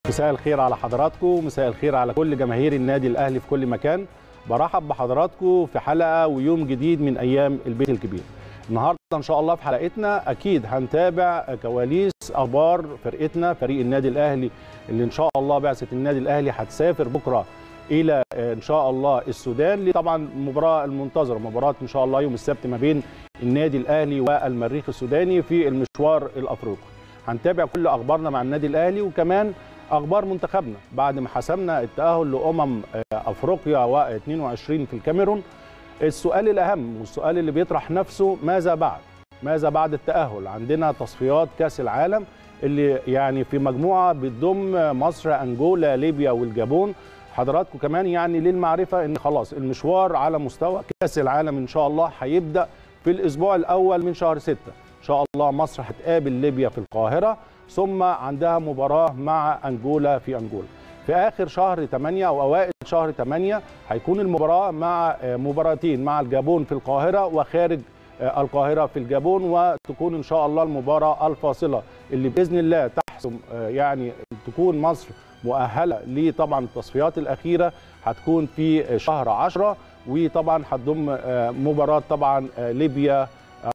مساء الخير على حضراتكم مساء الخير على كل جماهير النادي الاهلي في كل مكان برحب بحضراتكم في حلقه ويوم جديد من ايام البيت الكبير النهارده ان شاء الله في حلقتنا اكيد هنتابع كواليس اخبار فرقتنا فريق النادي الاهلي اللي ان شاء الله بعثه النادي الاهلي هتسافر بكره الى ان شاء الله السودان طبعا المباراه المنتظره مباراه ان شاء الله يوم السبت ما بين النادي الاهلي والمريخ السوداني في المشوار الافريقي هنتابع كل اخبارنا مع النادي الاهلي وكمان اخبار منتخبنا بعد ما حسمنا التاهل لامم افريقيا و22 في الكاميرون السؤال الاهم والسؤال اللي بيطرح نفسه ماذا بعد ماذا بعد التاهل عندنا تصفيات كاس العالم اللي يعني في مجموعه بتضم مصر انجولا ليبيا والجابون حضراتكم كمان يعني للمعرفه ان خلاص المشوار على مستوى كاس العالم ان شاء الله هيبدا في الاسبوع الاول من شهر 6 ان شاء الله مصر هتقابل ليبيا في القاهره ثم عندها مباراه مع انجولا في انجولا في اخر شهر 8 او اوائل شهر 8 هيكون المباراه مع مباراتين مع الجابون في القاهره وخارج القاهره في الجابون وتكون ان شاء الله المباراه الفاصله اللي باذن الله تحسم يعني تكون مصر مؤهله لطبعا التصفيات الاخيره هتكون في شهر 10 وطبعا هتضم مباراه طبعا ليبيا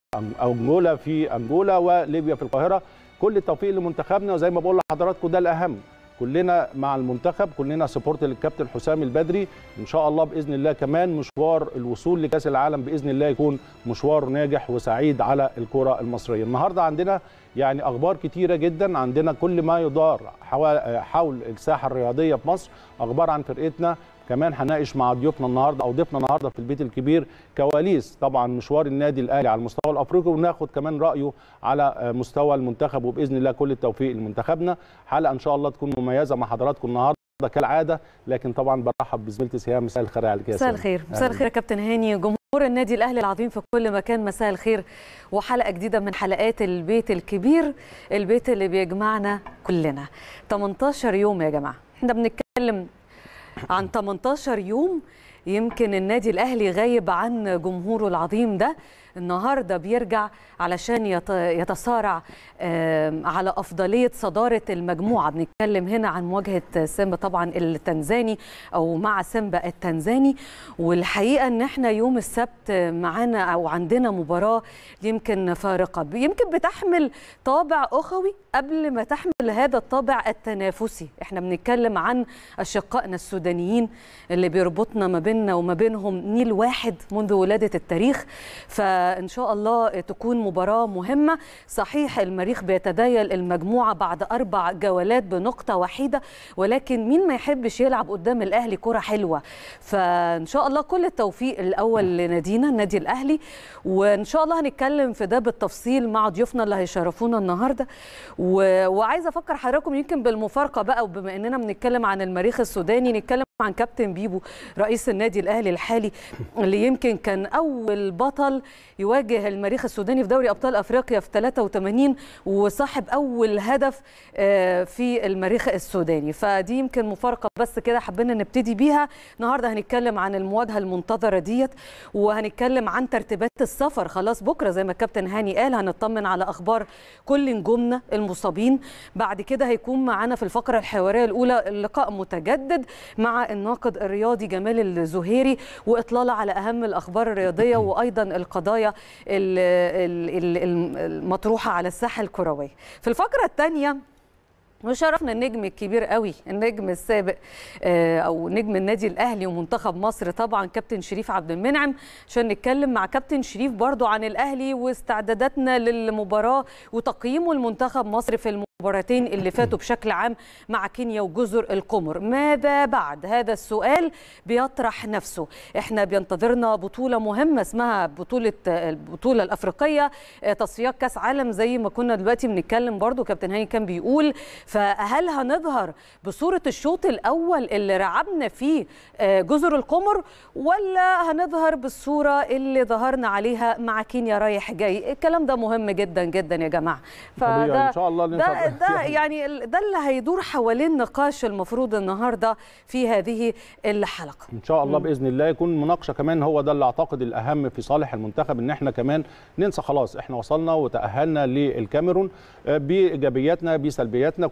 انجولا في انجولا وليبيا في القاهره كل التوفيق لمنتخبنا وزي ما بقول لحضراتكم ده الاهم كلنا مع المنتخب كلنا سبورت للكابتن حسام البدري ان شاء الله باذن الله كمان مشوار الوصول لكاس العالم باذن الله يكون مشوار ناجح وسعيد على الكره المصريه النهارده عندنا يعني اخبار كتيره جدا عندنا كل ما يدار حول الساحه الرياضيه في مصر اخبار عن فرقتنا كمان هنناقش مع ضيوفنا النهارده او ضيفنا النهارده في البيت الكبير كواليس طبعا مشوار النادي الاهلي على المستوى الافريقي وناخد كمان رايه على مستوى المنتخب وباذن الله كل التوفيق لمنتخبنا حلقه ان شاء الله تكون مميزه مع حضراتكم النهارده كالعاده لكن طبعا برحب بزميلتي سهام مساء الخير عليك يا مساء الخير مساء الخير يا كابتن هاني جمهور النادي الاهلي العظيم في كل مكان مساء الخير وحلقه جديده من حلقات البيت الكبير البيت اللي بيجمعنا كلنا 18 يوم يا جماعه احنا بنتكلم عن 18 يوم يمكن النادي الاهلي غايب عن جمهوره العظيم ده النهارده بيرجع علشان يتصارع على افضليه صداره المجموعه بنتكلم هنا عن مواجهه سيمبا طبعا التنزاني او مع سيمبا التنزاني والحقيقه ان احنا يوم السبت معانا او عندنا مباراه يمكن فارقه يمكن بتحمل طابع اخوي قبل ما تحمل هذا الطابع التنافسي احنا بنتكلم عن اشقائنا السودانيين اللي بيربطنا ما بيننا وما بينهم نيل واحد منذ ولاده التاريخ فان شاء الله تكون مباراه مهمه صحيح المريخ بيتدايل المجموعه بعد اربع جولات بنقطه وحيده ولكن مين ما يحبش يلعب قدام الاهلي كره حلوه فان شاء الله كل التوفيق الاول لنادينا النادي الاهلي وان شاء الله هنتكلم في ده بالتفصيل مع ضيوفنا اللي هيشرفونا النهارده و... وعايزه افكر حضراتكم يمكن بالمفارقه بقى وبما اننا بنتكلم عن المريخ السوداني نتكلم عن كابتن بيبو رئيس النادي الاهلي الحالي اللي يمكن كان اول بطل يواجه المريخ السوداني في دوري ابطال افريقيا في 83 وصاحب اول هدف في المريخ السوداني فدي يمكن مفارقه بس كده حبينا نبتدي بيها النهارده هنتكلم عن المواجهه المنتظره ديت وهنتكلم عن ترتيبات السفر خلاص بكره زي ما الكابتن هاني قال هنطمن على اخبار كل نجومنا المصابين بعد كده هيكون معانا في الفقره الحواريه الاولى اللقاء متجدد مع الناقد الرياضي جمال الزهيري واطلاله على اهم الاخبار الرياضيه وايضا القضايا المطروحه على الساحه الكرويه في الفقره الثانيه وشرفنا النجم الكبير قوي النجم السابق او نجم النادي الاهلي ومنتخب مصر طبعا كابتن شريف عبد المنعم عشان نتكلم مع كابتن شريف برضو عن الاهلي واستعداداتنا للمباراه وتقييمه المنتخب مصر في المباراتين اللي فاتوا بشكل عام مع كينيا وجزر القمر ماذا بعد هذا السؤال بيطرح نفسه احنا بينتظرنا بطوله مهمه اسمها بطوله البطوله الافريقيه تصفيات كاس عالم زي ما كنا دلوقتي بنتكلم برضو كابتن هاني كان بيقول فهل هنظهر بصوره الشوط الاول اللي لعبنا فيه جزر القمر ولا هنظهر بالصوره اللي ظهرنا عليها مع كينيا رايح جاي الكلام ده مهم جدا جدا يا جماعه فده ان شاء الله ده, ده يعني ده اللي هيدور حوالين نقاش المفروض النهارده في هذه الحلقه ان شاء الله باذن الله يكون مناقشه كمان هو ده اللي اعتقد الاهم في صالح المنتخب ان احنا كمان ننسى خلاص احنا وصلنا وتاهلنا للكاميرون بايجابياتنا بسلبياتنا كل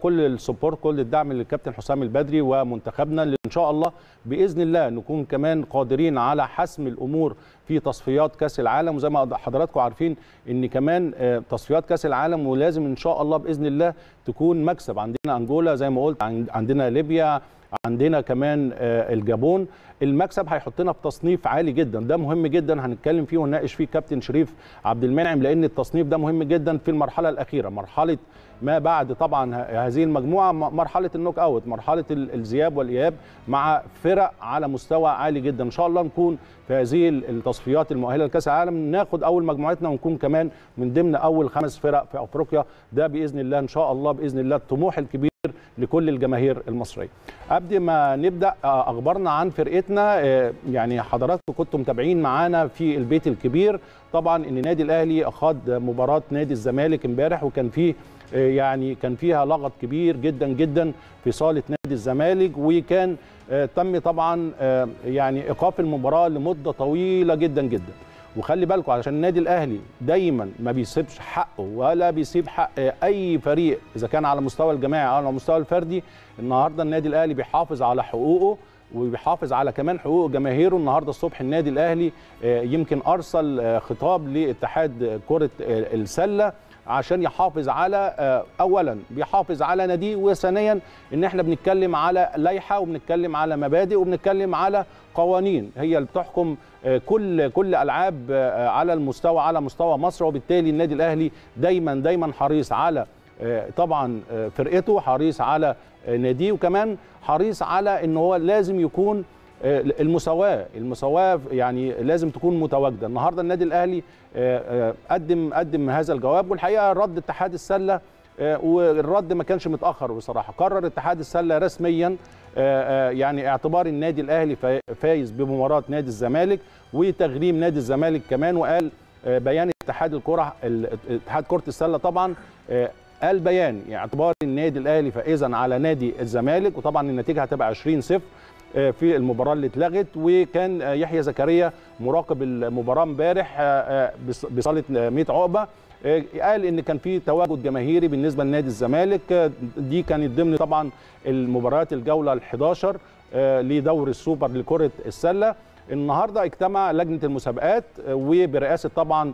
كل السبورت كل الدعم للكابتن حسام البدري ومنتخبنا اللي ان شاء الله باذن الله نكون كمان قادرين على حسم الامور في تصفيات كاس العالم وزي ما حضراتكم عارفين ان كمان تصفيات كاس العالم ولازم ان شاء الله باذن الله تكون مكسب عندنا انجولا زي ما قلت عندنا ليبيا عندنا كمان الجابون المكسب هيحطنا في تصنيف عالي جدا ده مهم جدا هنتكلم فيه ونناقش فيه كابتن شريف عبد المنعم لان التصنيف ده مهم جدا في المرحله الاخيره مرحله ما بعد طبعا هذه المجموعه مرحله النوك اوت مرحله الذهاب والاياب مع فرق على مستوى عالي جدا ان شاء الله نكون في هذه التصفيات المؤهله لكاس العالم ناخد اول مجموعتنا ونكون كمان من ضمن اول خمس فرق في افريقيا ده باذن الله ان شاء الله باذن الله الطموح الكبير لكل الجماهير المصريه. قبل ما نبدا اخبارنا عن فرقتنا يعني حضراتكم كنتم متابعين معانا في البيت الكبير طبعا ان النادي الاهلي خاض مباراه نادي الزمالك امبارح وكان فيه يعني كان فيها لغط كبير جدا جدا في صاله نادي الزمالك وكان تم طبعا يعني ايقاف المباراه لمده طويله جدا جدا وخلي بالكم علشان النادي الاهلي دايما ما بيسيبش حقه ولا بيسيب حق اي فريق اذا كان على مستوى الجماعي او على المستوى الفردي النهارده النادي الاهلي بيحافظ على حقوقه وبيحافظ على كمان حقوق جماهيره النهارده الصبح النادي الاهلي يمكن ارسل خطاب لاتحاد كره السله عشان يحافظ على اولا بيحافظ على ناديه وثانيا ان احنا بنتكلم على لائحه وبنتكلم على مبادئ وبنتكلم على قوانين هي اللي بتحكم كل كل العاب على المستوى على مستوى مصر وبالتالي النادي الاهلي دايما دايما حريص على طبعا فرقته حريص على ناديه وكمان حريص على ان هو لازم يكون المساواه المساواه يعني لازم تكون متواجده النهارده النادي الاهلي قدم قدم هذا الجواب والحقيقه رد اتحاد السله والرد ما كانش متاخر بصراحه قرر اتحاد السله رسميا يعني اعتبار النادي الاهلي فايز بمباراه نادي الزمالك وتغريم نادي الزمالك كمان وقال بيان اتحاد الكره اتحاد كره السله طبعا قال بيان اعتبار النادي الاهلي فائزا على نادي الزمالك وطبعا النتيجه هتبقى 20 0 في المباراه اللي اتلغت وكان يحيى زكريا مراقب المباراه امبارح بصاله 100 عقبه قال ان كان في تواجد جماهيري بالنسبه لنادي الزمالك دي كانت ضمن طبعا المباريات الجوله ال11 لدور السوبر لكره السله النهارده اجتمع لجنه المسابقات وبرئاسه طبعا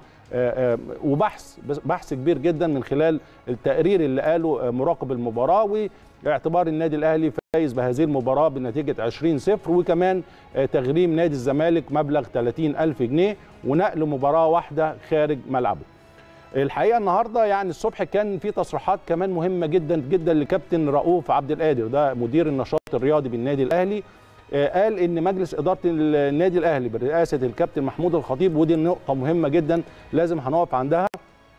وبحث بحث كبير جدا من خلال التقرير اللي قاله مراقب المباراه واعتبار النادي الاهلي فايز بهذه المباراه بنتيجه 20 0 وكمان تغريم نادي الزمالك مبلغ 30 ألف جنيه ونقل مباراه واحده خارج ملعبه. الحقيقه النهارده يعني الصبح كان في تصريحات كمان مهمه جدا جدا لكابتن رؤوف عبد القادر ده مدير النشاط الرياضي بالنادي الاهلي قال ان مجلس اداره النادي الاهلي برئاسه الكابتن محمود الخطيب ودي نقطه مهمه جدا لازم هنقف عندها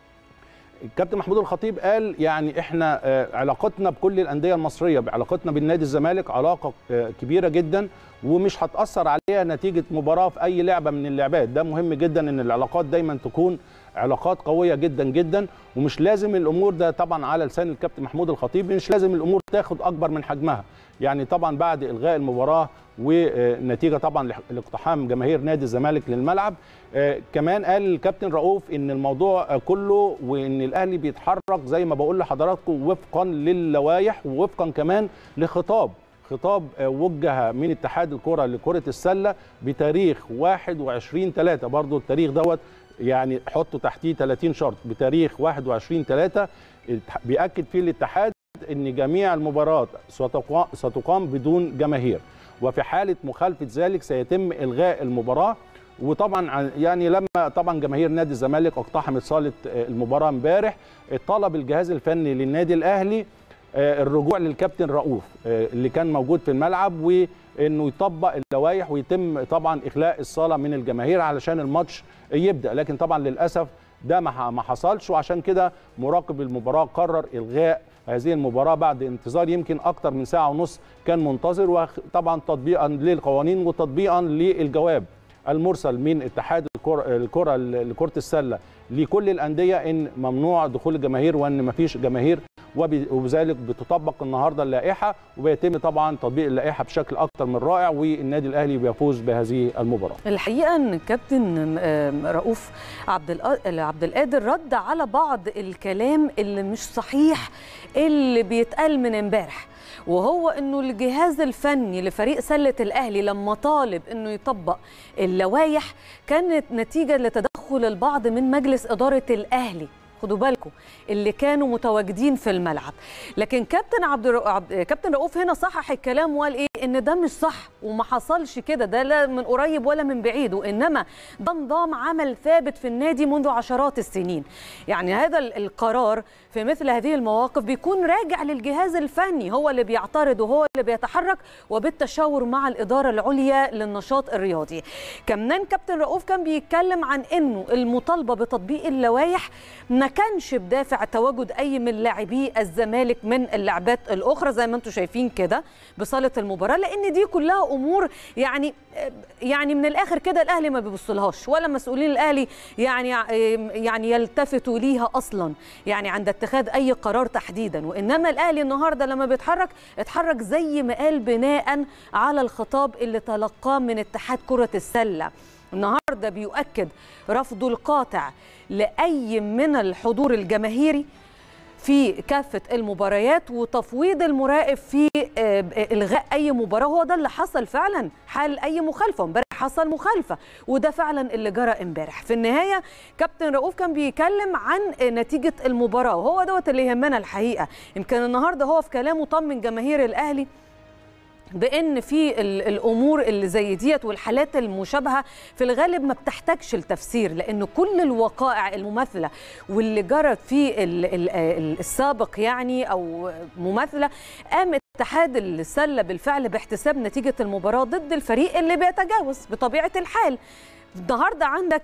الكابتن محمود الخطيب قال يعني احنا علاقتنا بكل الانديه المصريه بعلاقتنا بالنادي الزمالك علاقه كبيره جدا ومش هتاثر عليها نتيجه مباراه في اي لعبه من اللعبات ده مهم جدا ان العلاقات دايما تكون علاقات قويه جدا جدا ومش لازم الامور ده طبعا على لسان الكابتن محمود الخطيب مش لازم الامور تاخد اكبر من حجمها يعني طبعا بعد الغاء المباراه ونتيجه طبعا لاقتحام جماهير نادي الزمالك للملعب آه كمان قال الكابتن رؤوف ان الموضوع كله وان الاهلي بيتحرك زي ما بقول لحضراتكم وفقا للوائح ووفقا كمان لخطاب خطاب وجه من اتحاد الكره لكره السله بتاريخ 21 3 برضو التاريخ دوت يعني حطوا تحتيه 30 شرط بتاريخ 21 3 بيأكد فيه الاتحاد ان جميع المباريات ستقام بدون جماهير وفي حاله مخالفه ذلك سيتم الغاء المباراه وطبعا يعني لما طبعا جماهير نادي الزمالك اقتحمت صاله المباراه امبارح طلب الجهاز الفني للنادي الاهلي الرجوع للكابتن رؤوف اللي كان موجود في الملعب وانه يطبق اللوائح ويتم طبعا اخلاء الصاله من الجماهير علشان الماتش يبدا لكن طبعا للاسف ده ما حصلش وعشان كده مراقب المباراه قرر الغاء هذه المباراه بعد انتظار يمكن اكثر من ساعه ونص كان منتظر وطبعا تطبيقا للقوانين وتطبيقا للجواب المرسل من اتحاد الكره لكره السله لكل الانديه ان ممنوع دخول الجماهير وان ما فيش جماهير وبذلك بتطبق النهارده اللائحه وبيتم طبعا تطبيق اللائحه بشكل اكثر من رائع والنادي الاهلي بيفوز بهذه المباراه. الحقيقه ان كابتن رؤوف عبد عبد القادر رد على بعض الكلام اللي مش صحيح اللي بيتقال من امبارح وهو انه الجهاز الفني لفريق سله الاهلي لما طالب انه يطبق اللوائح كانت نتيجه لتدخل البعض من مجلس اداره الاهلي خدوا بالكم اللي كانوا متواجدين في الملعب لكن كابتن عبد, الرؤ... عبد... كابتن رؤوف هنا صحح الكلام وقال ايه ان ده مش صح وما حصلش كده ده لا من قريب ولا من بعيد وانما ده نظام عمل ثابت في النادي منذ عشرات السنين يعني هذا القرار في مثل هذه المواقف بيكون راجع للجهاز الفني هو اللي بيعترض وهو اللي بيتحرك وبالتشاور مع الاداره العليا للنشاط الرياضي كمان كابتن رؤوف كان بيتكلم عن انه المطالبه بتطبيق اللوائح ما كانش بدافع تواجد اي من لاعبي الزمالك من اللعبات الاخرى زي ما انتم شايفين كده بصاله المباراه لان دي كلها امور يعني يعني من الاخر كده الاهلي ما بيبصلهاش ولا مسؤولين الاهلي يعني يعني يلتفتوا ليها اصلا يعني عند اتخاذ اي قرار تحديدا وانما الاهلي النهارده لما بيتحرك اتحرك زي ما قال بناء على الخطاب اللي تلقاه من اتحاد كره السله النهارده بيؤكد رفضه القاطع لاي من الحضور الجماهيري في كافة المباريات وتفويض المراقب في إلغاء أي مباراة هو ده اللي حصل فعلا حال أي مخالفة امبارح حصل مخالفة وده فعلا اللي جرى امبارح في النهاية كابتن رؤوف كان بيتكلم عن نتيجة المباراة وهو دوت اللي يهمنا الحقيقة يمكن النهاردة هو في كلامه طمن جماهير الأهلي بان في الامور اللي زي ديت والحالات المشابهه في الغالب ما بتحتاجش التفسير لان كل الوقائع المماثله واللي جرت في السابق يعني او مماثله قام اتحاد السله بالفعل باحتساب نتيجه المباراه ضد الفريق اللي بيتجاوز بطبيعه الحال النهارده عندك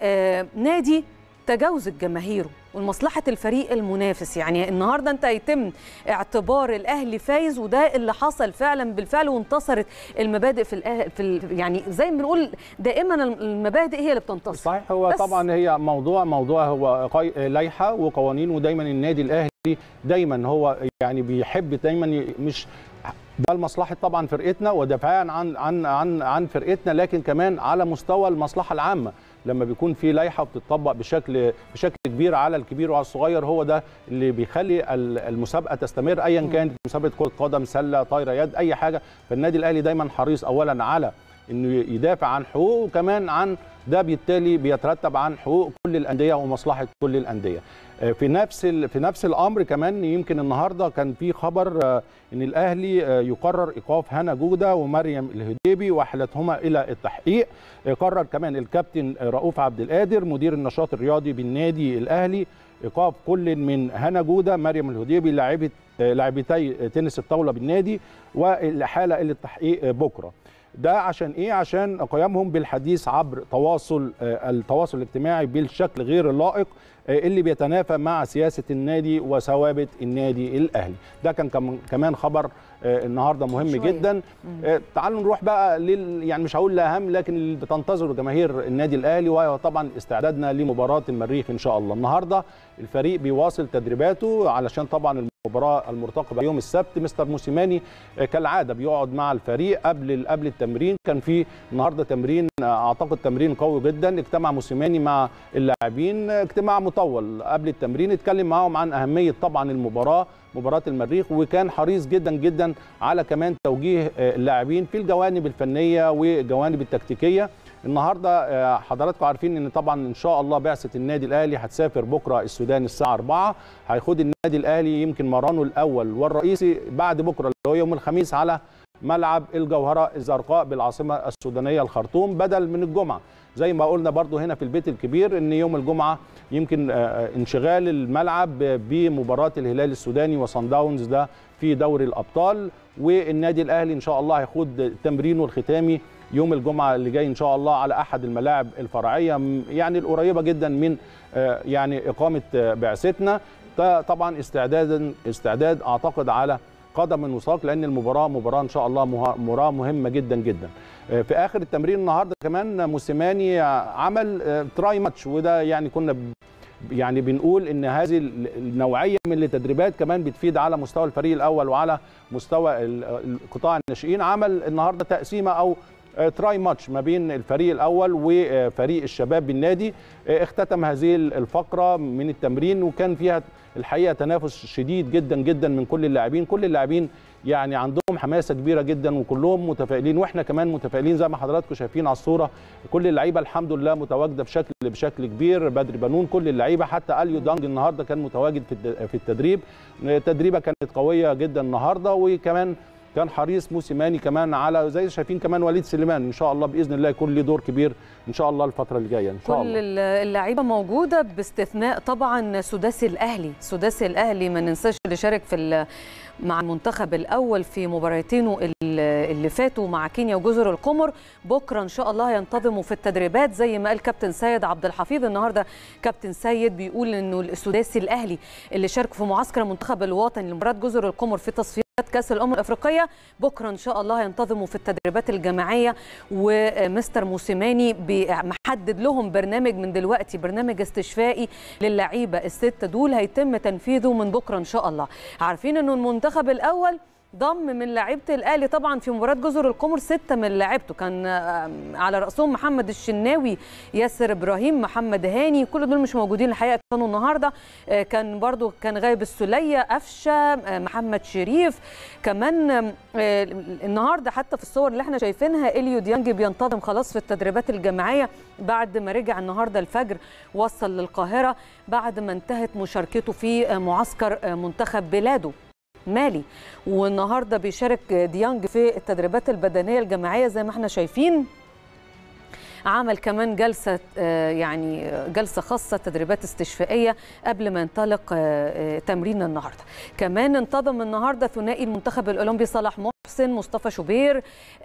آه نادي تجاوزت جماهيره ولمصلحه الفريق المنافس يعني النهارده انت يتم اعتبار الاهلي فايز وده اللي حصل فعلا بالفعل وانتصرت المبادئ في, الأه... في ال... يعني زي ما بنقول دائما المبادئ هي اللي بتنتصر صحيح هو بس. طبعا هي موضوع موضوع هو قي... لائحه وقوانين ودايما النادي الاهلي دايما هو يعني بيحب دايما مش ده لمصلحه طبعا فرقتنا ودفاعا عن عن عن عن فرقتنا لكن كمان على مستوى المصلحه العامه لما بيكون في لائحه بتطبق بشكل بشكل كبير على الكبير وعلى الصغير هو ده اللي بيخلي المسابقه تستمر ايا كانت مسابقه كره قدم سله طايره يد اي حاجه فالنادي الاهلي دايما حريص اولا على انه يدافع عن حقوقه وكمان عن ده بالتالي بيترتب عن حقوق كل الانديه ومصلحه كل الانديه في نفس في نفس الامر كمان يمكن النهارده كان في خبر ان الاهلي يقرر ايقاف هنا جوده ومريم الهديبي وحالتهما الى التحقيق قرر كمان الكابتن رؤوف عبد القادر مدير النشاط الرياضي بالنادي الاهلي ايقاف كل من هنا جوده مريم الهديبي لاعبه لاعبتي تنس الطاوله بالنادي والاحاله الى التحقيق بكره ده عشان ايه عشان قيامهم بالحديث عبر تواصل التواصل الاجتماعي بالشكل غير اللائق اللي بيتنافى مع سياسه النادي وثوابت النادي الاهلي ده كان كمان خبر النهارده مهم شوية. جدا تعالوا نروح بقى لل يعني مش هقول لاهم لكن اللي بتنتظره جماهير النادي الاهلي وهو طبعا استعدادنا لمباراه المريخ ان شاء الله النهارده الفريق بيواصل تدريباته علشان طبعا المباراه المرتقبه يوم السبت مستر موسيماني كالعاده بيقعد مع الفريق قبل قبل التمرين كان في النهارده تمرين اعتقد تمرين قوي جدا اجتمع موسيماني مع اللاعبين اجتماع مطول قبل التمرين اتكلم معاهم عن اهميه طبعا المباراه مباراه المريخ وكان حريص جدا جدا على كمان توجيه اللاعبين في الجوانب الفنيه والجوانب التكتيكيه النهارده حضراتكم عارفين ان طبعا ان شاء الله بعثه النادي الاهلي هتسافر بكره السودان الساعه 4 هيخوض النادي الاهلي يمكن مرانه الاول والرئيسي بعد بكره اللي هو يوم الخميس على ملعب الجوهره الزرقاء بالعاصمه السودانيه الخرطوم بدل من الجمعه زي ما قلنا برضو هنا في البيت الكبير ان يوم الجمعه يمكن انشغال الملعب بمباراه الهلال السوداني وصن داونز ده في دوري الابطال والنادي الاهلي ان شاء الله هيخوض تمرينه الختامي يوم الجمعه اللي جاي ان شاء الله على احد الملاعب الفرعيه يعني القريبه جدا من يعني اقامه بعثتنا ده طبعا استعدادا استعداد اعتقد على قدم وساق لان المباراه مباراه ان شاء الله مباراه مهمه جدا جدا في اخر التمرين النهارده كمان موسيماني عمل تراي ماتش وده يعني كنا يعني بنقول ان هذه النوعيه من التدريبات كمان بتفيد على مستوى الفريق الاول وعلى مستوى قطاع الناشئين عمل النهارده تقسيمه او تراي ماتش ما بين الفريق الاول وفريق الشباب بالنادي اختتم هذه الفقره من التمرين وكان فيها الحقيقه تنافس شديد جدا جدا من كل اللاعبين كل اللاعبين يعني عندهم حماسه كبيره جدا وكلهم متفائلين واحنا كمان متفائلين زي ما حضراتكم شايفين على الصوره كل اللعيبه الحمد لله متواجده بشكل بشكل كبير بدر بنون كل اللعيبه حتى اليو دانج النهارده كان متواجد في التدريب تدريبه كانت قويه جدا النهارده وكمان كان حريص موسيماني كمان على زي شايفين كمان وليد سليمان ان شاء الله باذن الله يكون له دور كبير ان شاء الله الفتره اللي جايه ان شاء كل الله اللعيبه موجوده باستثناء طبعا سداسي الاهلي سداسي الاهلي ما ننساش اللي شارك في مع المنتخب الاول في مباراتينه اللي فاتوا مع كينيا وجزر القمر بكره ان شاء الله هينتظموا في التدريبات زي ما قال كابتن سيد عبد الحفيظ النهارده كابتن سيد بيقول انه السداسي الاهلي اللي شارك في معسكر المنتخب الوطني لمباراه جزر القمر في تصفيات كاس الامم الافريقيه بكره ان شاء الله هينتظموا في التدريبات الجماعيه ومستر موسيماني محدد لهم برنامج من دلوقتي برنامج استشفائي للعيبه السته دول هيتم تنفيذه من بكره ان شاء الله عارفين انه المنتخب الاول ضم من لعيبه الاهلي طبعا في مباراه جزر القمر سته من لعيبته كان على راسهم محمد الشناوي ياسر ابراهيم محمد هاني كل دول مش موجودين الحقيقه كانوا النهارده كان برضو كان غايب السليه قفشه محمد شريف كمان النهارده حتى في الصور اللي احنا شايفينها اليو ديانج بينتظم خلاص في التدريبات الجماعيه بعد ما رجع النهارده الفجر وصل للقاهره بعد ما انتهت مشاركته في معسكر منتخب بلاده مالي والنهارده بيشارك ديانج في التدريبات البدنيه الجماعيه زي ما احنا شايفين عمل كمان جلسه يعني جلسه خاصه تدريبات استشفائيه قبل ما ينطلق تمرين النهارده كمان انتظم النهارده ثنائي المنتخب الاولمبي صلاح محسن مصطفى شوبير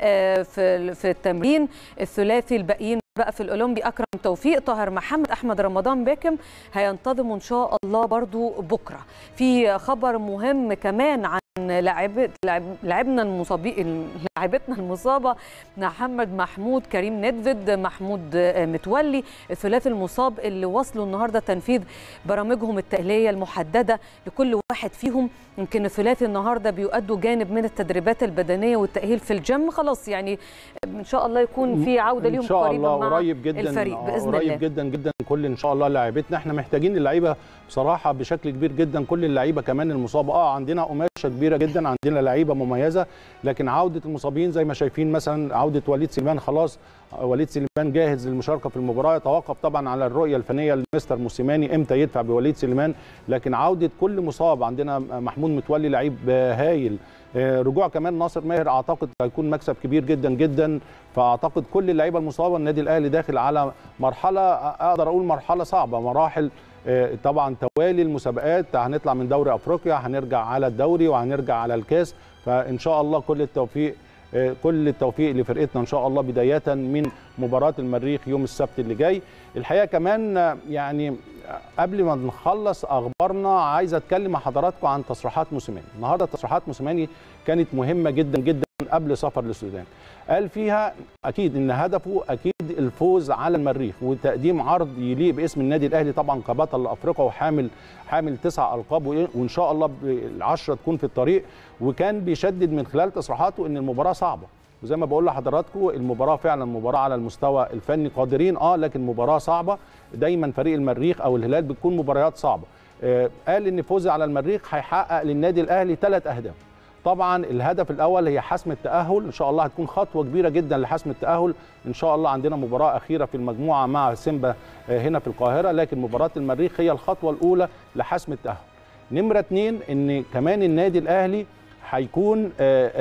في في التمرين الثلاثي الباقيين بقى في الاولمبي اكرم توفيق طاهر محمد احمد رمضان باكم هينتظموا ان شاء الله برضو بكره في خبر مهم كمان عن لاعب لاعبنا المصابين لاعبتنا المصابه محمد محمود كريم ندفد محمود متولي الثلاثي المصاب اللي وصلوا النهارده تنفيذ برامجهم التاهيليه المحدده لكل واحد فيهم يمكن الثلاثي النهارده بيؤدوا جانب من التدريبات البدنيه والتاهيل في الجيم خلاص يعني ان شاء الله يكون في عوده ليهم ان شاء قريبا الله مع قريب جدا الفريق باذن قريب الله جدا جدا كل ان شاء الله لاعيبتنا احنا محتاجين اللعيبه بصراحه بشكل كبير جدا كل اللعيبه كمان المصابه اه عندنا قماشه كبيره جدا عندنا لعيبه مميزه لكن عوده المصابين زي ما شايفين مثلا عوده وليد سليمان خلاص وليد سليمان جاهز للمشاركه في المباراه يتوقف طبعا على الرؤيه الفنيه لمستر موسيماني امتى يدفع بوليد سليمان لكن عوده كل مصاب عندنا محمود متولي لعيب هايل رجوع كمان ناصر ماهر اعتقد هيكون مكسب كبير جدا جدا فاعتقد كل اللعيبه المصابه النادي الاهلي داخل على مرحله اقدر اقول مرحله صعبه مراحل طبعا توالي المسابقات هنطلع من دوري افريقيا هنرجع على الدوري وهنرجع على الكاس فان شاء الله كل التوفيق كل التوفيق لفرقتنا ان شاء الله بدايه من مباراه المريخ يوم السبت اللي جاي الحقيقه كمان يعني قبل ما نخلص اخبارنا عايز اتكلم مع حضراتكم عن تصريحات موسيماني النهارده تصريحات موسيماني كانت مهمه جدا جدا قبل سفر للسودان قال فيها اكيد ان هدفه اكيد الفوز على المريخ وتقديم عرض يليق باسم النادي الاهلي طبعا كبطل افريقيا وحامل حامل تسع القاب وان شاء الله العشره تكون في الطريق وكان بيشدد من خلال تصريحاته ان المباراه صعبه وزي ما بقول لحضراتكم المباراه فعلا مباراه على المستوى الفني قادرين اه لكن مباراه صعبه دايما فريق المريخ او الهلال بتكون مباريات صعبه آه قال ان فوز على المريخ هيحقق للنادي الاهلي ثلاث اهداف طبعا الهدف الاول هي حسم التاهل ان شاء الله هتكون خطوه كبيره جدا لحسم التاهل ان شاء الله عندنا مباراه اخيره في المجموعه مع سيمبا هنا في القاهره لكن مباراه المريخ هي الخطوه الاولى لحسم التاهل نمره اثنين ان كمان النادي الاهلي هيكون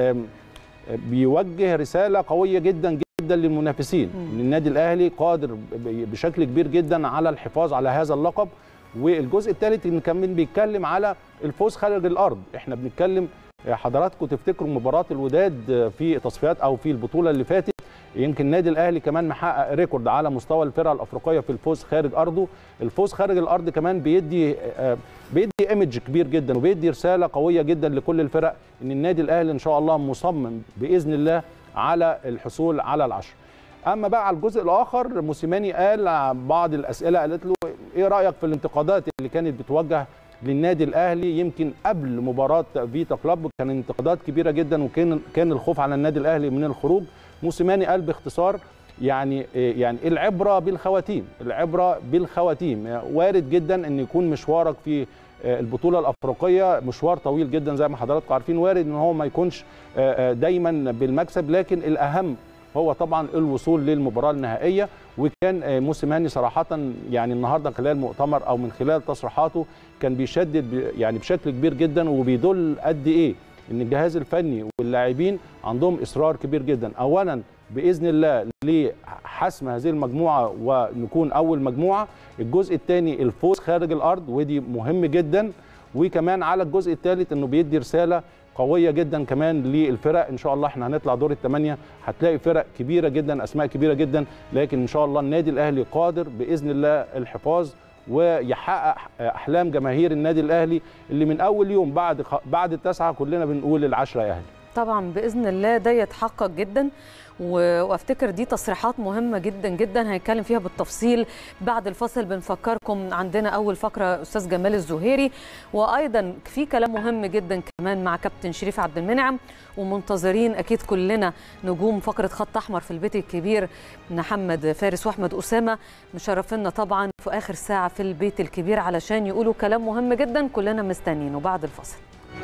بيوجه رساله قويه جدا جدا للمنافسين ان النادي الاهلي قادر بشكل كبير جدا على الحفاظ على هذا اللقب والجزء الثالث ان كمان بيتكلم على الفوز خارج الارض احنا بنتكلم حضراتكم تفتكروا مباراه الوداد في تصفيات او في البطوله اللي فاتت يمكن النادي الاهلي كمان محقق ريكورد على مستوى الفرقه الافريقيه في الفوز خارج ارضه الفوز خارج الارض كمان بيدي بيدي ايمج كبير جدا وبيدي رساله قويه جدا لكل الفرق ان النادي الاهلي ان شاء الله مصمم باذن الله على الحصول على العشر اما بقى على الجزء الاخر موسيماني قال بعض الاسئله قالت له ايه رايك في الانتقادات اللي كانت بتوجه للنادي الاهلي يمكن قبل مباراه فيتا كلوب كان انتقادات كبيره جدا وكان كان الخوف على النادي الاهلي من الخروج موسيماني قال باختصار يعني يعني العبره بالخواتيم العبره بالخواتيم وارد جدا ان يكون مشوارك في البطوله الافريقيه مشوار طويل جدا زي ما حضراتكم عارفين وارد ان هو ما يكونش دايما بالمكسب لكن الاهم هو طبعا الوصول للمباراه النهائيه وكان موسيماني صراحه يعني النهارده خلال مؤتمر او من خلال تصريحاته كان بيشدد يعني بشكل كبير جدا وبيدل قد ايه ان الجهاز الفني واللاعبين عندهم اصرار كبير جدا اولا باذن الله لحسم هذه المجموعه ونكون اول مجموعه الجزء الثاني الفوز خارج الارض ودي مهم جدا وكمان على الجزء الثالث انه بيدي رساله قويه جدا كمان للفرق ان شاء الله احنا هنطلع دور الثمانيه هتلاقي فرق كبيره جدا اسماء كبيره جدا لكن ان شاء الله النادي الاهلي قادر باذن الله الحفاظ ويحقق احلام جماهير النادي الاهلي اللي من اول يوم بعد بعد التسعه كلنا بنقول العشره يا اهلي طبعا باذن الله ده يتحقق جدا وافتكر دي تصريحات مهمه جدا جدا هنتكلم فيها بالتفصيل بعد الفصل بنفكركم عندنا اول فقره استاذ جمال الزهيري وايضا في كلام مهم جدا كمان مع كابتن شريف عبد المنعم ومنتظرين اكيد كلنا نجوم فقره خط احمر في البيت الكبير محمد فارس واحمد اسامه مشرفينا طبعا في اخر ساعه في البيت الكبير علشان يقولوا كلام مهم جدا كلنا مستنيينه بعد الفصل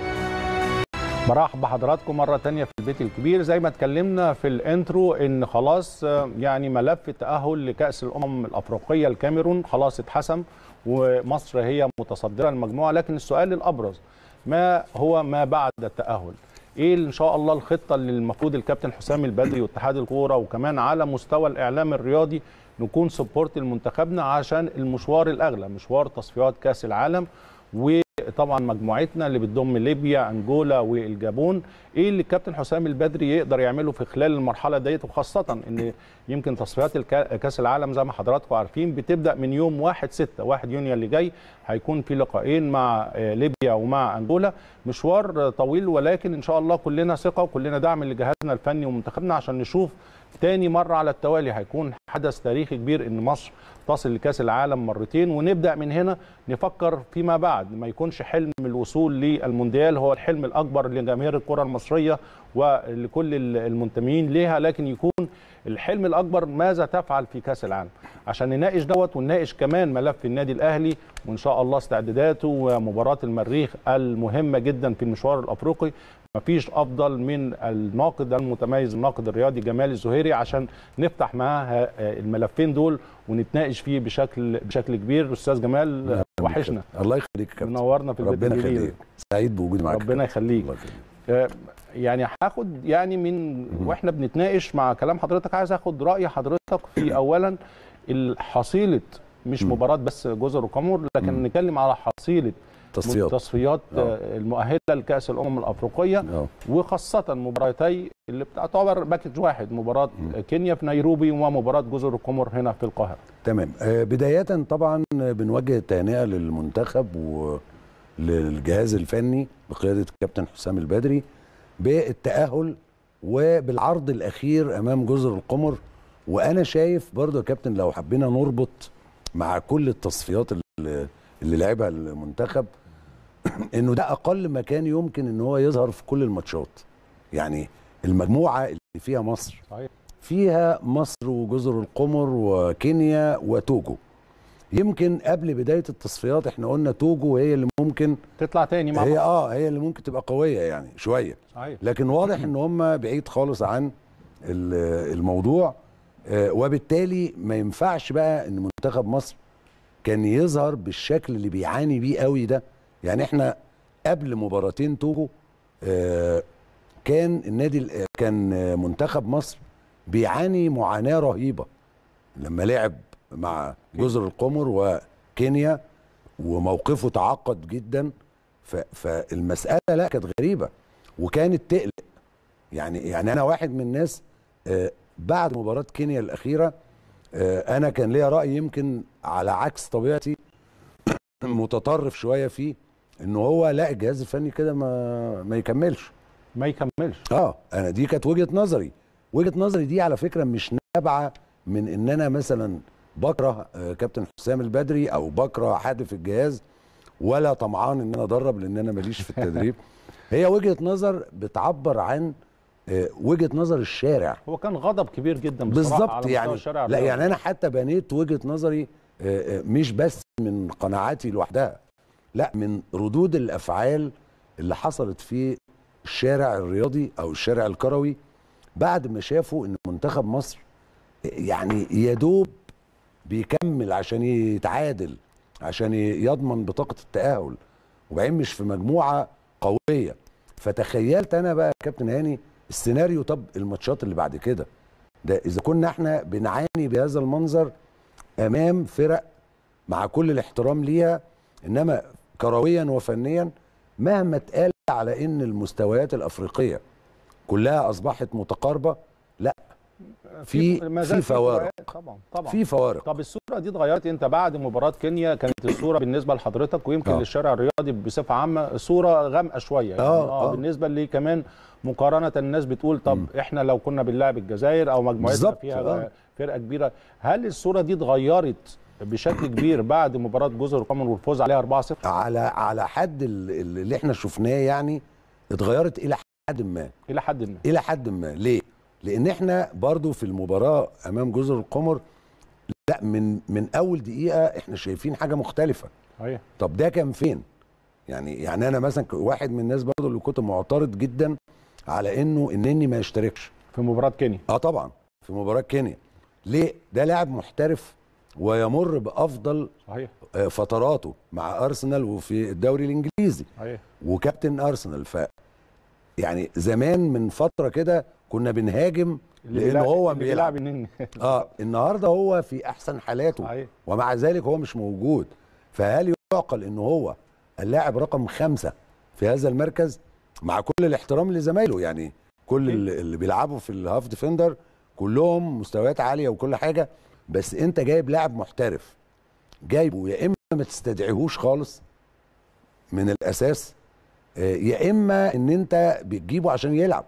برحب بحضراتكم مرة تانية في البيت الكبير زي ما اتكلمنا في الانترو ان خلاص يعني ملف التأهل لكأس الأمم الأفريقية الكاميرون خلاص اتحسم ومصر هي متصدرة المجموعة لكن السؤال الأبرز ما هو ما بعد التأهل ايه ان شاء الله الخطه اللي المفروض الكابتن حسام البدري واتحاد الكوره وكمان على مستوى الاعلام الرياضي نكون سبورت لمنتخبنا عشان المشوار الاغلى مشوار تصفيات كاس العالم وطبعا مجموعتنا اللي بتضم ليبيا انجولا والجابون ايه اللي الكابتن حسام البدري يقدر يعمله في خلال المرحله ديت وخاصه ان يمكن تصفيات كاس العالم زي ما حضراتكم عارفين بتبدا من يوم 1 6 1 يونيو اللي جاي هيكون في لقاءين مع ليبيا ومع انجولا مشوار طويل ولكن ان شاء الله كلنا ثقه وكلنا دعم لجهازنا الفني ومنتخبنا عشان نشوف تاني مرة على التوالي هيكون حدث تاريخي كبير ان مصر تصل لكاس العالم مرتين ونبدا من هنا نفكر فيما بعد ما يكونش حلم الوصول للمونديال هو الحلم الاكبر لجماهير الكره المصريه ولكل المنتمين ليها لكن يكون الحلم الاكبر ماذا تفعل في كاس العالم عشان نناقش دوت ونناقش كمان ملف النادي الاهلي وان شاء الله استعداداته ومباراه المريخ المهمه جدا في المشوار الافريقي مفيش افضل من الناقد المتميز الناقد الرياضي جمال الزهيري عشان نفتح معاه الملفين دول ونتناقش فيه بشكل بشكل كبير استاذ جمال وحشنا الله يخليك يا كابتن منورنا في البيت ربنا يخليك سعيد بوجودي معاك ربنا يخليك يعني هاخد يعني من واحنا بنتناقش مع كلام حضرتك عايز اخد راي حضرتك في اولا حصيله مش مباراه بس جزر وقمر لكن نتكلم على حصيله تصفيات تصفيات المؤهله لكاس الامم الافريقيه أوه. وخاصه مباراتي اللي بتعتبر باكج واحد مباراه م. كينيا في نيروبي ومباراه جزر القمر هنا في القاهره تمام بدايه طبعا بنوجه التهنئه للمنتخب وللجهاز الفني بقياده الكابتن حسام البدري بالتاهل وبالعرض الاخير امام جزر القمر وانا شايف برضه يا كابتن لو حبينا نربط مع كل التصفيات اللي, اللي لعبها المنتخب انه ده اقل مكان يمكن ان هو يظهر في كل الماتشات يعني المجموعه اللي فيها مصر صحيح. فيها مصر وجزر القمر وكينيا وتوجو يمكن قبل بدايه التصفيات احنا قلنا توجو هي اللي ممكن تطلع تاني مع هي اه هي اللي ممكن تبقى قويه يعني شويه صحيح. لكن واضح ان هم بعيد خالص عن الموضوع آه وبالتالي ما ينفعش بقى ان منتخب مصر كان يظهر بالشكل اللي بيعاني بيه قوي ده يعني احنا قبل مباراتين توجو آه كان النادي كان منتخب مصر بيعاني معاناه رهيبه لما لعب مع جزر القمر وكينيا وموقفه تعقد جدا فالمساله لا كانت غريبه وكانت تقلق يعني يعني انا واحد من الناس آه بعد مباراه كينيا الاخيره آه انا كان ليا راي يمكن على عكس طبيعتي متطرف شويه فيه ان هو لا الجهاز الفني كده ما ما يكملش ما يكملش اه انا دي كانت وجهه نظري وجهه نظري دي على فكره مش نابعه من ان انا مثلا بكره آه، كابتن حسام البدري او بكره حادف الجهاز ولا طمعان ان انا ادرب لان انا ماليش في التدريب هي وجهه نظر بتعبر عن آه، وجهه نظر الشارع هو كان غضب كبير جدا بصراحه على بالظبط مستوى يعني الشارع لا الرياضي. يعني انا حتى بنيت وجهه نظري آه، آه، مش بس من قناعاتي لوحدها لا من ردود الافعال اللي حصلت في الشارع الرياضي او الشارع الكروي بعد ما شافوا ان منتخب مصر يعني يدوب بيكمل عشان يتعادل عشان يضمن بطاقه التاهل وبعدين مش في مجموعه قويه فتخيلت انا بقى يا كابتن هاني السيناريو طب الماتشات اللي بعد كده ده اذا كنا احنا بنعاني بهذا المنظر امام فرق مع كل الاحترام ليها انما كرويا وفنيا مهما اتقال على ان المستويات الافريقيه كلها اصبحت متقاربه لا في- ما زال في فوارق. فروقات طبعا طبعا في فوارق طب الصوره دي اتغيرت انت بعد مباراه كينيا كانت الصوره بالنسبه لحضرتك ويمكن آه. للشارع الرياضي بصفه عامه صوره غامقه شويه يعني آه، اه آه. بالنسبه لي كمان مقارنه الناس بتقول طب مم. احنا لو كنا بنلعب الجزائر او مجموعتنا بالظبط، فيها آه. فرقه كبيره هل الصوره دي اتغيرت بشكل كبير بعد مباراه جزر القمر والفوز عليها 4-0 على على حد ال- ال- اللي احنا شفناه يعني اتغيرت الى حد ما الى حد ما الى حد ما ليه لان احنا برضو في المباراه امام جزر القمر لا من من اول دقيقه احنا شايفين حاجه مختلفه صحيح طب ده كان فين يعني يعني انا مثلا ك- واحد من الناس برضو اللي كنت معترض جدا على انه النني ما يشتركش في مباراه كينيا اه طبعا في مباراه كينيا ليه ده لاعب محترف ويمر بافضل صحيح آه، فتراته مع ارسنال وفي الدوري الانجليزي صحيح وكابتن ارسنال ف يعني زمان من فتره كده كنا بنهاجم لان بيلعب- هو اللي بيلعب بيلعب النني اه النهارده هو في احسن حالاته صحيح ومع ذلك هو مش موجود فهل يعقل ان هو اللاعب رقم خمسة في هذا المركز مع كل الاحترام لزمايله يعني كل اللي اللي بيلعبوا في الهاف ديفندر كلهم مستويات عاليه وكل حاجه بس انت جايب لاعب محترف جايبه يا اما ما تستدعيهوش خالص من الاساس آه، يا اما ان انت بتجيبه عشان يلعب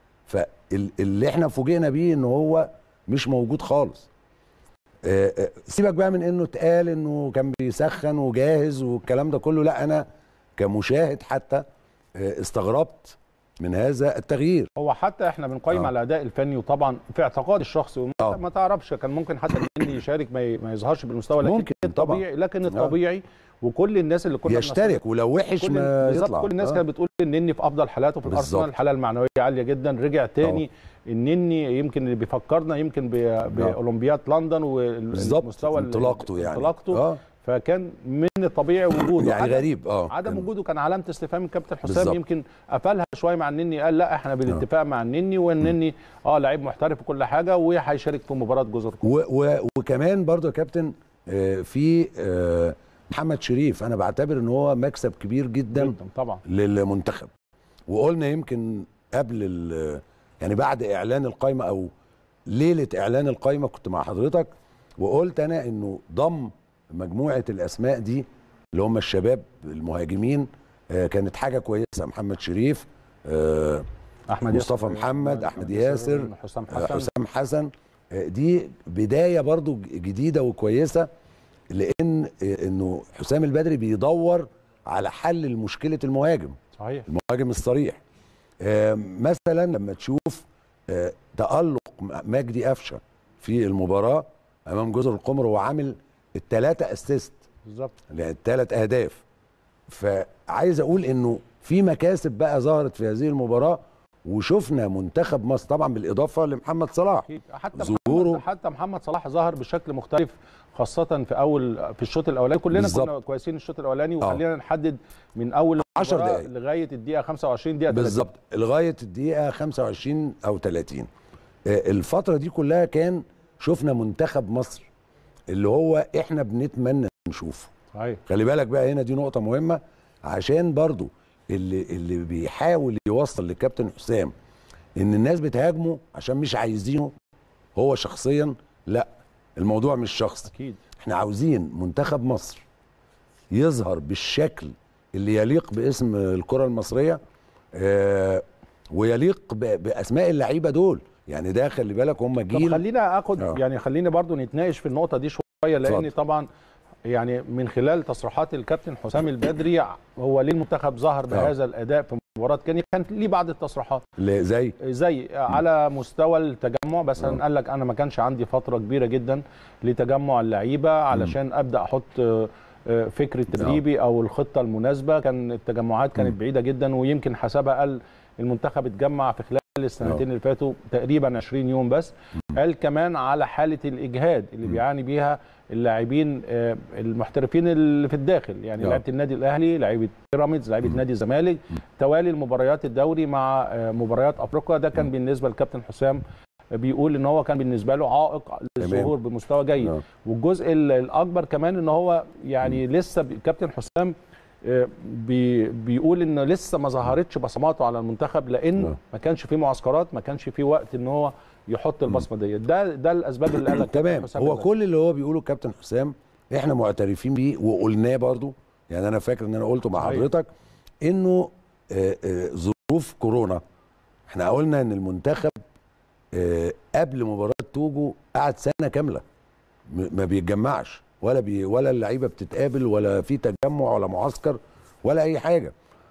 فاللي احنا فوجئنا بيه ان هو مش موجود خالص آه، آه، سيبك بقى من انه اتقال انه كان بيسخن وجاهز والكلام ده كله لا انا كمشاهد حتى آه، استغربت من هذا التغيير هو حتى احنا بنقيم آه. على الاداء الفني وطبعا في اعتقاد الشخصي وما- آه. ما تعرفش كان ممكن حتى النني يشارك ما ي- ما يظهرش بالمستوى لكن ممكن طبعا. الطبيعي لكن الطبيعي وكل الناس اللي كنا يشترك ولو وحش كل ما بالظبط يطلع كل الناس آه. كانت بتقول النني في افضل حالاته في بالظبط. الارسنال الحاله المعنويه عاليه جدا رجع تاني النني يمكن اللي بيفكرنا يمكن ب- باولمبياد لندن بالظبط والمستوى ال- انطلاقته يعني انطلاقته اه فكان من الطبيعي وجوده يعني عدم- غريب اه عدم كان- وجوده كان علامه استفهام الكابتن حسام بالظبط. يمكن قفلها شويه مع النني قال لا احنا بالاتفاق مع النني والنني اه لعيب محترف وكل حاجه وهيشارك في مباراه جزر القمر و و وكمان برضو يا كابتن آه، في آه، محمد شريف انا بعتبر ان هو مكسب كبير جدا جدا طبعا للمنتخب وقلنا يمكن قبل ال- يعني بعد اعلان القائمه او ليله اعلان القائمه كنت مع حضرتك وقلت انا انه ضم مجموعه الاسماء دي اللي هم الشباب المهاجمين آه، كانت حاجه كويسه محمد شريف آه، احمد مصطفى ياسر، محمد، أحمد ياسر، حسام آه، حسن حسام حسن آه، دي بدايه برضو جديده وكويسه لان آه، انه حسام البدري بيدور على حل لمشكله المهاجم صحيح المهاجم الصريح آه، مثلا لما تشوف آه، تألق مجدي قفشه في المباراه امام جزر القمر وهو عامل الثلاثه اسيست بالظبط يعني الثلاث اهداف فعايز اقول انه في مكاسب بقى ظهرت في هذه المباراه وشفنا منتخب مصر طبعا بالاضافه لمحمد صلاح اكيد حتى ظهوره- محمد حتى محمد صلاح ظهر بشكل مختلف خاصة في أول في الشوط الأولاني كلنا بالظبط. كنا كويسين الشوط الأولاني آه. وخلينا نحدد من أول 10 المباراة دقايق. لغاية الدقيقة 25 دقيقة 30. بالظبط لغايه الدقيقه 25 او 30 آه، الفتره دي كلها كان شفنا منتخب مصر اللي هو احنا بنتمنى نشوفه صحيح خلي بالك بقى هنا دي نقطه مهمه عشان برضو اللي اللي بيحاول يوصل للكابتن حسام ان الناس بتهاجمه عشان مش عايزينه هو شخصيا لا الموضوع مش شخصي أكيد احنا عاوزين منتخب مصر يظهر بالشكل اللي يليق باسم الكره المصريه آه ويليق ب- باسماء اللعيبه دول يعني ده خلي بالك هم طب جيل خلينا اخد آه. يعني خلينا برضو نتناقش في النقطة دي شويه لان اتفضل. طبعا يعني من خلال تصريحات الكابتن حسام البدري هو ليه المنتخب ظهر بهذا الاداء في مباراه كان كان ليه بعض التصريحات ل- زي زي على مستوى التجمع بس آه. قال لك انا ما كانش عندي فتره كبيره جدا لتجمع اللعيبه علشان ابدا احط آه، آه، فكر التدريبي او الخطه المناسبه كان التجمعات كانت مم. بعيده جدا ويمكن حسبها قال المنتخب اتجمع في خلال السنتين آه. اللي فاتوا تقريبا 20 يوم بس قال كمان على حاله الاجهاد اللي مم. بيعاني بيها اللاعبين آه، المحترفين اللي في الداخل يعني آه. لعيبه النادي الاهلي لعيبه بيراميدز لعيبه مم. نادي الزمالك توالي المباريات الدوري مع آه، مباريات افريقيا ده كان مم. بالنسبه للكابتن حسام بيقول ان هو كان بالنسبه له عائق للظهور بمستوى جيد آه. والجزء ال- الاكبر كمان ان هو يعني لسه بي- كابتن حسام آه، بي بيقول ان لسه ما ظهرتش بصماته على المنتخب لان آه. ما كانش في معسكرات ما كانش في وقت ان هو يحط البصمه ديت ده ده الاسباب اللي قالها تمام حسام هو البدري. كل اللي هو بيقوله كابتن حسام احنا معترفين بيه وقلناه برضو يعني انا فاكر ان انا قلته مع صحيح. حضرتك انه آه، آه، ظروف كورونا احنا قلنا ان المنتخب آه، قبل مباراه توجو قعد سنه كامله م- ما بيتجمعش ولا بي ولا اللعيبه بتتقابل ولا في تجمع ولا معسكر ولا اي حاجه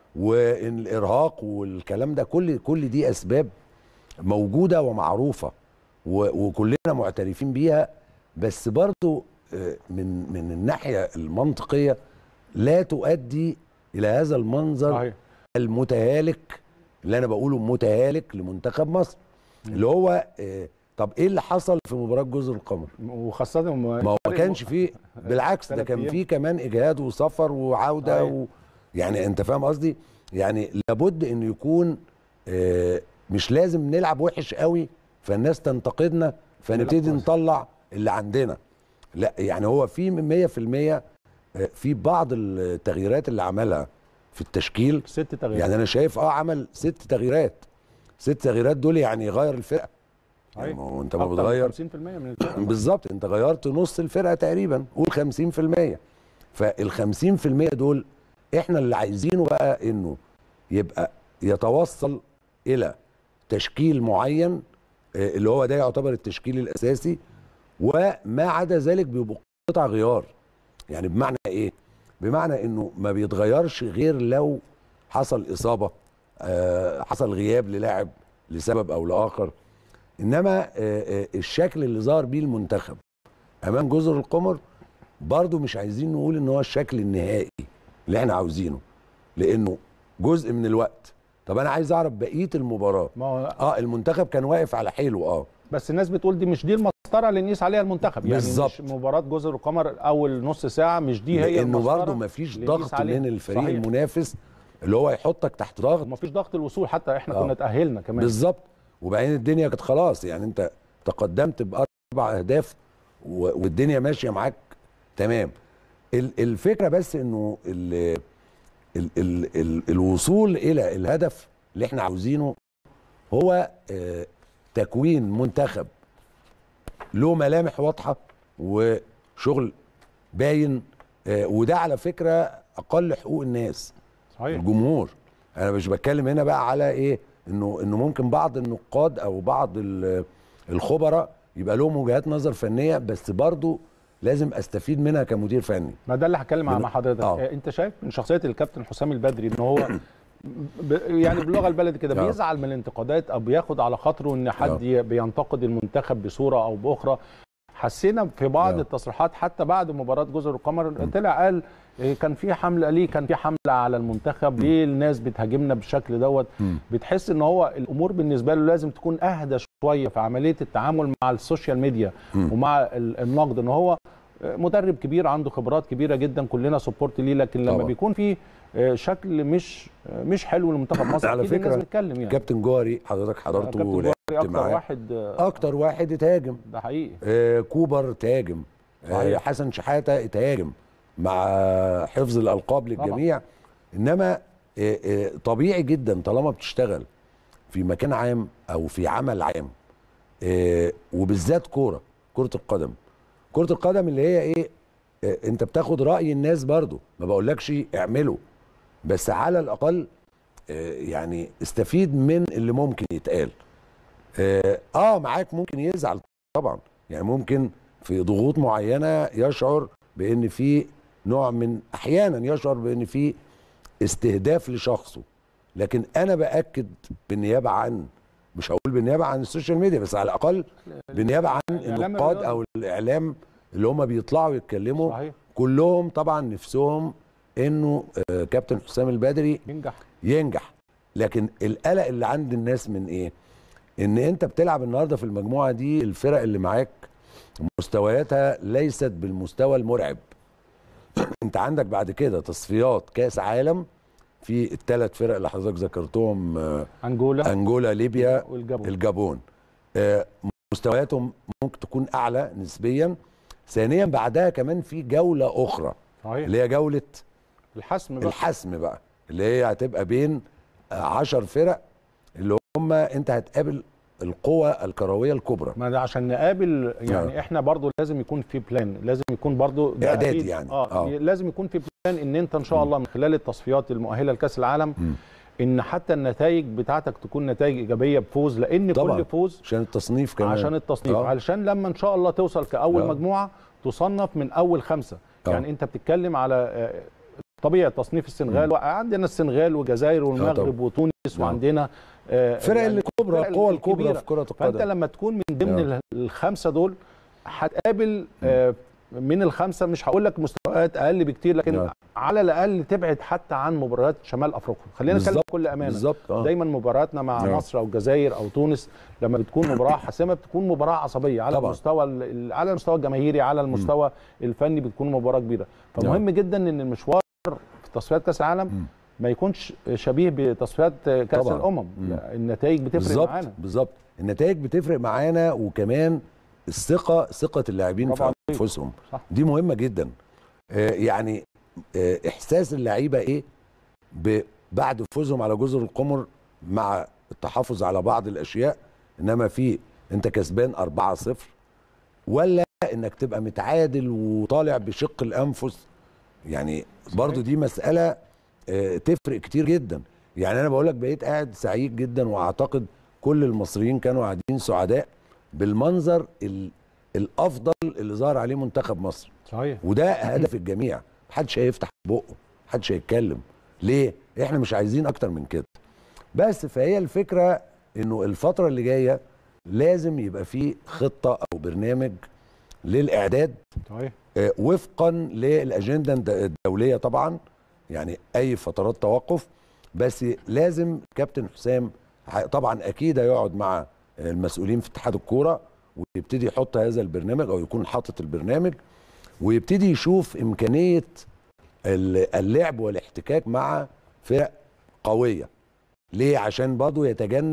والارهاق والكلام ده كل كل دي اسباب موجوده ومعروفه و- وكلنا معترفين بيها بس برضو آه، من من الناحيه المنطقيه لا تؤدي الى هذا المنظر صحيح المتهالك اللي انا بقوله متهالك لمنتخب مصر اللي هو آه، طب ايه اللي حصل في مباراه جزر القمر وخاصه ما هو ما كانش فيه بالعكس ده ثلاث كان أيام. فيه كمان اجهاد وسفر وعوده أيوة. و... يعني انت فاهم قصدي يعني لابد انه يكون آه، مش لازم نلعب وحش قوي فالناس تنتقدنا فنبتدي كويس. نطلع اللي عندنا لا يعني هو في 100% آه، في بعض التغييرات اللي عملها في التشكيل ست تغييرات يعني انا شايف اه عمل ست تغييرات ست تغييرات دول يعني غير الفرقه يعني صحيح. ما هو انت ما أكتر من بتغير 50% من الفرقة. بالظبط انت غيرت نص الفرقه تقريبا قول 50% فال 50% دول احنا اللي عايزينه بقى انه يبقى يتوصل الى تشكيل معين آه، اللي هو ده يعتبر التشكيل الاساسي وما عدا ذلك بيبقوا قطع غيار يعني بمعنى ايه بمعنى انه ما بيتغيرش غير لو حصل اصابه آه، حصل غياب للاعب لسبب او لاخر انما آه، آه، الشكل اللي ظهر بيه المنتخب امام جزر القمر برضو مش عايزين نقول ان هو الشكل النهائي اللي احنا عاوزينه لانه جزء من الوقت طب انا عايز اعرف بقيه المباراه ما هو اه المنتخب كان واقف على حيله اه بس الناس بتقول دي مش دي المسطره اللي نقيس عليها المنتخب يعني بالظبط. مش مباراه جزر القمر اول نص ساعه مش دي هي لانه المسطرة برضو ما فيش اللي نقيس ضغط عليها. من الفريق صحيح. المنافس اللي هو يحطك تحت ضغط وما فيش ضغط الوصول حتى احنا آه. كنا تاهلنا كمان بالظبط وبعدين الدنيا كانت خلاص يعني انت تقدمت باربع اهداف و- والدنيا ماشيه معاك تمام ال- الفكره بس انه ال ال ال ال الوصول الى الهدف اللي احنا عاوزينه هو آه، تكوين منتخب له ملامح واضحه وشغل باين آه، وده على فكره اقل حقوق الناس صحيح الجمهور انا مش بتكلم هنا بقى على ايه انه انه ممكن بعض النقاد او بعض ال- الخبراء يبقى لهم وجهات نظر فنيه بس برضو لازم استفيد منها كمدير فني ما ده اللي هتكلم بن- مع حضرتك آه. آه. انت شايف من شخصيه الكابتن حسام البدري ان هو ب... يعني باللغه البلدي كده آه. بيزعل من الانتقادات او بياخد على خاطره ان حد ي- بينتقد المنتخب بصوره او باخرى حسينا في بعض آه. التصريحات حتى بعد مباراه جزر القمر طلع قال إيه، كان في حمله ليه كان في حمله على المنتخب ليه الناس بتهاجمنا بالشكل دوت مم. بتحس ان هو الامور بالنسبه له لازم تكون اهدى شويه في عمليه التعامل مع السوشيال ميديا مم. ومع ال- النقد ان هو مدرب كبير عنده خبرات كبيره جدا كلنا سبورت ليه لكن لما طبعا. بيكون في شكل مش مش حلو لمنتخب مصر على أكيد الناس فكرة بتتكلم يعني كابتن جوهري حضرتك حضرته كابتن جوهري ولعبت اكتر معاه واحد آه، اكتر واحد اتهاجم ده حقيقي آه كوبر تهاجم آه صحيح. حسن شحاته اتهاجم مع حفظ الالقاب للجميع انما آه آه طبيعي جدا طالما بتشتغل في مكان عام او في عمل عام آه وبالذات كوره كره القدم كره القدم اللي هي ايه آه انت بتاخد راي الناس برضو ما بقولكش اعمله بس على الاقل آه يعني استفيد من اللي ممكن يتقال اه, آه معاك ممكن يزعل طبعا يعني ممكن في ضغوط معينه يشعر بان في نوع من احيانا يشعر بان في استهداف لشخصه لكن انا باكد بالنيابه عن مش هقول بالنيابه عن السوشيال ميديا بس على الاقل بالنيابه عن الإعلام النقاد الرياضي. او الاعلام اللي هم بيطلعوا يتكلموا صحيح كلهم طبعا نفسهم انه آه، كابتن حسام البدري ينجح ينجح لكن القلق اللي عند الناس من ايه ان انت بتلعب النهارده في المجموعه دي الفرق اللي معاك مستوياتها ليست بالمستوى المرعب انت عندك بعد كده تصفيات كاس عالم في الثلاث فرق اللي حضرتك ذكرتهم آه، انجولا انجولا ليبيا والجابون الجابون آه، مستوياتهم ممكن تكون اعلى نسبيا ثانيا بعدها كمان في جوله اخرى صحيح اللي هي جوله الحسم بقى الحسم بقى اللي هي هتبقى بين آه، عشر فرق اللي هم انت هتقابل القوى الكرويه الكبرى ما ده عشان نقابل يعني احنا برضو لازم يكون في بلان لازم يكون برضو ده إعداد أكيد. يعني. اه, آه. لازم يكون في بلان ان انت ان شاء الله من خلال التصفيات المؤهله لكاس العالم مم. ان حتى النتائج بتاعتك تكون نتائج ايجابيه بفوز لان طبعاً. كل فوز عشان التصنيف كمان عشان التصنيف آه. علشان لما ان شاء الله توصل كاول آه. مجموعه تصنف من اول خمسه آه. يعني انت بتتكلم على آه، طبيعه تصنيف السنغال وعندنا السنغال والجزائر والمغرب طبعاً. وتونس آه. وعندنا آه، فرق يعني الكبرى الفرق القوى الكبرى الكبيرة. في كره فانت القدم لما تكون من ضمن آه. ال- الخمسه دول هتقابل آه، من الخمسه مش هقول لك مستويات اقل بكتير لكن آه. على الاقل تبعد حتى عن مباريات شمال افريقيا خلينا نتكلم بالظبط. بكل امانه بالظبط اه دايما مباراتنا مع آه. مصر او الجزائر او تونس لما بتكون مباراه حاسمه بتكون مباراه عصبيه على طبعاً. المستوى ال- ال- على المستوى الجماهيري على المستوى الفني بتكون مباراه كبيره فمهم جدا ان المشوار في تصفيات كاس العالم مم. ما يكونش شبيه بتصفيات كاس طبعاً. الامم مم. لا، النتائج بتفرق بالظبط معانا بالظبط النتائج بتفرق معانا وكمان الثقه ثقه اللاعبين برافو في عليك. انفسهم صح. دي مهمه جدا آه، يعني آه، احساس اللعيبه ايه ب- بعد فوزهم على جزر القمر مع التحفظ على بعض الاشياء انما في انت كسبان 4-0 ولا انك تبقى متعادل وطالع بشق الانفس يعني برضو دي مساله آه، تفرق كتير جدا يعني انا بقول لك بقيت قاعد سعيد جدا واعتقد كل المصريين كانوا قاعدين سعداء بالمنظر ال- الافضل اللي ظهر عليه منتخب مصر صحيح وده هدف الجميع محدش هيفتح بقه محدش هيتكلم ليه احنا مش عايزين اكتر من كده بس فهي الفكره انه الفتره اللي جايه لازم يبقى في خطه او برنامج للاعداد صحيح آه، وفقا للاجنده الد- الدوليه طبعا يعني اي فترات توقف بس لازم كابتن حسام ح- طبعا اكيد هيقعد مع المسؤولين في اتحاد الكوره ويبتدي يحط هذا البرنامج او يكون حاطط البرنامج ويبتدي يشوف امكانيه ال- اللعب والاحتكاك مع فرق قويه ليه عشان برضه يتجنب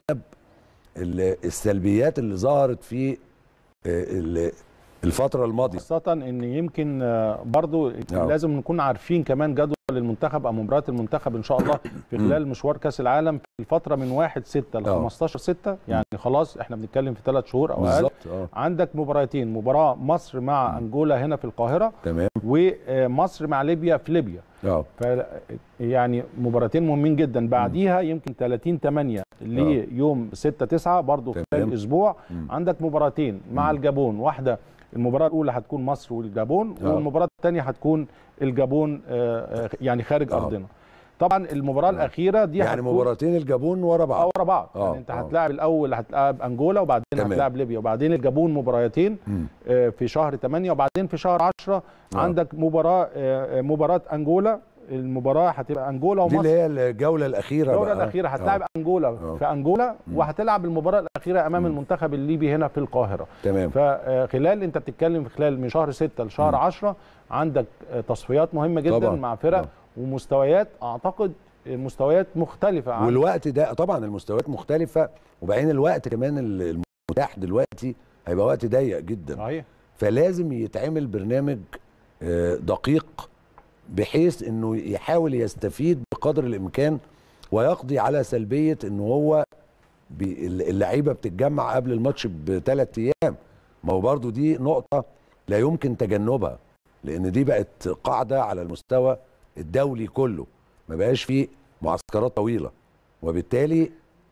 ال- السلبيات اللي ظهرت في آه، ال- الفتره الماضيه خاصة ان يمكن آه، برضو آه. لازم نكون عارفين كمان جدول المنتخب او مباريات المنتخب ان شاء الله في خلال مشوار كاس العالم في الفترة من 1 6 ل آه. 15 6 يعني خلاص احنا بنتكلم في ثلاث شهور او اقل بالظبط اه عندك مباراتين مباراة مصر مع انجولا هنا في القاهرة تمام ومصر مع ليبيا في ليبيا اه ف يعني مباراتين مهمين جدا بعديها يمكن 30 8 ليوم 6 9 برضه تمام. خلال اسبوع مم. عندك مباراتين مع الجابون واحده المباراه الاولى هتكون مصر والجابون آه. والمباراه الثانيه هتكون الجابون آه، آه، يعني خارج آه. ارضنا طبعا المباراه الاخيره دي يعني هتكون مباراتين الجابون ورا اه بعض ورا بعض آه، يعني انت آه. هتلاعب الاول هتلاعب انجولا وبعدين تمام. هتلاعب ليبيا وبعدين الجابون مباراتين مم. آه، في شهر 8 وبعدين في شهر 10 آه. عندك مباراه آه، آه، مباراه انجولا المباراه هتبقى انجولا دي ومصر اللي هي الجوله الاخيره الجوله بقى. الاخيره هتلاعب انجولا آه. في انجولا وهتلعب المباراه الاخيره امام المنتخب الليبي هنا في القاهره تمام فخلال انت بتتكلم في خلال من شهر 6 لشهر 10 عندك آه، تصفيات مهمه جدا طبعاً. مع فرق آه. ومستويات اعتقد مستويات مختلفه عن والوقت ده طبعا المستويات مختلفه وبعدين الوقت كمان المتاح دلوقتي هيبقى وقت ضيق جدا صحيح فلازم يتعمل برنامج آه، دقيق بحيث انه يحاول يستفيد بقدر الامكان ويقضي على سلبيه ان هو بي- اللعيبه بتتجمع قبل الماتش بثلاث ايام ما هو برضو دي نقطه لا يمكن تجنبها لان دي بقت قاعده على المستوى الدولي كله ما بقاش فيه معسكرات طويله وبالتالي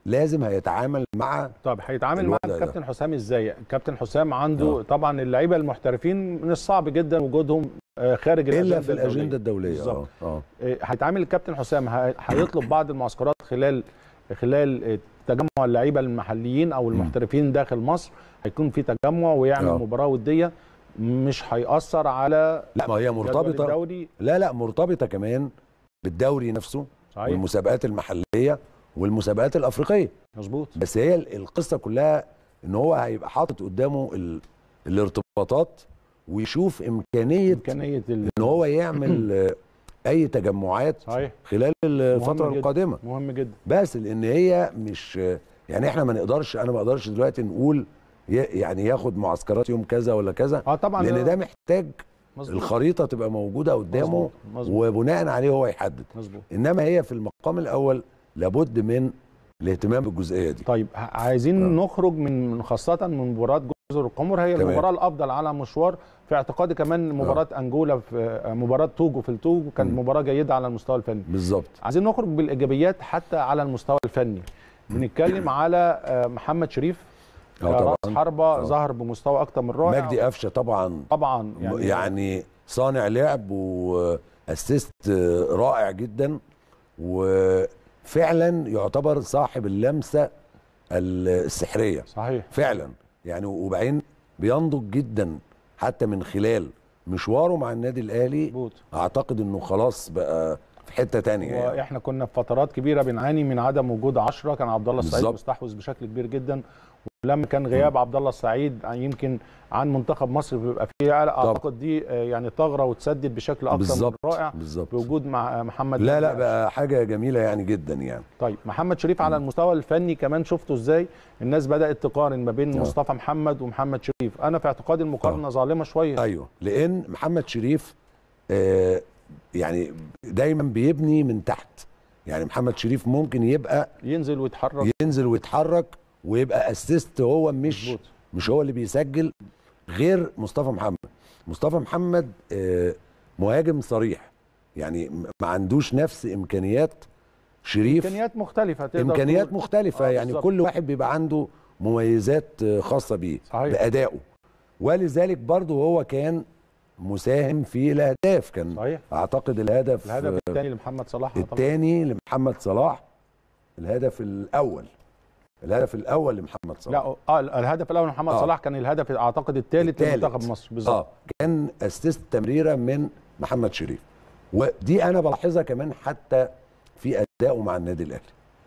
لازم هيتعامل مع طب هيتعامل مع الوضع ده. الكابتن حسام ازاي؟ الكابتن حسام عنده آه. طبعا اللعيبه المحترفين من الصعب جدا وجودهم آه، خارج الا في الاجنده الدوليه بالظبط. اه اه آه، هيتعامل الكابتن حسام ه- هيطلب بعض المعسكرات خلال خلال آه، تجمع اللعيبه المحليين او المحترفين داخل مصر هيكون في تجمع ويعمل آه. مباراه وديه مش هيأثر على لا ما هي جدول مرتبطه الدوري لا لا مرتبطه كمان بالدوري نفسه صحيح والمسابقات المحليه والمسابقات الافريقيه مظبوط بس هي ال- القصه كلها ان هو هيبقى حاطط قدامه ال... الارتباطات ويشوف امكانيه امكانيه ال- ان هو يعمل آه، اي تجمعات صحيح خلال الفتره جدا. القادمه مهم جدا بس لان هي مش يعني احنا ما نقدرش انا ما اقدرش دلوقتي نقول ي- يعني ياخد معسكرات يوم كذا ولا كذا اه طبعا لان ده محتاج مظبوط. الخريطه تبقى موجوده قدامه مظبوط. مظبوط. وبناء عليه هو يحدد مظبوط انما هي في المقام الاول لابد من الاهتمام بالجزئيه دي طيب ه- عايزين آه. نخرج من من خاصة من مباراة جزر القمر هي تمام. المباراة الأفضل على مشوار في اعتقادي كمان مباراة أنجولا في آه، مباراة توجو في التوجو كانت مم. مباراة جيدة على المستوى الفني بالظبط عايزين نخرج بالإيجابيات حتى على المستوى الفني بنتكلم على آه، محمد شريف اه كراس طبعا حربة آه. ظهر بمستوى أكتر من رائع مجدي قفشه طبعا طبعا يعني, يعني, يعني صانع لعب واسيست رائع جدا وفعلا يعتبر صاحب اللمسه السحريه صحيح فعلا يعني وبعدين بينضج جدا حتى من خلال مشواره مع النادي الاهلي مظبوط اعتقد انه خلاص بقى في حته تانية يعني. واحنا كنا في فترات كبيره بنعاني من عدم وجود عشرة كان عبد الله السعيد بالظبط. مستحوذ بشكل كبير جدا ولما كان غياب عبد الله السعيد يمكن عن منتخب مصر بيبقى فيه اعتقد دي آه، يعني ثغره وتسدد بشكل اكثر من بالظبط رائع بالظبط بوجود مع محمد لا لا نجم. بقى حاجه جميله يعني جدا يعني طيب محمد شريف على المستوى الفني كمان شفته ازاي الناس بدات تقارن ما بين آه. مصطفى محمد ومحمد شريف انا في اعتقادي المقارنه ظالمه شويه ايوه لان محمد شريف آه يعني دايما بيبني من تحت يعني محمد شريف ممكن يبقى ينزل ويتحرك ينزل ويتحرك ويبقى اسيست هو مش مظبوط مش هو اللي بيسجل غير مصطفى محمد مصطفى محمد آه، مهاجم صريح يعني م- ما عندوش نفس امكانيات شريف امكانيات مختلفه تقدر امكانيات تقول. مختلفه آه، يعني بالظبط. كل واحد بيبقى عنده مميزات آه، خاصه بيه صحيح. بادائه ولذلك برضه هو كان مساهم في الاهداف كان صحيح اعتقد الهدف الهدف آه، الثاني لمحمد صلاح طبعاً. الثاني لمحمد صلاح الهدف الاول الهدف الاول لمحمد صلاح لا اه الهدف الاول محمد آه. صلاح كان الهدف اعتقد الثالث التالت. لمنتخب مصر بالظبط اه كان اسيست تمريره من محمد شريف ودي انا بلاحظها كمان حتى في ادائه مع النادي الاهلي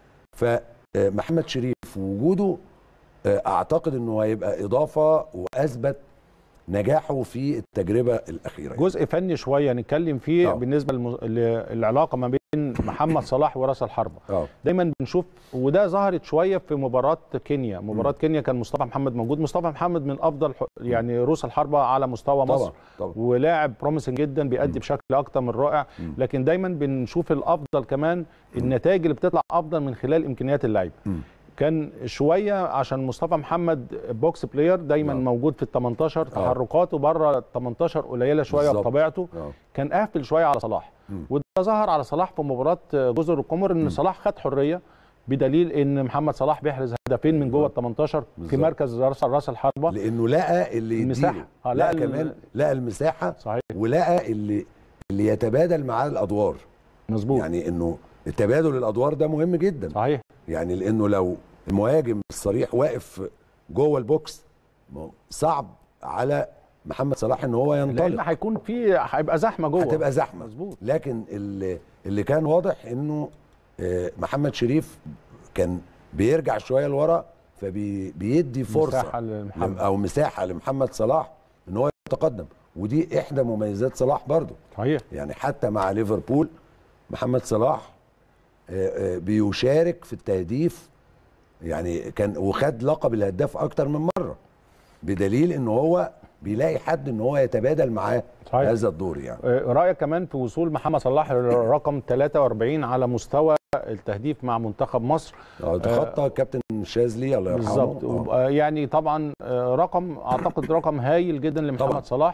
فمحمد شريف وجوده آه، اعتقد انه هيبقى اضافه واثبت نجاحه في التجربه الاخيره يعني. جزء فني شويه نتكلم فيه آه. بالنسبه للمز... للعلاقه ما بين محمد صلاح وراس الحربه اه دايما بنشوف وده ظهرت شويه في مباراه كينيا مباراه كينيا كان مصطفى محمد موجود مصطفى محمد من افضل ح- يعني رؤوس الحربه على مستوى مصر طبعا طبعا ولاعب بروميسنج جدا بيأدي بشكل اكتر من رائع مم. لكن دايما بنشوف الافضل كمان النتائج اللي بتطلع افضل من خلال امكانيات اللعيبه مم. كان شويه عشان مصطفى محمد بوكس بلاير دايما نعم. موجود في ال 18 تحركاته بره ال 18 قليله شويه بالظبط. بطبيعته اه كان قافل شويه على صلاح مم. وده ظهر على صلاح في مباراه جزر القمر ان صلاح خد حريه بدليل ان محمد صلاح بيحرز هدفين من جوه ال 18 في بالظبط. مركز راس راس الحربه لانه لقى اللي المساحة. يديله آه، لقى لقى ال- كمان لقى المساحه صحيح ولقى اللي اللي يتبادل معاه الادوار مظبوط يعني انه التبادل الادوار ده مهم جدا صحيح يعني لانه لو المهاجم الصريح واقف جوه البوكس ما هو صعب على محمد صلاح ان هو لان ينطلق هيكون في هيبقى زحمه جوه هتبقى زحمه مظبوط لكن اللي, اللي كان واضح انه آه، محمد شريف كان بيرجع شويه لورا فبيدي فرصه مساحه لمحمد او مساحه لمحمد صلاح ان هو يتقدم ودي احدى مميزات صلاح برضه صحيح يعني حتى مع ليفربول محمد صلاح آه، آه، بيشارك في التهديف يعني كان وخد لقب الهداف اكتر من مره بدليل ان هو بيلاقي حد ان هو يتبادل معاه صحيح. هذا الدور يعني آه، رايك كمان في وصول محمد صلاح لرقم 43 على مستوى التهديف مع منتخب مصر آه، تخطى كابتن شاذلي الله يرحمه بالظبط آه، آه، يعني طبعا آه، رقم اعتقد رقم هايل جدا لمحمد طبعا صلاح طبعا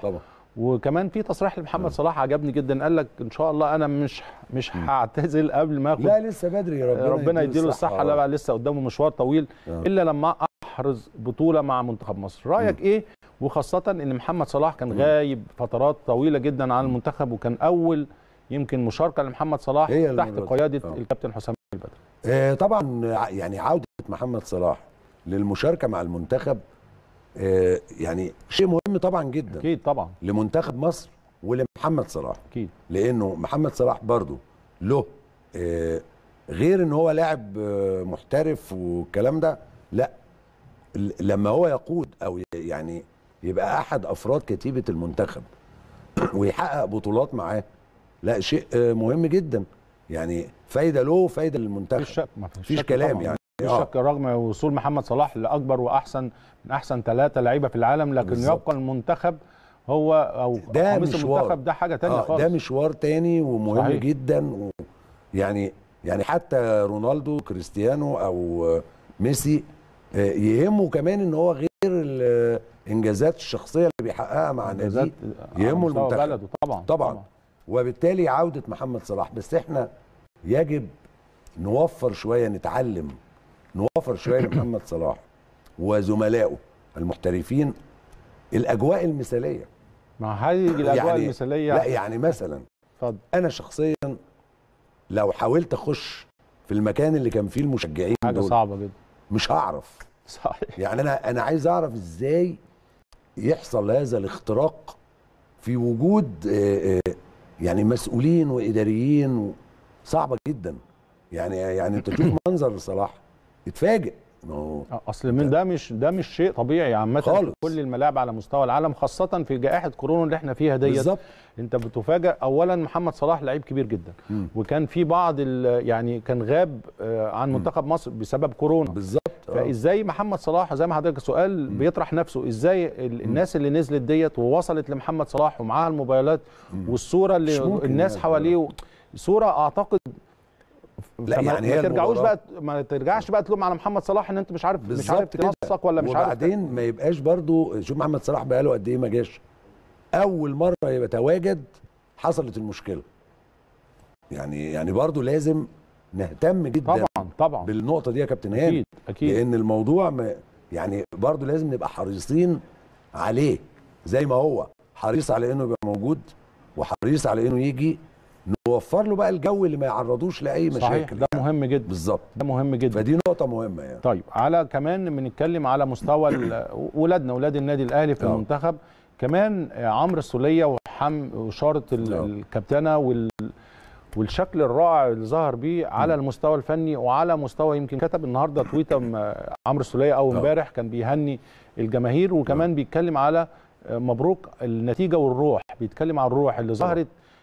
وكمان في تصريح لمحمد صلاح عجبني جدا قال لك ان شاء الله انا مش مش هعتزل قبل ما اخد لا لسه بدري ربنا, ربنا يديله الصحه لا آه. بقى لسه قدامه مشوار طويل آه. الا لما احرز بطوله مع منتخب مصر رايك ايه وخاصه ان محمد صلاح كان مم. غايب فترات طويله جدا عن المنتخب وكان اول يمكن مشاركه لمحمد صلاح هي تحت المرة دي. قياده آه. الكابتن حسام البدري آه، طبعا ع- يعني عوده محمد صلاح للمشاركه مع المنتخب آه، يعني شيء مهم طبعا جدا اكيد طبعا لمنتخب مصر ولمحمد صلاح اكيد لانه محمد صلاح برضو له آه، غير ان هو لاعب آه، محترف والكلام ده لا ل- لما هو يقود او ي- يعني يبقى احد افراد كتيبه المنتخب ويحقق بطولات معاه لا شيء آه، مهم جدا يعني فايده له وفايده مفيش للمنتخب شك مفيش مفيش شك كلام طبعاً. يعني. مفيش آه. شك رغم وصول محمد صلاح لاكبر واحسن من احسن ثلاثه لعيبه في العالم لكن بالظبط. يبقى المنتخب هو او ده قميص مشوار. المنتخب ده حاجه ثانيه آه خالص ده مشوار تاني ومهم صحيح. صحيح. جدا و يعني يعني حتى رونالدو كريستيانو او آه، ميسي آه، يهمه كمان ان هو غير الانجازات الشخصيه اللي بيحققها مع إنجازات ناديه على يهمه مستوى المنتخب. بلده طبعا طبعا وبالتالي عوده محمد صلاح بس احنا يجب نوفر شويه نتعلم نوفر شويه لمحمد صلاح وزملائه المحترفين الاجواء المثاليه مع هذه الاجواء يعني- المثاليه لا يعني مثلا اتفضل انا شخصيا لو حاولت اخش في المكان اللي كان فيه المشجعين حاجه دول صعبه جدا مش هعرف صحيح يعني انا انا عايز اعرف ازاي يحصل هذا الاختراق في وجود آه، آه، يعني مسؤولين واداريين و- صعبه جدا يعني يعني انت تشوف منظر صلاح يتفاجئ ما هو اصل من ده مش ده مش شيء طبيعي عامه في خالص. كل الملاعب على مستوى العالم خاصه في جائحه كورونا اللي احنا فيها ديت بالظبط انت بتفاجئ اولا محمد صلاح لعيب كبير جدا مم. وكان في بعض ال- يعني كان غاب آه، عن منتخب مصر بسبب كورونا بالظبط آه. فازاي محمد صلاح زي ما حضرتك السؤال بيطرح نفسه ازاي ال- الناس اللي نزلت ديت ووصلت لمحمد صلاح ومعاها الموبايلات والصوره مش اللي ممكن الناس يعني. حواليه صوره اعتقد لا فما- يعني ما هي ترجعوش المباراة- بقى ما ترجعش بقى تلوم على محمد صلاح ان انت مش عارف مش عارف بالظبط كده. تنسق ولا مش عارف وبعدين ما يبقاش برضو شوف محمد صلاح بقاله قد ايه ما جاش اول مره يبقى تواجد حصلت المشكله يعني يعني برضو لازم نهتم جدا طبعا طبعا بالنقطه دي يا كابتن هاني اكيد اكيد لان الموضوع ما يعني برضو لازم نبقى حريصين عليه زي ما هو حريص على انه يبقى موجود وحريص على انه يجي نوفر له بقى الجو اللي ما يعرضوش لاي صحيح مشاكل ده يعني. مهم جدا بالظبط ده مهم جدا فدي نقطه مهمه يعني طيب على كمان بنتكلم على مستوى ال- ولادنا ولاد النادي الاهلي في آه. المنتخب كمان عمرو السوليه وحم وشاره ال- آه. الكابتنه وال والشكل الرائع اللي ظهر بيه على المستوى الفني وعلى مستوى يمكن كتب النهارده تويته م- عمرو السوليه او آه. امبارح كان بيهني الجماهير وكمان بيتكلم على مبروك النتيجه والروح بيتكلم على الروح اللي ظهرت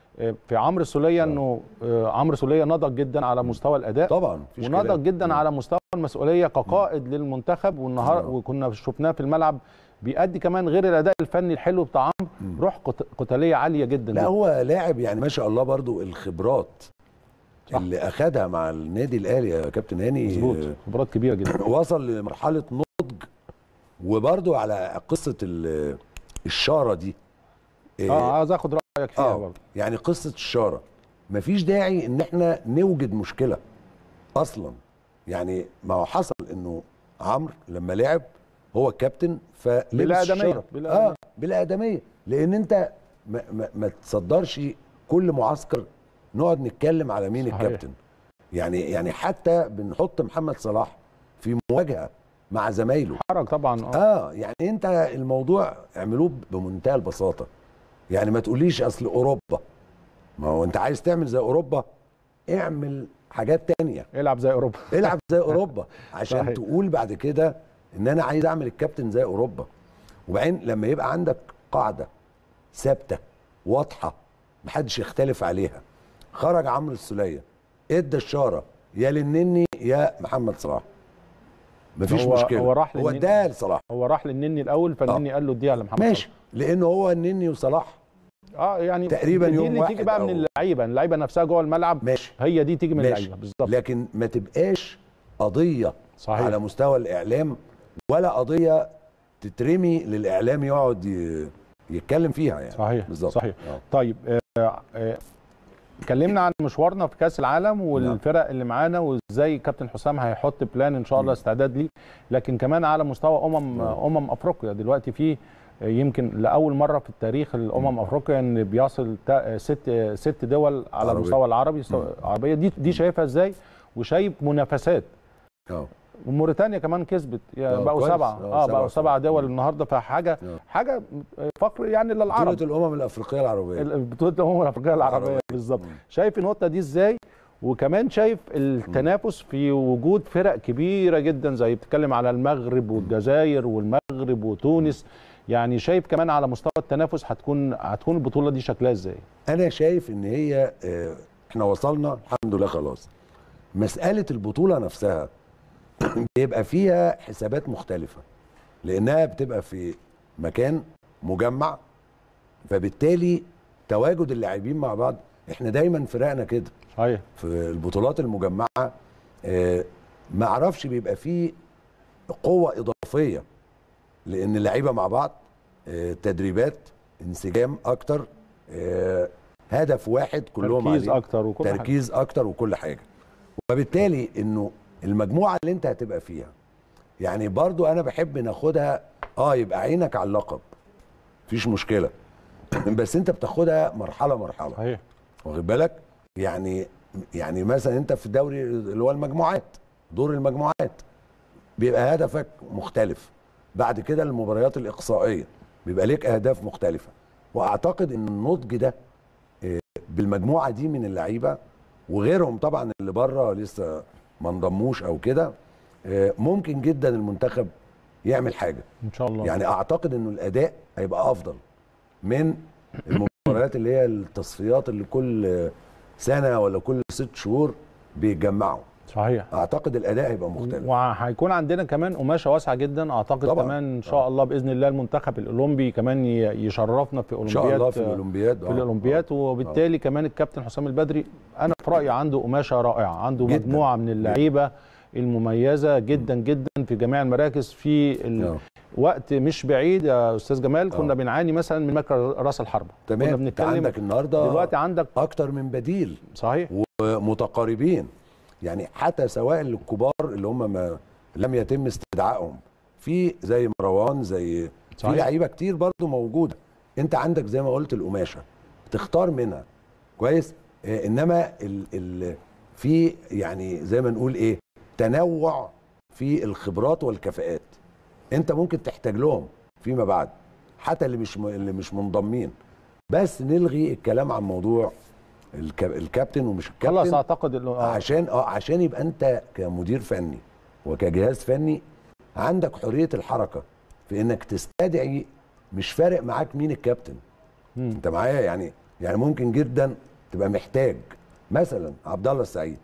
في عمرو السوليه انه عمرو السوليه نضج جدا على مستوى الاداء طبعا مفيش ونضج كلام. جدا على مستوى المسؤوليه كقائد للمنتخب والنهار آه. وكنا شفناه في الملعب بيأدي كمان غير الاداء الفني الحلو بتاع عمرو روح قت- قتاليه عاليه جدا لا جداً. هو لاعب يعني ما شاء الله برضو الخبرات صح. اللي اخدها مع النادي الاهلي يا كابتن هاني مظبوط آه، خبرات كبيره جدا وصل لمرحله نضج وبرضو على قصه ال- الشاره دي آه، اه عايز اخد رايك فيها اه برضه يعني قصه الشاره مفيش داعي ان احنا نوجد مشكله اصلا يعني ما هو حصل انه عمرو لما لعب هو الكابتن فلبس بلا آدمية، الشارة. بلا اه آدمية. بلا ادميه لان انت ما, ما, ما تصدرش كل معسكر نقعد نتكلم على مين صحيح. الكابتن يعني يعني حتى بنحط محمد صلاح في مواجهه مع زمايله حرج طبعا اه اه يعني انت الموضوع اعملوه بمنتهى البساطه يعني ما تقوليش اصل اوروبا ما هو انت عايز تعمل زي اوروبا اعمل حاجات تانية العب زي اوروبا العب زي اوروبا عشان صحيح. تقول بعد كده ان انا عايز اعمل الكابتن زي اوروبا وبعدين لما يبقى عندك قاعده ثابته واضحه محدش يختلف عليها خرج عمرو السوليه ادى الشاره يا للنني يا محمد صلاح مفيش هو- مشكله هو راح هو للنني. اداها لصلاح هو راح للنني الاول فالنني قال له اديها لمحمد ماشي لانه هو النني وصلاح صلاح. اه يعني تقريباً دي يوم اللي تيجي واحد بقى أو- من اللعيبه اللعيبه نفسها جوه الملعب ماشي هي دي تيجي من ماشي. اللعيبه بالظبط لكن ما تبقاش قضيه صحيح. على مستوى الاعلام ولا قضيه تترمي للاعلام يقعد ي- يتكلم فيها يعني صحيح بالظبط صحيح آه. طيب آه، آه، اتكلمنا عن مشوارنا في كاس العالم والفرق اللي معانا وازاي كابتن حسام هيحط بلان ان شاء الله استعداد ليه لكن كمان على مستوى امم نعم. امم افريقيا دلوقتي في آه، يمكن لاول مره في التاريخ الامم افريقيا ان بيصل تا- ست ست دول على عربية. المستوى العربي مم. عربيه دي دي شايفها ازاي وشايف منافسات اه وموريتانيا كمان كسبت يعني آه، بقوا كويس. سبعه آه، اه سبعة بقوا سبعه سبعة. دول النهارده فحاجه آه. حاجه فقر يعني للعرب بطولة الامم الافريقيه العربيه بطوله الامم الافريقيه العربيه العربية. بالظبط مم. شايف النقطه دي ازاي وكمان شايف التنافس في وجود فرق كبيره جدا زي بتتكلم على المغرب والجزائر والمغرب وتونس يعني شايف كمان على مستوى التنافس هتكون هتكون البطوله دي شكلها ازاي انا شايف ان هي آه، احنا وصلنا الحمد لله خلاص مساله البطوله نفسها بيبقى فيها حسابات مختلفه لانها بتبقى في مكان مجمع فبالتالي تواجد اللاعبين مع بعض احنا دايما فرقنا كده صحيح في البطولات المجمعه آه، ما اعرفش بيبقى فيه قوه اضافيه لان اللعيبه مع بعض آه، تدريبات انسجام اكتر آه، هدف واحد كلهم تركيز عليه اكتر وكل حاجه تركيز اكتر وكل حاجه وبالتالي انه المجموعه اللي انت هتبقى فيها يعني برضو انا بحب ناخدها اه يبقى عينك على اللقب مفيش مشكله بس انت بتاخدها مرحله مرحله صحيح واخد بالك يعني يعني مثلا انت في الدوري اللي هو المجموعات دور المجموعات بيبقى هدفك مختلف بعد كده المباريات الاقصائيه بيبقى ليك اهداف مختلفه واعتقد ان النضج ده آه، بالمجموعه دي من اللعيبه وغيرهم طبعا اللي بره لسه ما انضموش او كده آه، ممكن جدا المنتخب يعمل حاجه ان شاء الله يعني اعتقد انه الاداء هيبقى افضل من المباريات اللي هي التصفيات اللي كل سنه ولا كل ست شهور بيتجمعوا صحيح اعتقد الاداء هيبقى مختلف وهيكون عندنا كمان قماشه واسعه جدا اعتقد طبعاً. كمان ان شاء الله باذن الله المنتخب الاولمبي كمان ي- يشرفنا في ان شاء الله في اولمبياد الاولمبياد في الاولمبياد وبالتالي كمان الكابتن حسام البدري انا في رايي عنده قماشه رائعه عنده جداً. مجموعه من اللعيبه المميزه جدا جدا في جميع المراكز في ال... آه. وقت مش بعيد يا استاذ جمال كنا آه. بنعاني مثلا من مركز راس الحربه كنا تمام انت بنتكلم عندك النهارده دلوقتي عندك اكتر من بديل صحيح ومتقاربين يعني حتى سواء الكبار اللي هم ما لم يتم استدعائهم في زي مروان زي في صحيح. لعيبه كتير برضو موجوده انت عندك زي ما قلت القماشه تختار منها كويس آه انما ال ال في يعني زي ما نقول ايه تنوع في الخبرات والكفاءات انت ممكن تحتاج لهم فيما بعد حتى اللي مش م- اللي مش منضمين بس نلغي الكلام عن موضوع الك- الكابتن ومش الكابتن خلاص اعتقد إنه- آه. عشان اه عشان يبقى انت كمدير فني وكجهاز فني عندك حريه الحركه في انك تستدعي مش فارق معاك مين الكابتن مم. انت معايا يعني يعني ممكن جدا تبقى محتاج مثلا عبد الله السعيد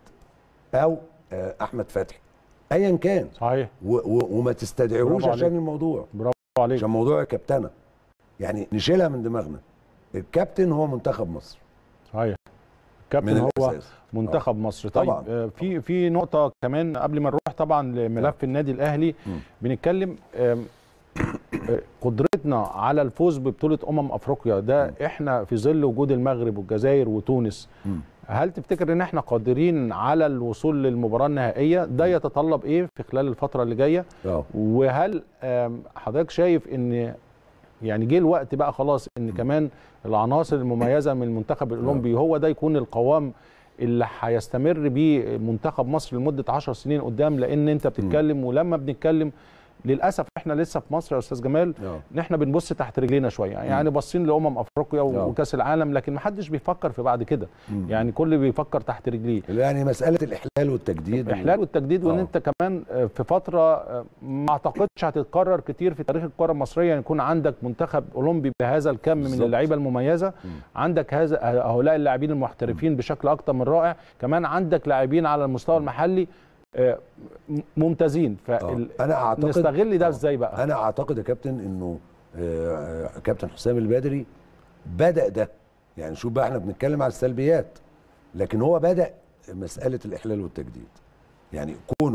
او آه، احمد فتحي ايا كان صحيح و و وما تستدعيهوش برافو عشان عليك. الموضوع برافو عليك عشان موضوع الكابتنه يعني نشيلها من دماغنا الكابتن هو منتخب مصر صحيح من الكابتن هو الاساس منتخب مصر طيب طبعاً. آه، في في نقطه كمان قبل ما نروح طبعا لملف النادي الاهلي مم. بنتكلم آم، آه، قدرتنا على الفوز ببطوله امم افريقيا ده احنا في ظل وجود المغرب والجزائر وتونس مم. هل تفتكر ان احنا قادرين على الوصول للمباراه النهائيه ده يتطلب ايه في خلال الفتره اللي جايه اه وهل آم، حضرتك شايف ان يعني جه الوقت بقى خلاص ان كمان العناصر المميزه من المنتخب الاولمبي هو ده يكون القوام اللي هيستمر بيه منتخب مصر لمده 10 سنين قدام لان انت بتتكلم ولما بنتكلم للاسف احنا لسه في مصر يا استاذ جمال اه ان احنا بنبص تحت رجلينا شويه يعني باصين لامم افريقيا آه. وكاس العالم لكن ما حدش بيفكر في بعد كده مم. يعني كل بيفكر تحت رجليه يعني مساله الاحلال والتجديد الاحلال والتجديد وان آه. انت كمان آه، في فتره آه، ما اعتقدش هتتكرر كتير في تاريخ الكره المصريه يعني يكون عندك منتخب اولمبي بهذا الكم من بالظبط. اللعيبه المميزه مم. عندك هذا هؤلاء اللاعبين المحترفين بشكل اكتر من رائع كمان عندك لاعبين على المستوى المحلي آه، م- ممتازين آه. انا اعتقد فنستغل ده آه. ازاي بقى انا اعتقد يا كابتن انه آه، آه، كابتن حسام البدري بدا ده يعني شوف بقى احنا بنتكلم على السلبيات لكن هو بدا مساله الاحلال والتجديد يعني كونه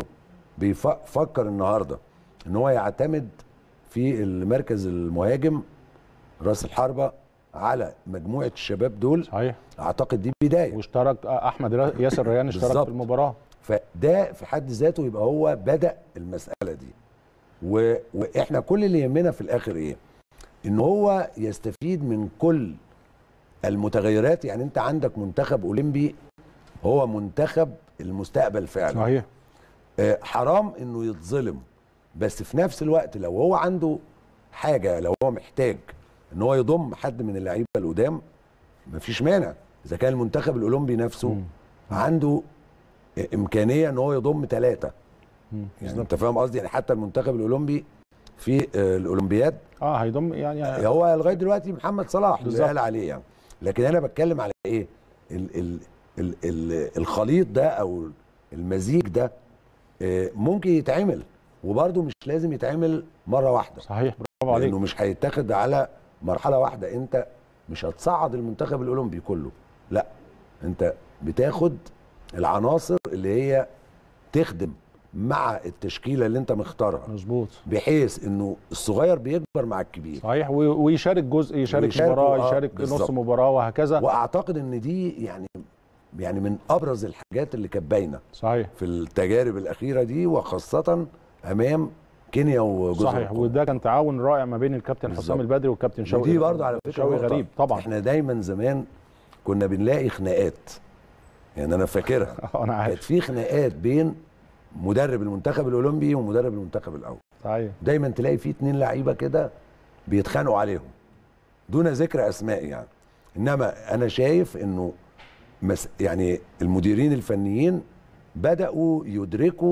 بيفكر النهارده ان هو يعتمد في المركز المهاجم راس الحربه على مجموعه الشباب دول صحيح اعتقد دي بدايه واشترك احمد را- ياسر ريان اشترك بالظبط. في المباراه فده في حد ذاته يبقى هو بدا المساله دي و... واحنا كل اللي يهمنا في الاخر ايه ان هو يستفيد من كل المتغيرات يعني انت عندك منتخب اولمبي هو منتخب المستقبل فعلا صحيح آه، حرام انه يتظلم بس في نفس الوقت لو هو عنده حاجه لو هو محتاج ان هو يضم حد من اللعيبه القدام مفيش مانع اذا كان المنتخب الاولمبي نفسه مم. عنده آه، امكانيه ان هو يضم ثلاثه يعني انت فاهم قصدي يعني حتى المنتخب الاولمبي في آه، الاولمبياد اه هيضم يعني هو لغايه دلوقتي محمد صلاح اللي بالظبط. قال عليه يعني لكن انا بتكلم على ايه ال ال ال ال الخليط ده او المزيج ده آه، ممكن يتعمل وبرده مش لازم يتعمل مره واحده صحيح برافو عليك لانه مش هيتاخد على مرحله واحده انت مش هتصعد المنتخب الاولمبي كله لا انت بتاخد العناصر اللي هي تخدم مع التشكيله اللي انت مختارها مظبوط بحيث انه الصغير بيكبر مع الكبير صحيح و- ويشارك جزء يشارك ويشاركوا، مباراه آه، يشارك نص بالظبط. مباراه وهكذا واعتقد ان دي يعني يعني من ابرز الحاجات اللي كانت باينه صحيح في التجارب الاخيره دي وخاصه امام كينيا وجزر صحيح القمر. وده كان تعاون رائع ما بين الكابتن بالظبط. حسام البدري والكابتن شوقي ودي برضه على فكره شوقي نقطة. غريب طبعا احنا دايما زمان كنا بنلاقي خناقات يعني انا فاكرها انا كانت عارف في خناقات بين مدرب المنتخب الاولمبي ومدرب المنتخب الاول صحيح دايما تلاقي في اتنين لعيبه كده بيتخانقوا عليهم دون ذكر اسماء يعني انما انا شايف انه مس يعني المديرين الفنيين بداوا يدركوا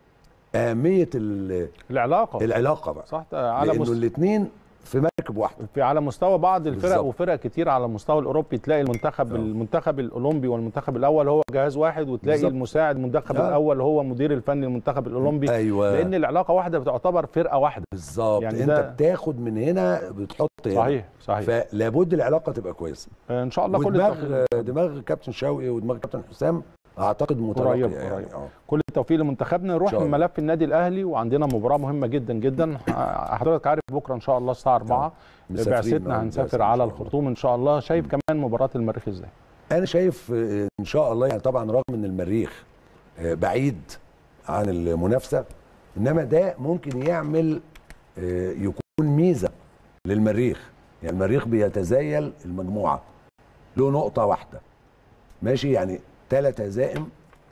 اهميه ال- العلاقه العلاقه بقى صح على لانه مست... الاثنين في مركب واحده في على مستوى بعض الفرق بالظبط. وفرق كتير على المستوى الاوروبي تلاقي المنتخب آه. المنتخب الاولمبي والمنتخب الاول هو جهاز واحد وتلاقي بالظبط. المساعد المنتخب آه. الاول هو مدير الفني المنتخب الاولمبي ايوه لان العلاقه واحده بتعتبر فرقه واحده بالظبط يعني يعني انت ده- بتاخد من هنا بتحط هنا صحيح صحيح فلابد العلاقه تبقى كويسه ان شاء الله كل ودماغ التوفيق دماغ كابتن شوقي ودماغ كابتن حسام اعتقد متراقيه قريب- يعني قريب. اه كل التوفيق لمنتخبنا نروح شاء الله. لملف النادي الاهلي وعندنا مباراه مهمه جدا جدا حضرتك عارف بكره ان شاء الله الساعه 4 مسافرين بعثتنا آه، هنسافر مسافرين إن على شاء الله. الخرطوم ان شاء الله شايف كمان مباراه المريخ ازاي انا شايف آه، ان شاء الله يعني طبعا رغم ان المريخ آه، بعيد عن المنافسه انما ده ممكن يعمل آه، يكون ميزه للمريخ يعني المريخ بيتزايل المجموعه له نقطه واحده ماشي يعني ثلاث هزائم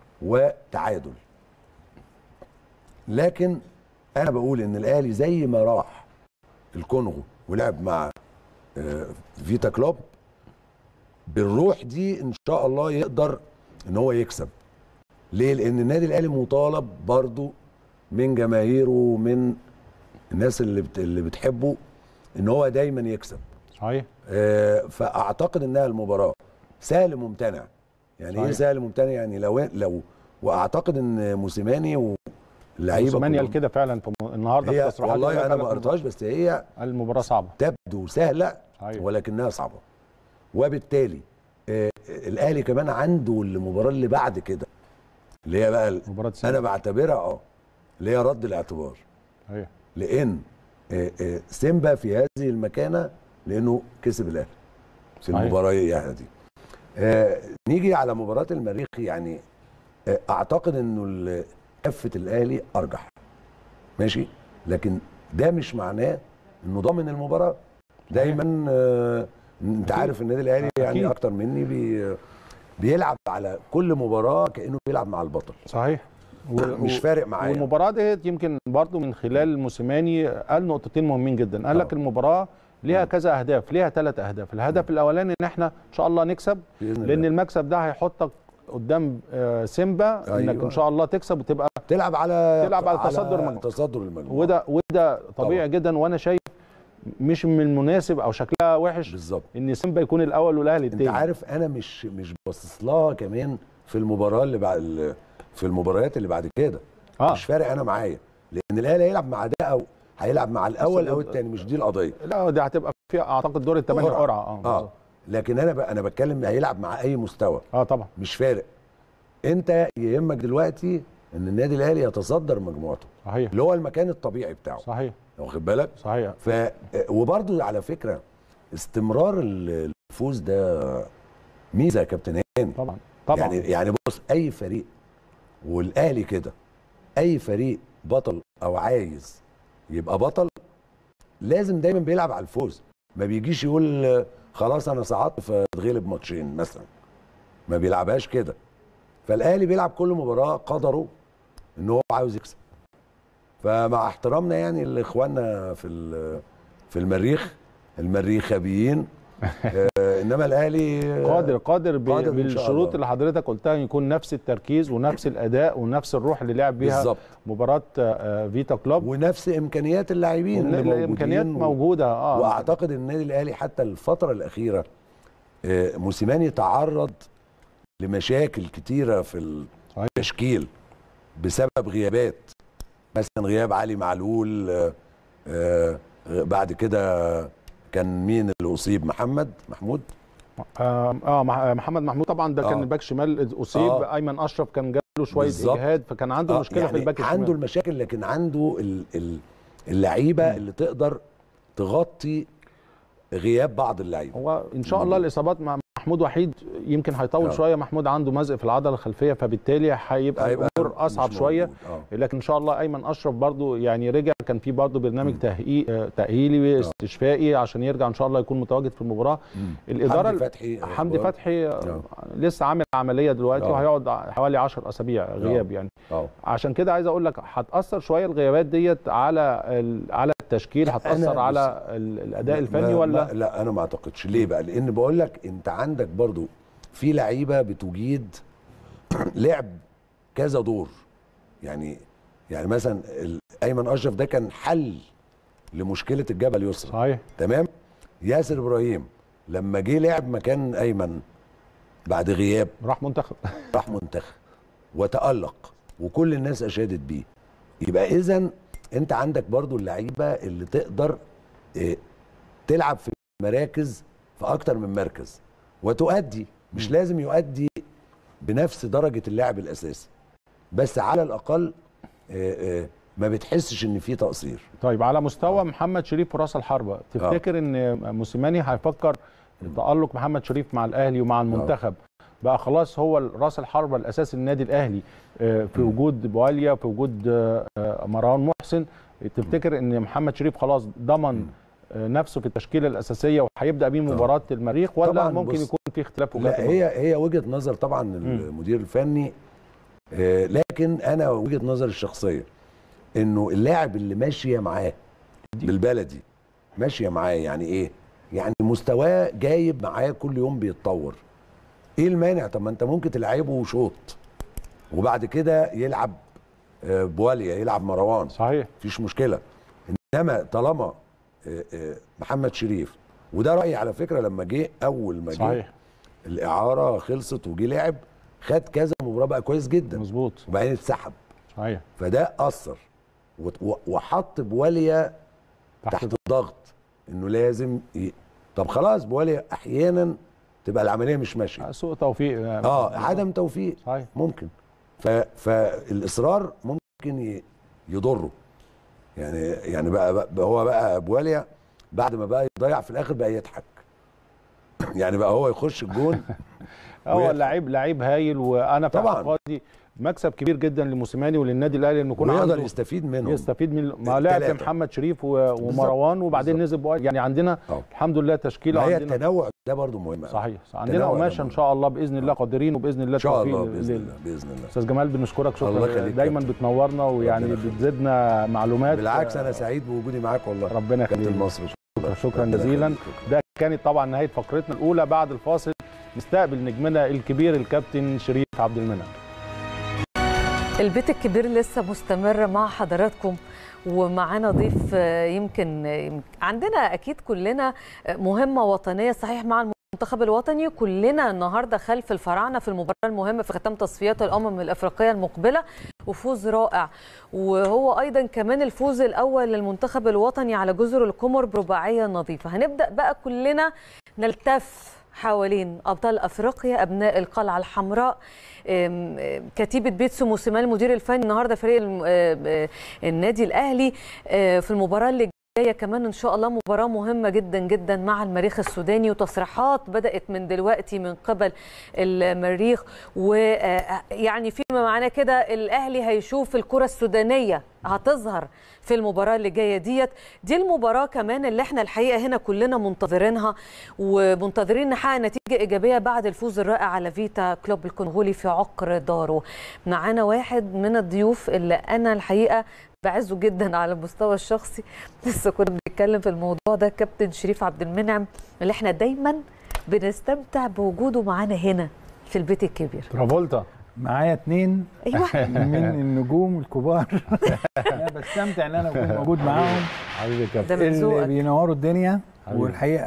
وتعادل لكن انا بقول ان الاهلي زي ما راح الكونغو ولعب مع آه، فيتا كلوب بالروح دي ان شاء الله يقدر ان هو يكسب ليه لان النادي الاهلي مطالب برضو من جماهيره ومن الناس اللي بت... اللي بتحبه ان هو دايما يكسب صحيح آه فاعتقد انها المباراه سهل ممتنع يعني ايه صحيح. سهل ممتنع يعني لو لو واعتقد ان موسيماني واللعيبه موسيماني قال كلهم- كده فعلا في م- النهارده في هي تصريحاته والله قال انا لك ما قريتهاش بس هي المباراه صعبه تبدو سهله صحيح ولكنها صعبه وبالتالي آه الاهلي كمان عنده المباراه اللي بعد كده اللي هي بقى ال- مباراه انا سيمبا بعتبرها اه اللي هي رد الاعتبار صحيح لان آه، آه، سيمبا في هذه المكانه لانه كسب الاهلي في صحيح. المباراه يعني دي آه، نيجي على مباراه المريخ يعني آه، اعتقد انه ال- كفه الاهلي ارجح ماشي لكن ده مش معناه انه ضامن المباراه دايما آه، انت أكيد. عارف النادي الاهلي أكيد. يعني اكتر مني بي بيلعب على كل مباراه كانه بيلعب مع البطل صحيح و- مش و- فارق معايا والمباراه ديت يمكن برضو من خلال موسيماني قال نقطتين مهمين جدا قال لك آه. المباراه ليها كذا اهداف ليها ثلاث اهداف الهدف الاولاني ان احنا ان شاء الله نكسب بإذن لان الله. المكسب ده هيحطك قدام آه، سيمبا انك أيوة. ان شاء الله تكسب وتبقى تلعب على تلعب على تصدر المجموعة. تصدر المجموعه وده وده طبيعي طبعا. جدا وانا شايف مش من المناسب او شكلها وحش بالظبط ان سيمبا يكون الاول والاهلي انت الثاني عارف انا مش مش باصص لها كمان في المباراه اللي بعد في المباريات اللي بعد كده اه مش فارق انا معايا لان الاهلي هيلعب مع ده او هيلعب مع الاول او الثاني مش دي القضيه لا دي هتبقى فيها اعتقد دور الثمانيه قرعة. قرعه اه اه بالظبط. لكن انا ب... انا بتكلم هيلعب مع اي مستوى اه طبعا مش فارق انت يهمك دلوقتي ان النادي الاهلي يتصدر مجموعته صحيح اللي هو المكان الطبيعي بتاعه صحيح واخد بالك صحيح ف وبرضه على فكره استمرار ال- الفوز ده ميزه يا كابتن هاني طبعا طبعا يعني يعني بص اي فريق والاهلي كده اي فريق بطل او عايز يبقى بطل لازم دايما بيلعب على الفوز ما بيجيش يقول آه، خلاص انا صعدت فاتغلب ماتشين مثلا ما بيلعبهاش كده فالاهلي بيلعب كل مباراه قدره ان هو عاوز يكسب فمع احترامنا يعني لاخواننا في ال- في المريخ المريخابيين آه، انما الاهلي قادر قادر, ب- قادر إن شاء بالشروط الله. اللي حضرتك قلتها يكون نفس التركيز ونفس الاداء ونفس الروح اللي لعب بيها بالظبط مباراه آه، فيتا كلوب ونفس امكانيات اللاعبين اللي موجودين الامكانيات و- موجوده اه واعتقد ان النادي الاهلي حتى الفتره الاخيره آه، موسيماني تعرض لمشاكل كتيره في صحيح. التشكيل بسبب غيابات مثلا غياب علي معلول آه، آه، بعد كده كان مين اللي اصيب محمد محمود اه, آه مح- محمد محمود طبعا ده كان آه. الباك شمال اصيب آه. آه. ايمن اشرف كان جاله شويه بالظبط. اجهاد فكان عنده آه، مشكله يعني في الباك الشمال عنده المشاكل لكن عنده ال- ال- اللعيبه اللي تقدر تغطي غياب بعض اللعيبه هو ان شاء الله الاصابات مع محمود وحيد يمكن هيطول آه. شويه محمود عنده مزق في العضله الخلفيه فبالتالي هيبقى هيبقى الامور اصعب مش شويه موجود. آه. لكن ان شاء الله ايمن اشرف برضو يعني رجع كان في برضو برنامج تهيئ آه، تاهيلي استشفائي عشان يرجع ان شاء الله يكون متواجد في المباراه مم. الاداره حمدي فتحي حمدي أخبار؟ فتحي آه، آه. لسه عامل عمليه دلوقتي آه. وهيقعد حوالي 10 اسابيع غياب يعني اه عشان كده عايز اقول لك هتاثر شويه الغيابات ديت على ال- على التشكيل هتاثر أنا على ال- الاداء ما- الفني ما ولا لا انا ما اعتقدش ليه بقى لان بقول لك انت عندك برضو في لعيبه بتجيد لعب كذا دور يعني يعني مثلا ال- ايمن اشرف ده كان حل لمشكله الجبهه اليسرى صحيح تمام ياسر ابراهيم لما جه لعب مكان ايمن بعد غياب راح منتخب راح منتخب وتألق وكل الناس أشادت بيه يبقى إذا أنت عندك برضو اللعيبة اللي تقدر آه، تلعب في مراكز في أكتر من مركز وتؤدي مش لازم يؤدي بنفس درجة اللاعب الأساسي بس على الأقل آه، آه، ما بتحسش إن في تقصير طيب على مستوى محمد شريف وراس الحربة تفتكر ان موسيماني هيفكر تألق محمد شريف مع الاهلي ومع المنتخب بقى خلاص هو راس الحربة الاساسي للنادي الاهلي آه، في وجود بواليا في وجود آه، آه، مروان محسن تفتكر ان محمد شريف خلاص ضمن آه، نفسه في التشكيله الاساسيه وهيبدا بيه مباراه المريخ ولا طبعاً ممكن بص- يكون في اختلاف لا وجهات النظر؟ هي هي وجهة نظر طبعا المدير الفني آه، لكن أنا وجهة نظري الشخصية إنه اللاعب اللي ماشية معاه بالبلدي ماشية معاه يعني إيه؟ يعني مستواه جايب معاه كل يوم بيتطور ايه المانع طب ما انت ممكن تلعبه شوط وبعد كده يلعب آه، بواليا يلعب مروان صحيح مفيش مشكله انما طالما آه، آه، محمد شريف وده رايي على فكره لما جه اول ما جه صحيح الاعاره خلصت وجه لعب خد كذا مباراه بقى كويس جدا مظبوط وبعدين اتسحب صحيح فده اثر وت- و- وحط بواليا تحت ضغط انه لازم ي... طب خلاص بواليا احيانا تبقى العمليه مش ماشيه سوء توفيق اه عدم توفيق صحيح ممكن ف... فالاصرار ممكن ي... يضره يعني يعني بقى, بقى هو بقى بواليا بعد ما بقى يضيع في الاخر بقى يضحك يعني بقى هو يخش الجون هو ويضحك. لعيب لعيب هايل وانا في طبعاً. اعتقادي مكسب كبير جدا لموسيماني وللنادي الاهلي انه يكون ويقدر عنده يستفيد منهم يستفيد من ما لعب التلاتة. محمد شريف و- ومروان وبعدين بالظبط. نزل بواليا يعني عندنا أه. الحمد لله تشكيله ما هي عندنا التنوع ده برضو مهم أوي. صحيح عندنا التنوع ده قماشه ان مهم. شاء الله باذن الله قادرين وباذن الله ان شاء التوفيق الله باذن لل- الله باذن الله استاذ جمال بنشكرك الله شكرا يخليك دايما كابتن. بتنورنا ويعني ربنا يخليك. بتزيدنا معلومات بالعكس انا سعيد بوجودي معاك والله ربنا يخليك كابتن مصر شكرا, شكرا ربنا جزيلا يخليك. ده كانت طبعا نهايه فقرتنا الاولى بعد الفاصل نستقبل نجمنا الكبير الكابتن شريف عبد المنعم البيت الكبير لسه مستمر مع حضراتكم ومعانا ضيف آه، يمكن آه، عندنا اكيد كلنا آه، مهمه وطنيه صحيح مع المنتخب الوطني كلنا النهارده خلف الفراعنه في المباراه المهمه في ختام تصفيات الامم الافريقيه المقبله وفوز رائع وهو ايضا كمان الفوز الاول للمنتخب الوطني على جزر القمر برباعيه نظيفه هنبدا بقى كلنا نلتف حوالين ابطال افريقيا ابناء القلعه الحمراء أم، أم، كتيبه بيتسو موسيماني المدير الفني النهارده فريق الم- آه، آه، النادي الاهلي آه، في المباراه اللي جايه كمان ان شاء الله مباراه مهمه جدا جدا مع المريخ السوداني وتصريحات بدات من دلوقتي من قبل المريخ ويعني فيما معناه كده الاهلي هيشوف الكره السودانيه هتظهر في المباراه اللي جايه ديت دي المباراه كمان اللي احنا الحقيقه هنا كلنا منتظرينها ومنتظرين نحقق نتيجه ايجابيه بعد الفوز الرائع على فيتا كلوب الكونغولي في عقر داره معانا واحد من الضيوف اللي انا الحقيقه بعزه جدا على المستوى الشخصي لسه كنا بنتكلم في الموضوع ده كابتن شريف عبد المنعم اللي احنا دايما بنستمتع بوجوده معانا هنا في البيت الكبير ترافولتا معايا اتنين ايوه من النجوم الكبار انا بستمتع ان انا اكون موجود معاهم حبيبي يا كابتن ده من اللي ذوقك بينوروا الدنيا حبيبي. والحقيقه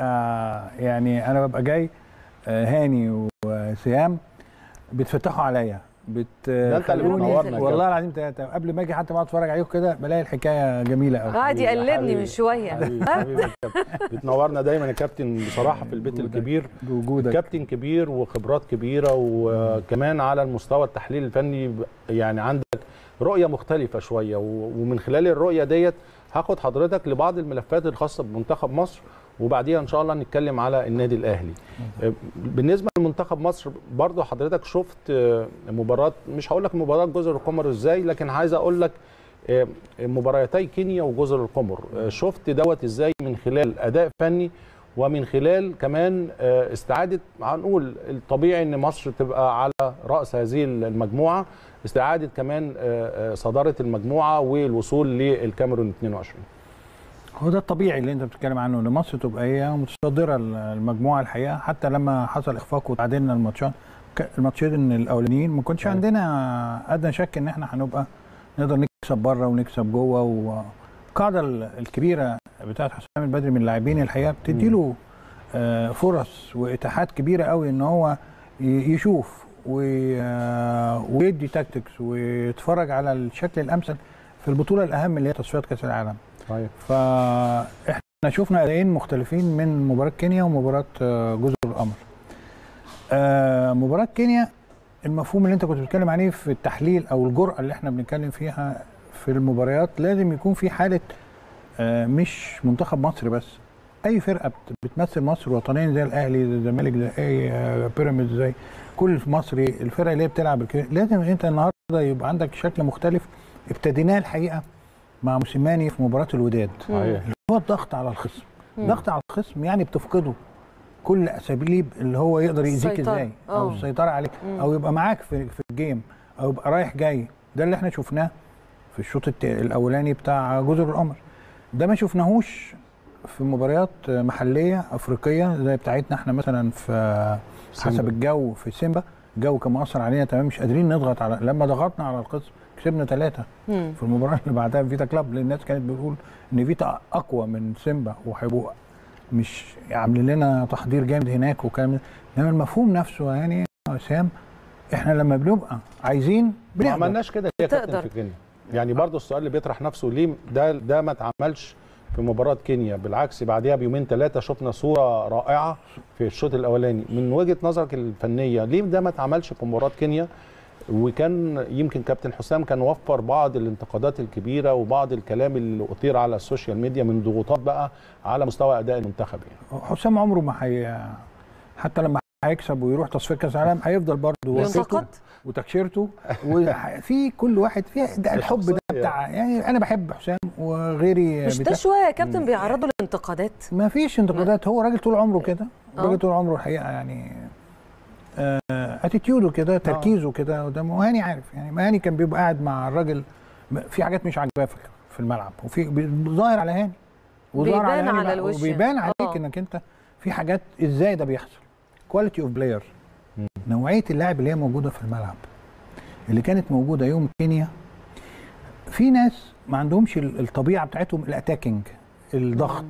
يعني انا ببقى جاي آه، هاني وسيام بتفتحوا عليا ده انت اللي بتخلوني بتنورنا يا والله العظيم ثلاثه قبل ما اجي حتى ما اتفرج عليكم كده بلاقي الحكايه جميله قوي قاعد حبيبي، يقلدني حبيبي. من شويه حبيبي حبيبي يا كابتن بتنورنا دايما يا كابتن بصراحه في البيت وجودك. الكبير بوجودك كابتن كبير وخبرات كبيره وكمان على المستوى التحليل الفني ب- يعني عندك رؤيه مختلفه شويه و- ومن خلال الرؤيه ديت هاخد حضرتك لبعض الملفات الخاصه بمنتخب مصر وبعديها ان شاء الله نتكلم على النادي الاهلي بالنسبه لمنتخب مصر برضو حضرتك شفت آه، مباراه مش هقول لك مباراه جزر القمر ازاي لكن عايز اقول لك آه، مباراتي كينيا وجزر القمر آه، شفت دوت ازاي من خلال اداء فني ومن خلال كمان آه، استعاده هنقول الطبيعي ان مصر تبقى على راس هذه المجموعه استعاده كمان آه، آه، صداره المجموعه والوصول للكاميرون 22 هو ده الطبيعي اللي انت بتتكلم عنه ان مصر تبقى هي متصدره المجموعه الحقيقه حتى لما حصل اخفاق وتعادلنا الماتشات ك- الماتشين الاولانيين ما كنتش أيوة. عندنا ادنى شك ان احنا هنبقى نقدر نكسب بره ونكسب جوه والقاعده ال- الكبيره بتاعت حسام البدري من اللاعبين الحقيقه بتدي له آه، فرص واتاحات كبيره قوي ان هو ي- يشوف وي- آه، ويدي تاكتكس ويتفرج على الشكل الامثل في البطوله الاهم اللي هي تصفيات كاس العالم صحيح فاحنا شفنا اداءين مختلفين من مباراه كينيا ومباراه آه، جزر القمر. آه، مباراه كينيا المفهوم اللي انت كنت بتتكلم عليه في التحليل او الجرأه اللي احنا بنتكلم فيها في المباريات لازم يكون في حاله آه، مش منتخب مصر بس اي فرقه بت- بتمثل مصر وطنيا زي الاهلي زي الزمالك زي اي آه، بيراميدز زي كل مصري الفرقه اللي هي بتلعب الك- لازم انت النهارده يبقى عندك شكل مختلف ابتديناه الحقيقه مع موسيماني في مباراه الوداد صحيح هو الضغط على الخصم مم. ضغط على الخصم يعني بتفقده كل اساليب اللي هو يقدر يأذيك السيطرة. ازاي او آه. السيطره عليك مم. او يبقى معاك في في الجيم او يبقى رايح جاي ده اللي احنا شفناه في الشوط الت- الاولاني بتاع جزر القمر ده ما شفناهوش في مباريات محليه افريقيه زي بتاعتنا احنا مثلا في حسب سيمبا. الجو في سيمبا الجو كان مأثر علينا تمام مش قادرين نضغط على لما ضغطنا على الخصم كسبنا ثلاثه مم. في المباراه اللي بعدها في فيتا كلاب لان الناس كانت بتقول ان فيتا اقوى من سيمبا وهيبقوا مش عاملين لنا تحضير جامد هناك وكلام ده. انما المفهوم نفسه يعني يا سام احنا لما بنبقى عايزين ما بنقدر عملناش كده يا كابتن تقدر. في كينيا يعني برضو السؤال اللي بيطرح نفسه ليه ده ده ما اتعملش في مباراه كينيا بالعكس بعديها بيومين ثلاثه شفنا صوره رائعه في الشوط الاولاني من وجهه نظرك الفنيه ليه ده ما اتعملش في مباراه كينيا وكان يمكن كابتن حسام كان وفر بعض الانتقادات الكبيره وبعض الكلام اللي اثير على السوشيال ميديا من ضغوطات بقى على مستوى اداء المنتخب يعني حسام عمره ما هي حتى لما هيكسب ويروح تصفية كاس العالم هيفضل برضه وثيقته ينتقد وتكشيرته وفي كل واحد فيه ده الحب ده الشخصية. بتاع يعني انا بحب حسام وغيري مش ده بتاع شويه يا كابتن بيعرضوا للانتقادات ما فيش انتقادات هو راجل طول عمره كده آه. راجل طول عمره الحقيقه يعني اتيتيودو كده تركيزه كده قدامه وهاني عارف يعني ما هاني كان بيبقى قاعد مع الراجل م- في حاجات مش عاجباه في في الملعب وفي بي- ظاهر على هاني وظاهر بيبان هاني على بقى، الوش وبيبان يعني. عليك آه. انك انت في حاجات ازاي ده بيحصل كواليتي اوف بلاير نوعيه اللاعب اللي هي موجوده في الملعب اللي كانت موجوده يوم كينيا في ناس ما عندهمش ال- الطبيعه بتاعتهم الاتاكينج الضغط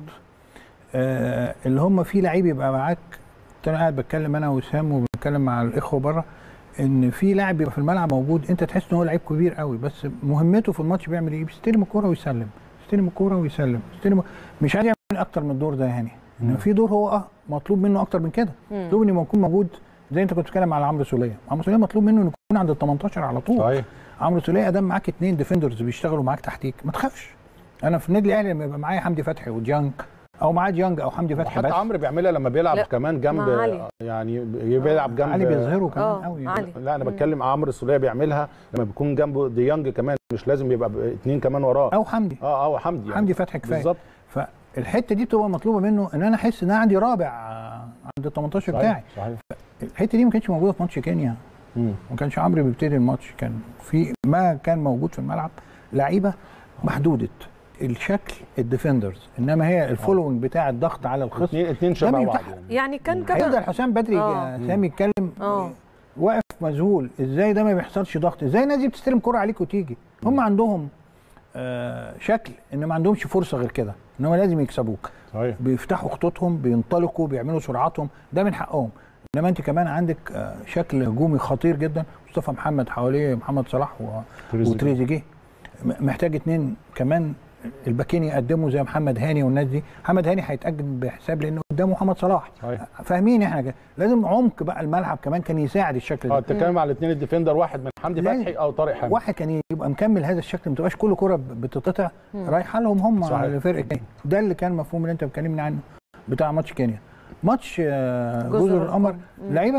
آه اللي هم في لعيب يبقى معاك كنت انا قاعد بتكلم انا وسام وبنتكلم مع الاخوه بره ان في لاعب بيبقى في الملعب موجود انت تحس ان هو لعيب كبير قوي بس مهمته في الماتش بيعمل ايه بيستلم الكوره ويسلم يستلم الكوره ويسلم يستلم مش عايز يعمل اكتر من الدور ده يعني ان في دور هو اه مطلوب منه اكتر من كده مم. مطلوب انه يكون موجود زي انت كنت بتتكلم على عمرو سوليه عمرو سوليه مطلوب منه انه يكون عند ال 18 على طول صحيح عمرو سوليه ادام معاك اتنين ديفندرز بيشتغلوا معاك تحتيك ما تخافش انا في النادي الاهلي لما يبقى معايا حمدي فتحي وديانج او معاه ديانج او حمدي فتحي حتى بس عمرو بيعملها لما بيلعب لا، كمان جنب مع علي. يعني بيلعب جنب علي بيظهره كمان اه قوي علي لا انا بتكلم عمرو السوليه بيعملها لما بيكون جنبه ديانج كمان مش لازم يبقى ب- اتنين كمان وراه او حمدي اه اه حمدي يعني. حمدي فتحي كفايه بالظبط فالحته دي بتبقى مطلوبه منه ان انا احس ان انا عندي رابع آه، عند ال 18 بتاعي صحيح صحيح الحته دي ما كانتش موجوده في ماتش كينيا مم. ما كانش عمرو بيبتدي الماتش كان في ما كان موجود في الملعب لعيبه محدوده الشكل الديفندرز انما هي الفولوينج بتاع الضغط على الخصم اتنين اتنين ده شبه بعض بيفتح- يعني يعني كان هيفضل كده حسام بدري آه. يا سامي يتكلم اه واقف مذهول ازاي ده ما بيحصلش ضغط ازاي الناس دي بتستلم كرة عليك وتيجي هم عندهم آه شكل ان ما عندهمش فرصه غير كده ان هم لازم يكسبوك صحيح بيفتحوا خطوطهم بينطلقوا بيعملوا سرعاتهم ده من حقهم انما انت كمان عندك آه شكل هجومي خطير جدا مصطفى محمد حواليه محمد صلاح و- تريزيجيه. وتريزيجيه م- محتاج اتنين كمان الباكين يقدموا زي محمد هاني والناس دي محمد هاني هيتقدم بحساب لانه قدامه محمد صلاح صحيح فاهمين احنا كده لازم عمق بقى الملعب كمان كان يساعد الشكل اه ده بتتكلم على الاثنين الديفندر واحد من حمدي لازم. فتحي او طارق حامد واحد كان يبقى مكمل هذا الشكل ما تبقاش كل كره بتتقطع رايحه لهم هم صحيح. على الفرق التاني ده اللي كان المفهوم اللي انت بتكلمني عنه بتاع ماتش كينيا ماتش آه، جزر جزر القمر القمر. لعيبه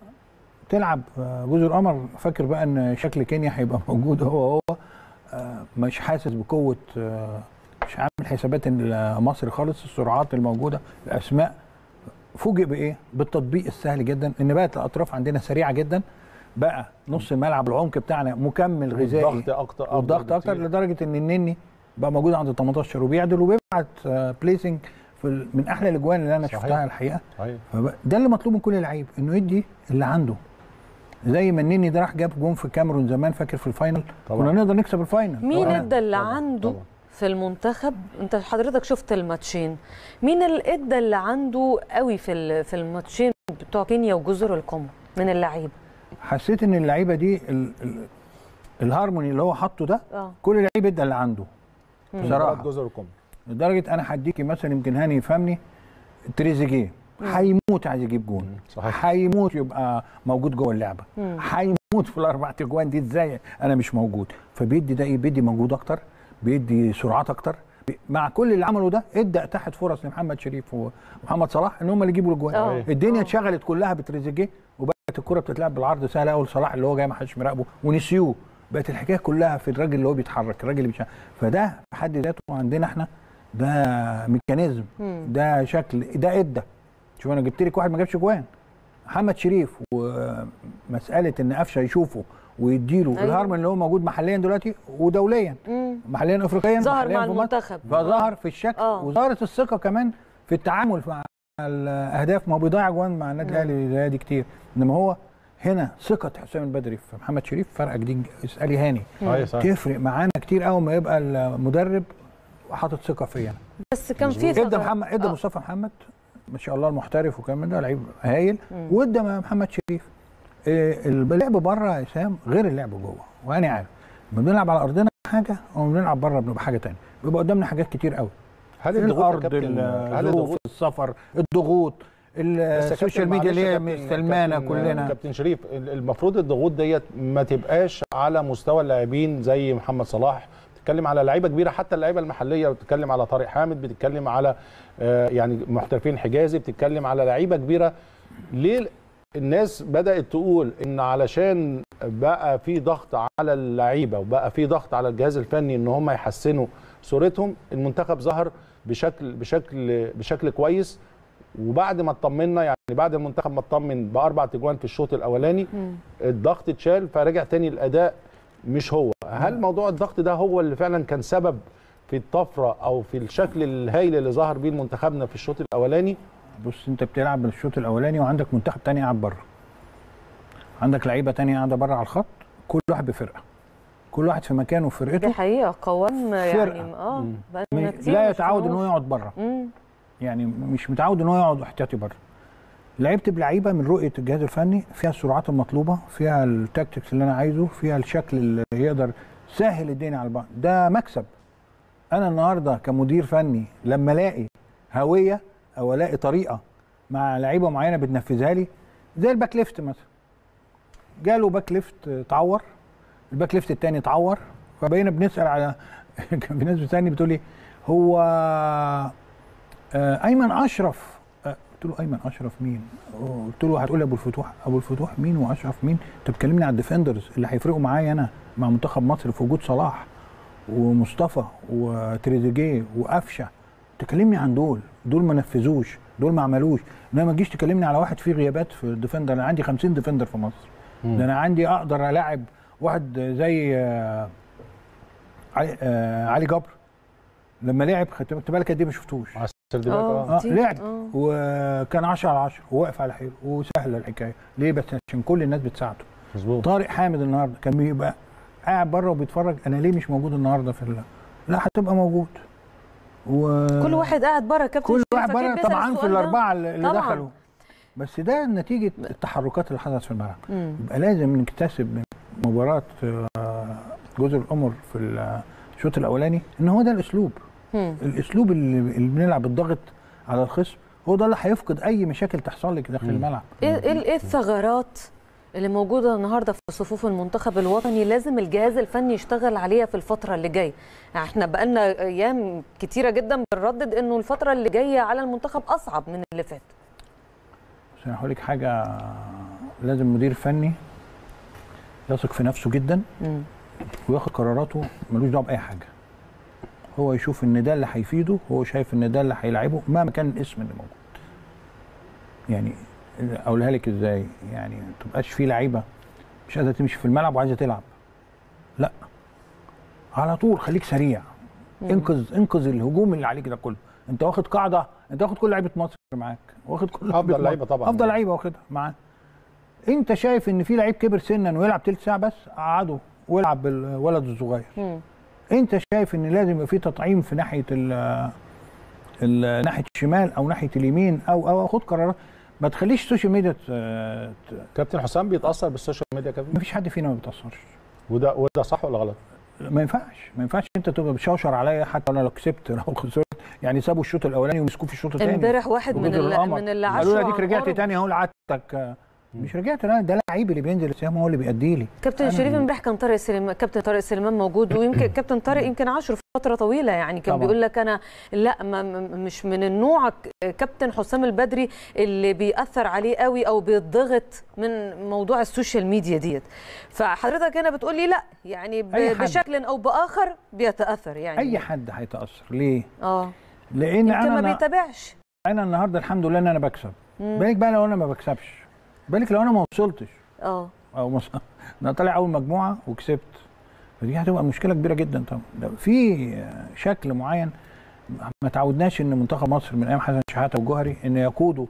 تلعب آه، جزر القمر فاكر بقى ان شكل كينيا هيبقى موجود هو هو آه، مش حاسس بقوه آه، مش عامل حسابات إن مصر خالص السرعات الموجوده الاسماء فوجئ بايه؟ بالتطبيق السهل جدا ان بقت الاطراف عندنا سريعه جدا بقى نص الملعب العمق بتاعنا مكمل غذائي الضغط اكتر أفضل والضغط اكتر بكتير. لدرجه ان النني بقى موجود عند ال 18 وبيعدل وبيبعت بليسنج في ال- من احلى الاجوان اللي انا صحيح. شفتها الحقيقه صحيح فده اللي مطلوب من كل لعيب انه يدي اللي عنده زي ما النني ده راح جاب جون في الكاميرون زمان فاكر في الفاينل طبعا. كنا نقدر نكسب الفاينل مين طبعاً. ادى اللي طبعاً، عنده طبعاً. في المنتخب انت حضرتك شفت الماتشين مين اللي ادى اللي عنده قوي في ال- في الماتشين بتوع كينيا وجزر القمر من اللعيبه حسيت ان اللعيبه دي ال ال الهارموني اللي هو حاطه ده اه كل لعيب ادى اللي عنده بصراحه جزر القمر لدرجه انا هديكي مثلا يمكن هاني يفهمني تريزيجيه هيموت عايز يجيب جون صحيح هيموت يبقى موجود جوه اللعبه مم. هيموت في الاربع تجوان دي ازاي انا مش موجود فبيدي ده ايه بيدي مجهود اكتر بيدي سرعات اكتر بي- مع كل اللي عمله ده ادى اتاحت فرص لمحمد شريف ومحمد صلاح ان هم اللي يجيبوا الاجوان آه. الدنيا آه. اتشغلت كلها بتريزيجيه وبقت الكره بتتلعب بالعرض سهله قوي لصلاح اللي هو جاي ما حدش مراقبه ونسيوه بقت الحكايه كلها في الراجل اللي هو بيتحرك الراجل اللي بيشا. فده في حد ذاته عندنا احنا ده ميكانيزم مم. ده شكل ده ادى شوف انا جبت لك واحد ما جابش جوان محمد شريف ومساله ان قفشه يشوفه ويديله أيوة. أيوة. الهرم اللي هو موجود محليا دلوقتي ودوليا مم. محليا افريقيا ظهر محلياً مع في مصر. المنتخب فظهر في الشكل آه. وظهرت الثقه كمان في التعامل مع الاهداف ما هو بيضيع جوان مع النادي مم. الاهلي زي دي كتير انما هو هنا ثقه حسام البدري في محمد شريف فرق جديد اسالي هاني صحيح صحيح تفرق معانا كتير قوي ما يبقى المدرب حاطط ثقه فيا أنا. بس كان في ادى ثغرات. محمد ادى آه. مصطفى محمد ما شاء الله المحترف وكان من ده لعيب هايل مم. وادى محمد شريف إيه، اللعب بره يا هشام غير اللعب جوه وانا عارف لما بنلعب على ارضنا حاجه وما بنلعب بره بنبقى حاجه تانية بيبقى قدامنا حاجات كتير قوي هل الضغوط يا الارض كابتن هل الظروف الضغوط السفر الضغوط ال- بس يا السوشيال كابتن ميديا اللي هي معلش يا كابتن- مستلمانا كابتن- كلنا كابتن شريف ال- المفروض الضغوط ديت ما تبقاش على مستوى اللاعبين زي محمد صلاح بتتكلم على لعيبه كبيره حتى اللعيبه المحليه بتتكلم على طارق حامد بتتكلم على آه، يعني محترفين حجازي بتتكلم على لعيبه كبيره ليه الناس بدات تقول ان علشان بقى في ضغط على اللعيبه وبقى في ضغط على الجهاز الفني ان هم يحسنوا صورتهم المنتخب ظهر بشكل بشكل بشكل كويس وبعد ما اطمنا يعني بعد المنتخب ما اطمن باربع تجوان في الشوط الاولاني مم. الضغط اتشال فرجع تاني الاداء مش هو هل موضوع الضغط ده هو اللي فعلا كان سبب في الطفره او في الشكل الهائل اللي ظهر بيه منتخبنا في الشوط الاولاني بص انت بتلعب الشوط الاولاني وعندك منتخب تاني قاعد بره عندك لعيبه تانية قاعده بره على الخط كل واحد بفرقه كل واحد في مكانه دي وفرقته حقيقه قوام يعني فرقة. اه مم. بقالنا كتير لا ما يتعود ان شفناهوش. هو يقعد بره مم. يعني مش متعود ان هو يقعد احتياطي بره لعبت بلعيبه من رؤيه الجهاز الفني فيها السرعات المطلوبه فيها التاكتكس اللي انا عايزه فيها الشكل اللي يقدر سهل الدنيا على البعض ده مكسب انا النهارده كمدير فني لما الاقي هويه او الاقي طريقه مع لعيبه معينه بتنفذها لي زي الباك ليفت مثلا جاله باك ليفت اتعور الباك ليفت التاني اتعور فبقينا بنسال على كان في ناس بتسالني بتقول لي هو آه، ايمن اشرف آه، قلت له ايمن اشرف مين؟ قلت له هتقول لي ابو الفتوح ابو الفتوح مين واشرف مين؟ انت بتكلمني على الديفندرز اللي هيفرقوا معايا انا مع منتخب مصر في وجود صلاح ومصطفى وتريزيجيه وقفشه تكلمني عن دول دول ما نفذوش دول ما عملوش انما ما تجيش تكلمني على واحد فيه غيابات في الديفندر انا عندي 50 ديفندر في مصر ده انا عندي اقدر الاعب واحد زي آه، علي, آه، علي جبر لما لعب خدت بالك قد ايه ما شفتوش على السرد باك اه اه اه كتير. لعب آه. وكان 10 على 10 وواقف على حيله وسهله الحكايه ليه بس عشان كل الناس بتساعده مظبوط طارق حامد النهارده كان بيبقى قاعد بره وبيتفرج انا ليه مش موجود النهارده في ال... لا هتبقى موجود و كل واحد قاعد بره كابتن كل شريف واحد أكيد بره بيسأل طبعا في السؤال ده. الاربعه اللي اللي طبعاً. دخلوا بس ده نتيجه التحركات اللي حصلت في الملعب مم. يبقى لازم نكتسب من مباراه آه، جزر القمر في الشوط الاولاني ان هو ده الاسلوب مم. الاسلوب اللي, اللي بنلعب الضغط على الخصم هو ده اللي هيفقد اي مشاكل تحصل لك داخل مم. الملعب ايه ايه إيه الثغرات اللي موجوده النهارده في صفوف المنتخب الوطني لازم الجهاز الفني يشتغل عليها في الفتره اللي جايه يعني احنا بقالنا ايام كتيره جدا بنردد انه الفتره اللي جايه على المنتخب اصعب من اللي فات بس انا هقول لك حاجه لازم مدير فني يثق في نفسه جدا مم. وياخد قراراته ملوش دعوه باي حاجه هو يشوف ان ده اللي هيفيده هو شايف ان ده اللي هيلعبه مهما كان الاسم اللي موجود يعني اقولها لك ازاي يعني ما تبقاش في لعيبه مش قادره تمشي في الملعب وعايزه تلعب لا على طول خليك سريع انقذ انقذ الهجوم اللي عليك ده كله انت واخد قاعده انت واخد كل لعيبه مصر معاك واخد كل أفضل مصر. لعيبة طبعاً. افضل لعيبه واخدها معاه انت شايف ان في لعيب كبر سنا ويلعب تلت ساعه بس قعده والعب بالولد الصغير مم. انت شايف ان لازم يبقى في تطعيم في ناحيه ال ال- ناحيه الشمال او ناحيه اليمين او او خد قرارات ما تخليش السوشيال ميديا ت- ت- كابتن حسام بيتاثر بالسوشيال ميديا يا كابتن ما فيش حد فينا ما بيتاثرش وده وده صح ولا غلط؟ ما ينفعش ما ينفعش انت تبقى بتشوشر عليا حتى انا لو كسبت لو خسرت يعني سابوا الشوط الاولاني ومسكوه في الشوط الثاني امبارح واحد من وجزر اللي القمر. من اللي قالوا لي عاشوا اديك رجعت عنقرب. تاني اهو لعبتك مش رجعت لا ده لعيب اللي بينزل السهام هو اللي بيأدي لي كابتن أنا- شريف امبارح كان طارق سليمان كابتن طارق سليمان موجود ويمكن كابتن طارق يمكن عاشره فتره طويله يعني كان طبعاً. بيقول لك انا لا ما م- مش من النوع ك- كابتن حسام البدري اللي بيأثر عليه قوي او بيتضغط من موضوع السوشيال ميديا ديت فحضرتك هنا بتقول لي لا يعني ب- أي حد. بشكل او باخر بيتاثر يعني اي حد هيتاثر ليه؟ اه لان يمكن انا ما بيتابعش انا النهارده الحمد لله ان انا بكسب مم. بالك بقى لو انا ما بكسبش بالك لو انا ما وصلتش اه او مص... انا طالع اول مجموعه وكسبت فدي هتبقى مشكله كبيره جدا طبعا ده في شكل معين ما تعودناش ان منتخب مصر من ايام حسن شحاته والجوهري ان يقوده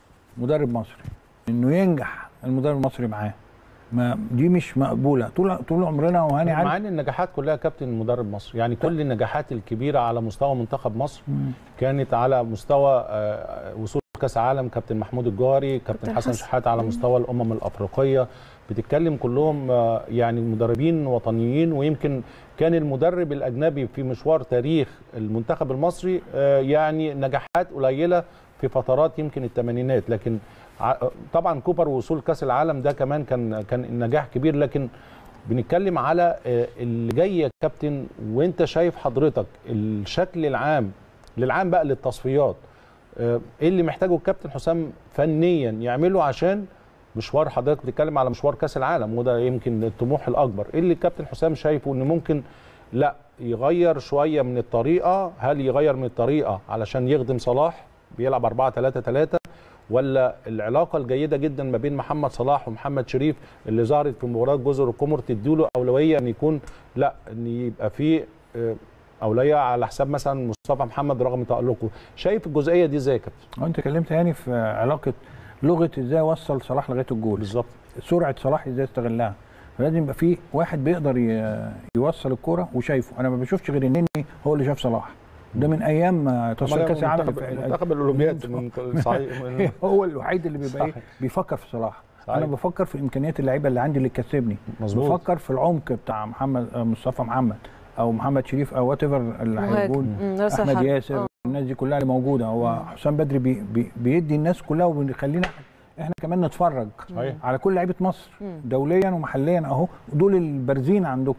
مدرب مصري انه ينجح المدرب المصري معاه ما دي مش مقبوله طول طول عمرنا وهاني مع عارف ان النجاحات كلها كابتن مدرب مصر يعني كل النجاحات الكبيره على مستوى منتخب مصر مم. كانت على مستوى آه، وصول كاس عالم كابتن محمود الجوهري كابتن كابتن حسن حسن. شحاته على مستوى الامم الافريقيه بتتكلم كلهم آه، يعني مدربين وطنيين ويمكن كان المدرب الاجنبي في مشوار تاريخ المنتخب المصري آه، يعني نجاحات قليله في فترات يمكن الثمانينات لكن ع- طبعا كوبر وصول كاس العالم ده كمان كان كان نجاح كبير لكن بنتكلم على آه، اللي جاي يا كابتن وانت شايف حضرتك الشكل العام للعام بقى للتصفيات آه، ايه اللي محتاجه الكابتن حسام فنيا يعمله عشان مشوار حضرتك بتتكلم على مشوار كاس العالم وده يمكن الطموح الاكبر ايه اللي الكابتن حسام شايفه ان ممكن لا يغير شويه من الطريقه هل يغير من الطريقه علشان يخدم صلاح بيلعب 4 3 3 ولا العلاقه الجيده جدا ما بين محمد صلاح ومحمد شريف اللي ظهرت في مباراه جزر القمر تديله اولويه ان يكون لا ان يبقى في آه، اولويه على حساب مثلا مصطفى محمد رغم تالقه شايف الجزئيه دي ازاي يا كابتن هو انت كلمت يعني في علاقه لغه ازاي وصل صلاح لغايه الجول بالظبط سرعه صلاح ازاي استغلها فلازم يبقى في واحد بيقدر ي- يوصل الكوره وشايفه انا ما بشوفش غير النني هو اللي شاف صلاح ده من ايام ما تصفيات كاس العالم منتخب, اللي في- منتخب الاولمبياد من صحيح من- هو الوحيد اللي بيبقى ايه صحيح. بيفكر في صلاح صحيح. انا بفكر في امكانيات اللعيبه اللي عندي اللي تكسبني مظبوط. بفكر في العمق بتاع محمد آه، مصطفى محمد او محمد شريف او وات ايفر اللي مهاجم. هيكون مم، راس احمد الحرب. ياسر آه. الناس دي كلها اللي موجوده هو حسام بدري بي بي بيدي الناس كلها وبيخلينا احنا كمان نتفرج صحيح. على كل لعيبه مصر مم. دوليا ومحليا اهو دول البارزين عندكم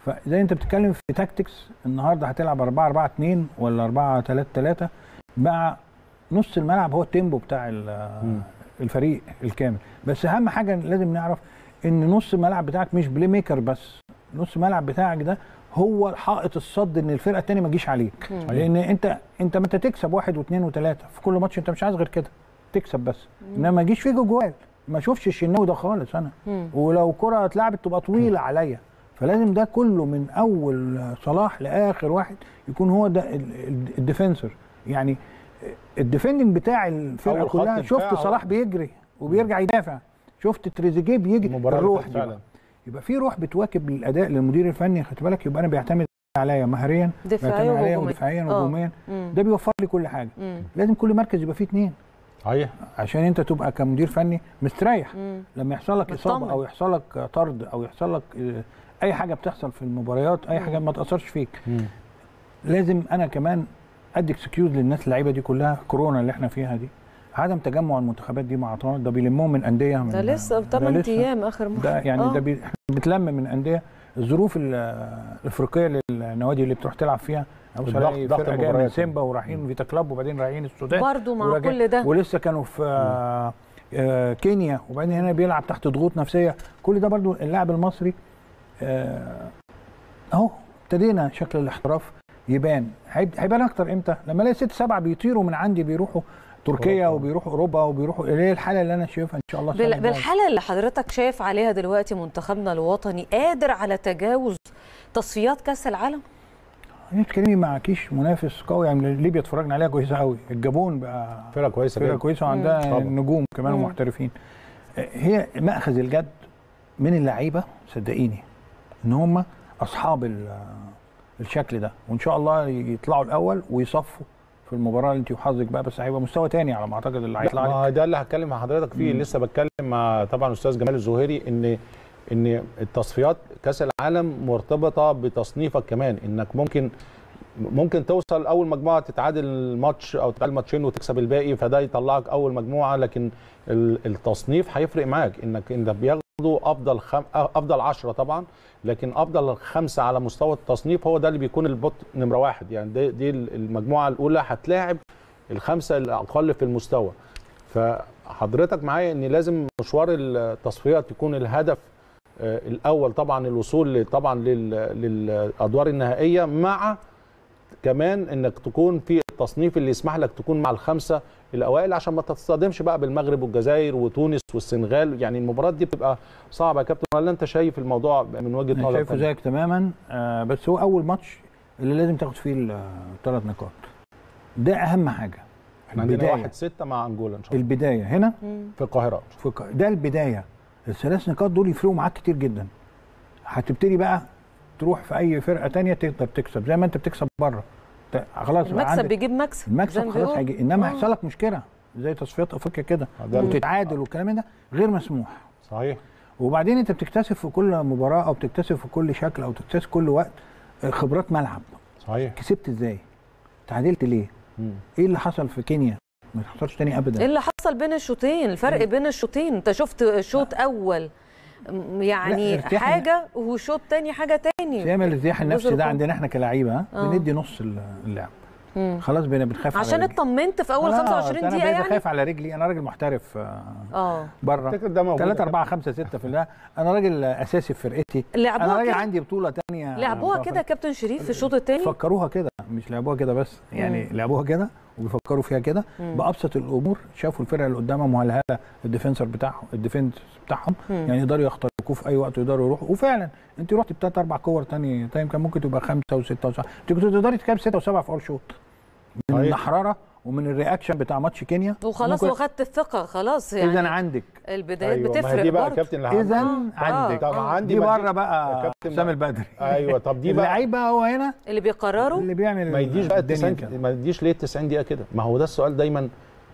فزي انت بتتكلم في تاكتكس النهارده هتلعب 4 4 2 ولا 4 3 3 مع نص الملعب هو التيمبو بتاع ال- الفريق الكامل بس اهم حاجه لازم نعرف ان نص الملعب بتاعك مش بلاي ميكر بس نص الملعب بتاعك ده هو حائط الصد ان الفرقه الثانيه ما تجيش عليك لان انت انت ما انت تكسب واحد واثنين وثلاثه في كل ماتش انت مش عايز غير كده تكسب بس انما ما يجيش فيك جوال ما اشوفش الشناوي ده خالص انا ولو كره اتلعبت تبقى طويله عليا فلازم ده كله من اول صلاح لاخر واحد يكون هو ده ال- ال- الديفنسور يعني الديفندنج بتاع الفرقه أول خط كلها دفاع شفت أهو. صلاح بيجري وبيرجع يدافع شفت تريزيجيه بيجري المباراة اللي الروح فاتت دي بقى. فعلا. يبقى في روح بتواكب الاداء للمدير الفني خد بالك يبقى انا بيعتمد عليا مهريا دفاعيا بيعتمد عليا وهجوميا. ودفاعيا آه. وهجوميا مم. ده بيوفر لي كل حاجه مم. لازم كل مركز يبقى فيه اتنين صحيح عشان انت تبقى كمدير فني مستريح مم. لما يحصل لك اصابه مطمن. او يحصل لك طرد او يحصل لك آه، اي حاجه بتحصل في المباريات اي حاجه ما تاثرش فيك لازم انا كمان ادي اكسكيوز للناس اللعيبه دي كلها كورونا اللي احنا فيها دي عدم تجمع المنتخبات دي مع طبعا ده بيلمهم من انديه من ده لسه ده 8 لسه. ايام اخر مره ده يعني آه. ده بي... احنا بنتلم من انديه الظروف ال- الافريقيه للنوادي اللي بتروح تلعب فيها او الضغط- تلاقي ضغط فرقه جايه من المباريات. سيمبا ورايحين فيتا كلاب وبعدين رايحين السودان برضو مع وراجع- كل ده ولسه كانوا في آه، آه، كينيا وبعدين هنا بيلعب تحت ضغوط نفسيه كل ده برضو اللاعب المصري آه، اهو ابتدينا شكل الاحتراف يبان هيب- هيبان اكتر امتى لما الاقي ست سبعه بيطيروا من عندي بيروحوا تركيا أوروبا. وبيروحوا اوروبا وبيروحوا اللي هي الحاله اللي انا شايفها ان شاء الله السنة بال- الجاية. بالحاله اللي حضرتك شايف عليها دلوقتي منتخبنا الوطني قادر على تجاوز تصفيات كاس العالم انت بتتكلمي مع كيش منافس قوي يعني ليبيا اتفرجنا عليها كويسه قوي الجابون بقى فرقه كويسه فرقه جدا كويسه وعندها طبعا. نجوم كمان مم. ومحترفين هي مأخذ الجد من اللعيبه صدقيني ان هم اصحاب ال- الشكل ده وان شاء الله يطلعوا الاول ويصفوا في المباراه اللي انت وحظك بقى بس هيبقى مستوى تاني على ما اعتقد اللي لا، هيطلع لك ما ده اللي هتكلم مع حضرتك فيه لسه بتكلم مع طبعا استاذ جمال الزهيري ان ان التصفيات كاس العالم مرتبطه بتصنيفك كمان انك ممكن ممكن توصل اول مجموعه تتعادل ماتش او تتعادل ماتشين وتكسب الباقي فده يطلعك اول مجموعه لكن ال- التصنيف هيفرق معاك انك انت بياخدوا افضل خم... افضل 10 طبعا لكن افضل خمسه على مستوى التصنيف هو ده اللي بيكون البوت نمره واحد يعني دي, دي المجموعه الاولى هتلاعب الخمسه الاقل في المستوى فحضرتك معايا ان لازم مشوار التصفيات يكون الهدف آه، الاول طبعا الوصول ل- طبعا لل- للادوار النهائيه مع كمان انك تكون في التصنيف اللي يسمح لك تكون مع الخمسه الاوائل عشان ما تتصادمش بقى بالمغرب والجزائر وتونس والسنغال يعني المباريات دي بتبقى صعبه يا كابتن ولا انت شايف الموضوع من وجهه انا نظرك شايفه زيك تماما آه بس هو اول ماتش اللي لازم تاخد فيه الثلاث نقاط ده اهم حاجه احنا عندنا البداية. واحد ستة مع انجولا ان شاء الله البدايه هنا في القاهره في ق- ده البدايه الثلاث نقاط دول يفرقوا معاك كتير جدا هتبتدي بقى تروح في اي فرقه تانية تقدر تكسب زي ما انت بتكسب بره ت- خلاص بقى المكسب عندك بيجيب مكسب زي المكسب ما خلاص بيقولوا. هيجي انما آه. هيحصل لك مشكله زي تصفيات افريقيا كده ده ال- وتتعادل والكلام ده غير مسموح صحيح وبعدين انت بتكتسب في كل مباراه او بتكتسب في كل شكل او تكتسب كل وقت آه، خبرات ملعب صحيح كسبت ازاي تعادلت ليه مم. ايه اللي حصل في كينيا ما حصلش تاني ايه ابدا اللي حصل بين الشوطين الفرق بين الشوطين انت شفت شوط اول م- يعني لا، ارتياح- حاجه وشوط تاني حاجه تاني سيما الارتياح النفسي جزر ده كم. عندنا احنا كلاعيبه ها آه. بندي نص اللعب مم. خلاص بقينا بنخاف عشان على رجلي. اطمنت في اول خلاص، 25 انا دقيقه بقيت يعني خايف على رجلي انا راجل محترف آه، اه بره افتكر ده موجود 3 4 5 6 في الله انا راجل اساسي في فرقتي انا لعبوها راجل كده عندي بطوله تانية لعبوها في كده يا كابتن شريف في الشوط الثاني فكروها كده مش لعبوها كده بس يعني لعبوها كده وبيفكروا فيها كده مم. بابسط الامور شافوا الفرقه اللي قدامهم مهلهله الديفنسر بتاعهم الديفنس بتاعهم مم. يعني يقدروا يخترقوه في اي وقت ويقدروا يروحوا وفعلا انت رحت بثلاث اربع كور تاني تاني كان ممكن تبقى خمسه وسته وسبعه انت كنت تقدري تكسب سته وسبعه في اول شوط من صحيح. النحراره ومن الرياكشن بتاع ماتش كينيا وخلاص ممكن- واخدت الثقه خلاص يعني اذا عندك البدايات أيوة، ما هي بتفرق دي بقى يا برضه كابتن اللي اذا عندي. عندك طب عندي دي ما بره يا بقى كابتن حسام بقى. البدري ايوه طب دي بقى اللعيب بقى هو هنا اللي بيقرروا اللي بيعمل ما يديش بقى ال الدنيا 90 كده. ما يديش ليه ال 90 دقيقه كده ما هو ده السؤال دايما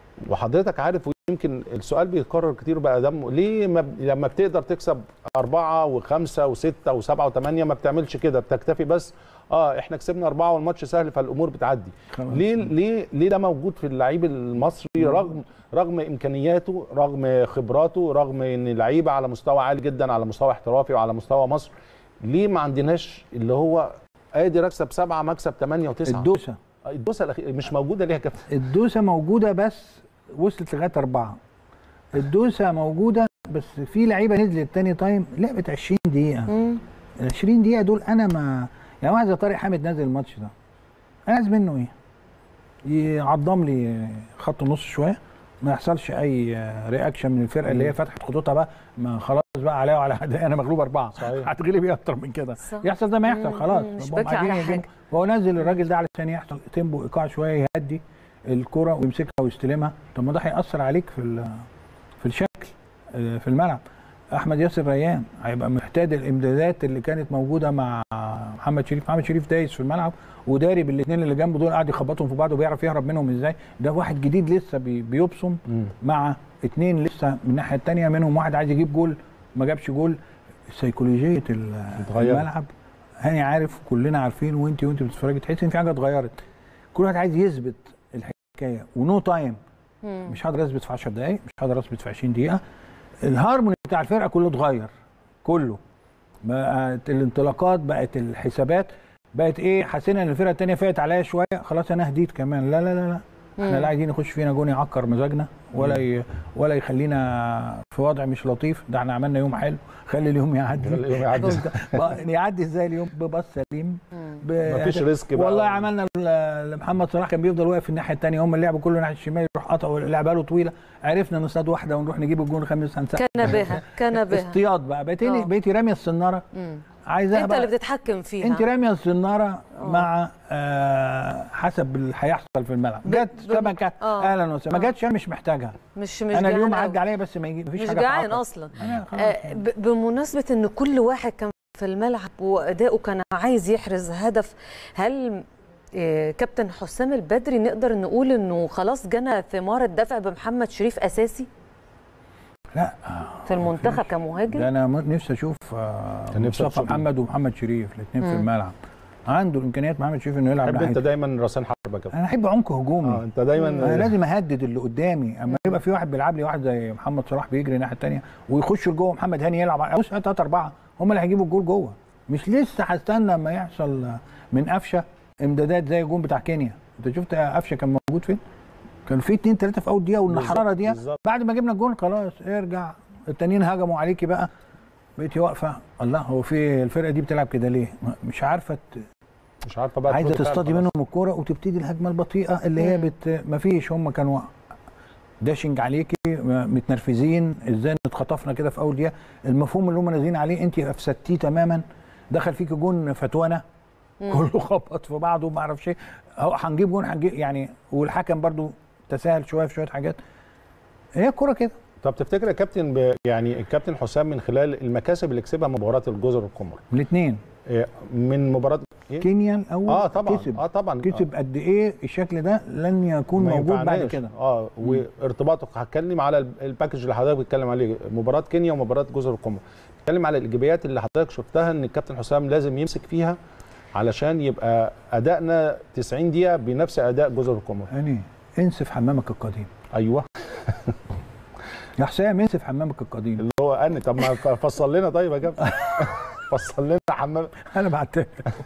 وحضرتك عارف ويمكن السؤال بيتكرر كتير بقى دم ليه ما ب... لما بتقدر تكسب أربعة وخمسة وستة وسبعة وثمانية ما بتعملش كده بتكتفي بس اه احنا كسبنا أربعة والماتش سهل فالأمور بتعدي خلاص. ليه ليه ليه ده موجود في اللعيب المصري رغم رغم امكانياته رغم خبراته رغم ان اللعيبه على مستوى عالي جدا على مستوى احترافي وعلى مستوى مصر ليه ما عندناش اللي هو قادر اكسب سبعه مكسب ثمانيه وتسعه الدوسه الدوسه الأخيرة مش موجوده ليه يا كابتن الدوسه موجوده بس وصلت لغايه اربعه الدوسه موجوده بس في لعيبه نزلت تاني تايم لعبت 20 دقيقه مم. ال 20 دقيقه دول انا ما يعني واحد زي طارق حامد نازل الماتش ده انا عايز منه ايه؟ يعضم لي خط النص شويه ما يحصلش اي رياكشن من الفرقه اللي هي فتحت خطوطها بقى ما خلاص بقى عليا وعلى أدائي، انا مغلوب اربعه صحيح. هتغلب ايه اكتر من كده صح. يحصل ده ما يحصل مم، خلاص مم، مش يبقوا باكي على عايزين يجيبوا. حاجة. فهو نزل الراجل ده علشان يحصل تيمبو ايقاع شويه يهدي الكره ويمسكها ويستلمها طب ما ده هياثر عليك في ال- في الشكل آه، في الملعب احمد ياسر ريان هيبقى محتاج الامدادات اللي كانت موجوده مع محمد شريف محمد شريف دايس في الملعب وداري بالاثنين اللي جنبه دول قاعد يخبطهم في بعض وبيعرف يهرب منهم ازاي ده واحد جديد لسه بي- بيبصم مع اثنين لسه من الناحيه الثانيه منهم واحد عايز يجيب جول ما جابش جول سيكولوجيه ال- اتغيرت. الملعب هاني عارف كلنا عارفين وانت وانت بتتفرجي تحس ان في حاجه اتغيرت كل واحد عايز يثبت الحكايه ونو تايم مم. مش هقدر اثبت في 10 دقائق مش هقدر اثبت في 20 دقيقه الهارموني بتاع الفرقه كله اتغير كله بقت الانطلاقات بقت الحسابات بقت ايه حسينا ان الفرقه الثانيه فاتت عليا شويه خلاص انا هديت كمان لا لا لا لا احنا مم. لا عايزين يخش فينا جون يعكر مزاجنا ولا ي... ولا يخلينا في وضع مش لطيف ده احنا عملنا يوم حلو خلي اليوم يعدي خلي اليوم يعدي. بقى- يعدي ازاي اليوم بباص سليم مم. ب... مفيش ريسك بقى. والله عملنا ل- لمحمد صلاح كان بيفضل واقف في الناحيه الثانيه هم اللعب كله ناحيه الشمال يروح قطع لعبها له طويله عرفنا نصطاد واحده ونروح نجيب الجون الخامس هنسقف كان بها كان بها اصطياد بقى بقيتي آه. بقيتي راميه السناره مم. عايزاها انت بقى اللي بتتحكم فيها انت راميه السناره آه. مع آه حسب اللي هيحصل في الملعب ب- جت ب- سمكه آه. اهلا وسهلا ما آه. جاتش انا مش محتاجها مش مش انا اليوم جعان عدى أوي. عليا بس ما يجي مفيش مش حاجه جعان تعاقب. اصلا أنا خلاص. آه، ب- بمناسبه ان كل واحد كان في الملعب واداؤه كان عايز يحرز هدف هل آه، كابتن حسام البدري نقدر نقول انه خلاص جنى ثمار الدفع بمحمد شريف اساسي لا في المنتخب ده كمهاجم انا م- نفسي اشوف آه، كان نفسي مصطفى أشوف. محمد ومحمد شريف الاثنين في مم. الملعب عنده الامكانيات محمد شريف انه يلعب تحب انت ناحية دايما راسين حرب يا كابتن انا احب عمق هجومي اه انت دايما انا لازم اهدد اللي قدامي اما يبقى في واحد بيلعب لي واحد زي محمد صلاح بيجري الناحيه الثانيه ويخش لجوه محمد هاني يلعب بص ثلاثه اربعه هم اللي هيجيبوا الجول جوه مش لسه هستنى اما يحصل من قفشه امدادات زي الجون بتاع كينيا انت شفت قفشه كان موجود فين؟ كان في اتنين تلاته في اول دقيقه والنحراره دي بالظبط. بعد ما جبنا الجون خلاص ارجع التانيين هجموا عليكي بقى بقيتي واقفه الله هو في الفرقه دي بتلعب كده ليه؟ مش عارفه ت- مش عارفه بقى عايزه ترد فعل تصطادي خلاص. منهم الكوره وتبتدي الهجمه البطيئه اللي هي بت مفيش هم كانوا داشنج عليكي متنرفزين ازاي اتخطفنا كده في اول دقيقه المفهوم اللي هم نازلين عليه انت افسدتيه تماما دخل فيك جون فتوانه كله خبط في بعضه ما اعرفش ايه اهو هنجيب جون هنجيب يعني والحكم برضو تساهل شويه في شويه حاجات هي الكوره كده طب تفتكر يا كابتن ب... يعني الكابتن حسام من خلال المكاسب اللي كسبها مباراه الجزر والقمر الاثنين إيه، من مباراه إيه؟ كينيا الاول اه طبعا كسب اه طبعا كسب قد ايه الشكل ده لن يكون ما موجود بعد ينفعناش. كده اه وارتباطه هتكلم على ال- الباكج اللي حضرتك بتتكلم عليه مباراه كينيا ومباراه جزر القمر اتكلم على الايجابيات اللي حضرتك شفتها ان الكابتن حسام لازم يمسك فيها علشان يبقى ادائنا 90 دقيقه بنفس اداء جزر القمر يعني انسف حمامك القديم ايوه يا حسام انسف حمامك القديم اللي هو انا طب ما ف- فصل لنا طيب يا كابتن فصل لنا حمام انا بعت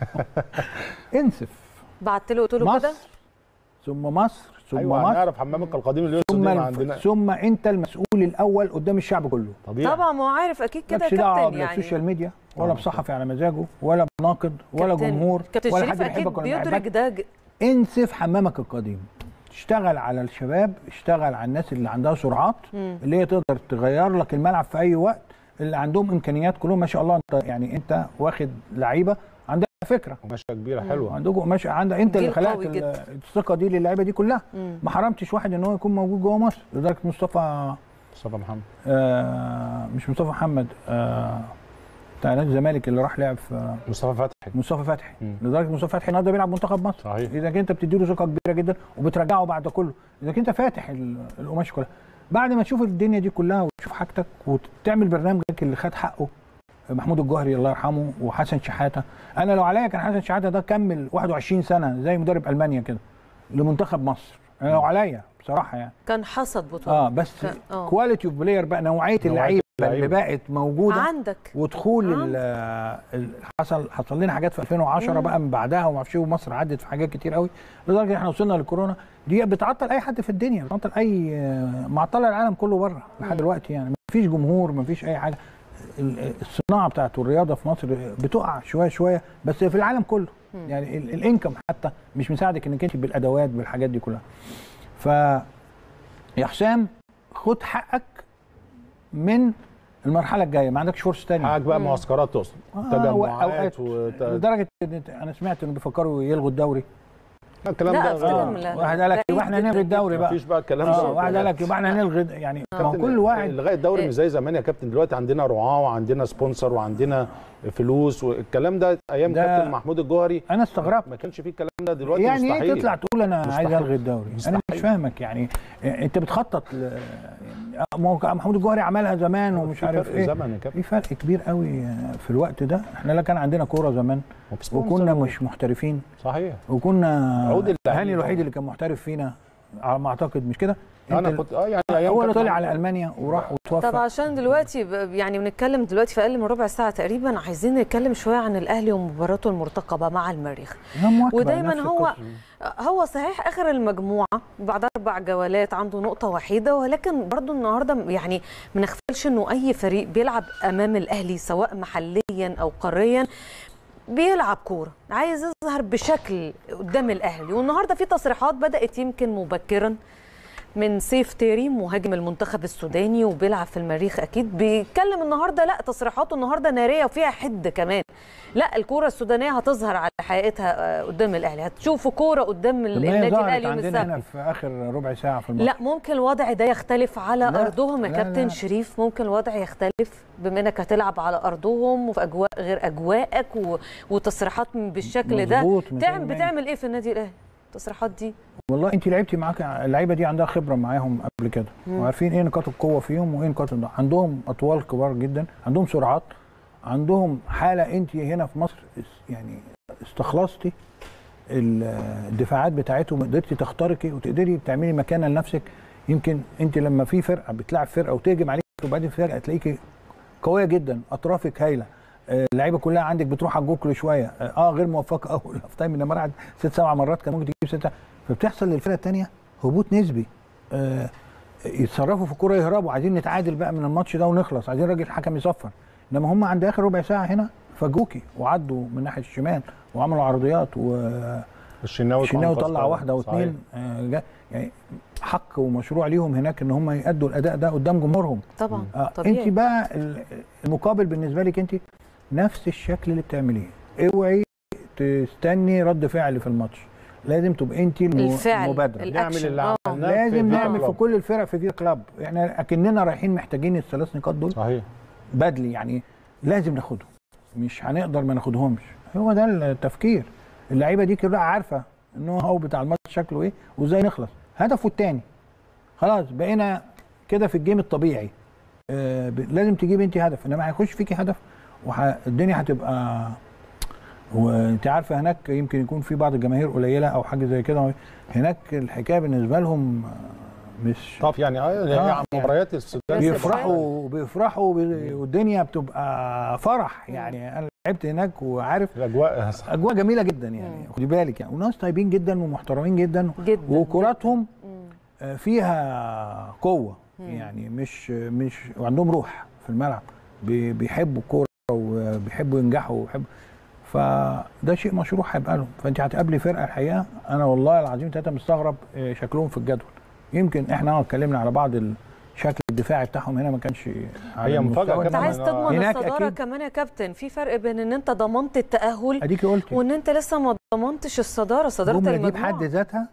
انسف بعت له قلت له كده مصر ثم مصر ثم ايوه مصر هنعرف حمامك القديم اللي ثم ما الف... عندنا ثم انت المسؤول الاول قدام الشعب كله طبيعي طبعا ما هو عارف اكيد كده مالكش يا دعوه كابتن لا يعني بسوشيال ميديا ولا آه. بصحفي على مزاجه ولا بناقد ولا كابتن- جمهور كابتن ولا شريف حد اكيد بيحبك ولا بيدرك بيحبك ده ج- انسف حمامك القديم اشتغل على الشباب اشتغل على الناس اللي عندها سرعات مم. اللي هي تقدر تغير لك الملعب في اي وقت اللي عندهم امكانيات كلهم ما شاء الله انت يعني انت واخد لعيبه عندها فكره قماشه كبيره حلوه عندكم ماشي عندك انت اللي جيل خلقت قوي ال- جدا. الثقه دي للعيبه دي كلها مم. ما حرمتش واحد ان هو يكون موجود جوه مصر لدرجه مصطفى مصطفى محمد آه مش مصطفى محمد آه بتاع نادي الزمالك اللي راح لعب في مصطفى فتحي مصطفى فتحي مم. لدرجه مصطفى فتحي النهارده بيلعب منتخب مصر صحيح. اذا انت بتديله ثقه كبيره جدا وبترجعه بعد كله اذا انت فاتح ال- القماش كلها بعد ما تشوف الدنيا دي كلها وتشوف حاجتك وتعمل برنامجك اللي خد حقه محمود الجوهري الله يرحمه وحسن شحاته انا لو عليا كان حسن شحاته ده كمل 21 سنه زي مدرب المانيا كده لمنتخب مصر انا لو عليا بصراحه يعني كان حصد بطوله اه بس كان- آه. كواليتي اوف بلاير بقى نوعيه اللعيبه اللي بقت موجوده عندك ودخول ال- ال- حصل حصل لنا حاجات في 2010 بقى من بعدها وما اعرفش إيه، ومصر عدت في حاجات كتير قوي لدرجه ان احنا وصلنا للكورونا دي بتعطل اي حد في الدنيا بتعطل اي معطله العالم كله بره لحد دلوقتي يعني ما فيش جمهور ما فيش اي حاجه ال- الصناعه بتاعت الرياضه في مصر بتقع شويه شويه بس في العالم كله يعني ال- الانكم حتى مش مساعدك انك انت بالادوات بالحاجات دي كلها ف يا حسام خد حقك من المرحله الجايه ما عندكش فرصه تانية حقك بقى معسكرات تقصد آه، تجمعات وأوقات. وت... لدرجه ان انا سمعت انه بيفكروا يلغوا الدوري الكلام لا ده افتكر لا واحد قال لك بعيد يبقى احنا جداً نلغي الدوري بقى مفيش بقى الكلام اه ده واحد قال لك يبقى احنا نلغي يعني ما هو كابتن، كل واحد لغايه الدوري مش زي زمان يا كابتن دلوقتي عندنا رعاه وعندنا سبونسر وعندنا فلوس والكلام ده ايام ده- كابتن محمود الجوهري انا استغربت ما كانش فيه الكلام ده دلوقتي يعني مستحيل ايه تطلع تقول انا عايز مستحيل. الغي الدوري انا مستحيل. مش فاهمك يعني انت بتخطط ل... ما هو محمود الجوهري عملها زمان ومش في عارف فرق ايه زمن يا كابتن في فرق كبير قوي في الوقت ده احنا لا كان عندنا كوره زمان وفي سبونسر وكنا و- مش محترفين صحيح وكنا عود اللعيبة. هاني الوحيد اللي كان محترف فينا على ما اعتقد مش كده انا انت كنت اه يعني ايام هو اللي كابتن طلع على المانيا وراح طب وتوفى عشان دلوقتي ب- يعني بنتكلم دلوقتي في اقل من ربع ساعه تقريبا عايزين نتكلم شويه عن الاهلي ومباراته المرتقبه مع المريخ هي مواكبة ودايما نفس هو القصة. هو صحيح اخر المجموعه بعد اربع جولات عنده نقطه وحيده ولكن برضو النهارده يعني ما نغفلش انه اي فريق بيلعب امام الاهلي سواء محليا او قاريا بيلعب كوره عايز يظهر بشكل قدام الاهلي والنهارده في تصريحات بدات يمكن مبكرا من سيف تيري مهاجم المنتخب السوداني وبيلعب في المريخ اكيد بيتكلم النهارده لا تصريحاته النهارده ناريه وفيها حد كمان لا الكوره السودانيه هتظهر على حقيقتها آه، قدام الاهلي هتشوفوا كوره قدام ال- طب ما هي النادي ظهرت الاهلي يوم عندنا السبت هنا في اخر ربع ساعه في الماتش لا ممكن الوضع ده يختلف على لا، ارضهم يا لا، كابتن لا. شريف ممكن الوضع يختلف بما انك هتلعب على ارضهم وفي اجواء غير اجواءك و... وتصريحات بالشكل ده مظبوط، تعمل 200%. بتعمل ايه في النادي الاهلي التصريحات دي والله انت لعبتي معاك اللعيبه دي عندها خبره معاهم قبل كده وعارفين ايه نقاط القوه فيهم وايه نقاط الضعف عندهم اطوال كبار جدا عندهم سرعات عندهم حاله انت هنا في مصر اس- يعني استخلصتي ال- الدفاعات بتاعتهم قدرتي تخترقي وتقدري تعملي مكانه لنفسك يمكن انت لما في فرقه بتلعب فرقه وتهجم عليك وبعدين فجاه تلاقيكي قويه جدا اطرافك هايله آه، اللعيبه كلها عندك بتروح على الجوكل شويه اه آه، غير موفقه اول هاف تايم لما رجعت ست سبع مرات كان ممكن تجيب سته فبتحصل للفرقه الثانيه هبوط نسبي آه، يتصرفوا في الكوره يهربوا عايزين نتعادل بقى من الماتش ده ونخلص عايزين الراجل الحكم يصفر انما هم عند اخر ربع ساعه هنا فاجوكي وعدوا من ناحيه الشمال وعملوا عرضيات و الشناوي الشناوي كان طلع قصة. واحده واثنين آه، جا- يعني حق ومشروع ليهم هناك ان هم يأدوا الاداء ده قدام جمهورهم طبعا آه انت طبيعي بقى ال- المقابل بالنسبه لك انت نفس الشكل اللي بتعمليه اوعي تستني رد فعل في الماتش لازم تبقى انت الم- الفعل المبادره ال- نعمل الأكشن. اللي آه. عملناه في لازم فيتا نعمل في كلوب. كل الفرق في فيتا كلاب احنا اكننا رايحين محتاجين الثلاث نقاط دول صحيح بدلي يعني لازم ناخدهم مش هنقدر ما ناخدهمش هو ده التفكير اللعيبه دي كلها عارفه ان هو هو بتاع الماتش شكله ايه وازاي نخلص هدفه الثاني خلاص بقينا كده في الجيم الطبيعي آه ب- لازم تجيب انت هدف انما هيخش فيكي هدف والدنيا هتبقى وانت عارفه هناك يمكن يكون في بعض الجماهير قليله او حاجه زي كده هناك الحكايه بالنسبه لهم آه، مش طب يعني اه آه، يعني يعني مباريات السودان بس بيفرحوا بيفرحوا ب- والدنيا بتبقى فرح يعني انا لعبت هناك وعارف الاجواء اجواء جميله جدا يعني خدي بالك يعني وناس طيبين جدا ومحترمين جدا جدا وكراتهم مم. آه، فيها قوه يعني مش مش وعندهم روح في الملعب بي- بيحبوا الكوره وبيحبوا ينجحوا وبيحبوا فده شيء مشروع هيبقى لهم فانت هتقابلي فرقه الحقيقه انا والله العظيم ثلاثه مستغرب آه، شكلهم في الجدول يمكن احنا اه اتكلمنا على بعض الشكل الدفاعي بتاعهم هنا ما كانش على هي مفاجأة المستوى انت كمان عايز أنا- تضمن هناك الصداره أكيد. كمان يا كابتن في فرق بين ان انت ضمنت التاهل اديكي قلتي وان انت لسه ما ضمنتش الصداره صداره الجمله دي المجموعه بحد ذاتها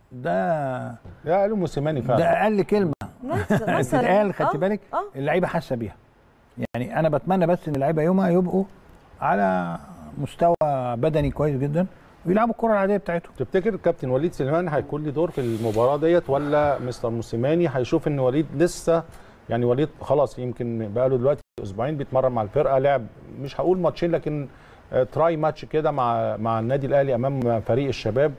ده يا قالوا موسيماني ده فعلا اقل كلمه مثلا تتقال خدت آه، بالك اه اللعيبه حاسه بيها يعني انا بتمنى بس ان اللعيبه يومها يبقوا على مستوى بدني كويس جدا ويلعبوا الكره العاديه بتاعتهم تفتكر كابتن وليد سليمان هيكون له دور في المباراه ديت ولا مستر موسيماني هيشوف ان وليد لسه يعني وليد خلاص يمكن بقى له دلوقتي اسبوعين بيتمرن مع الفرقه لعب مش هقول ماتشين لكن آه، تراي ماتش كده مع مع النادي الاهلي امام فريق الشباب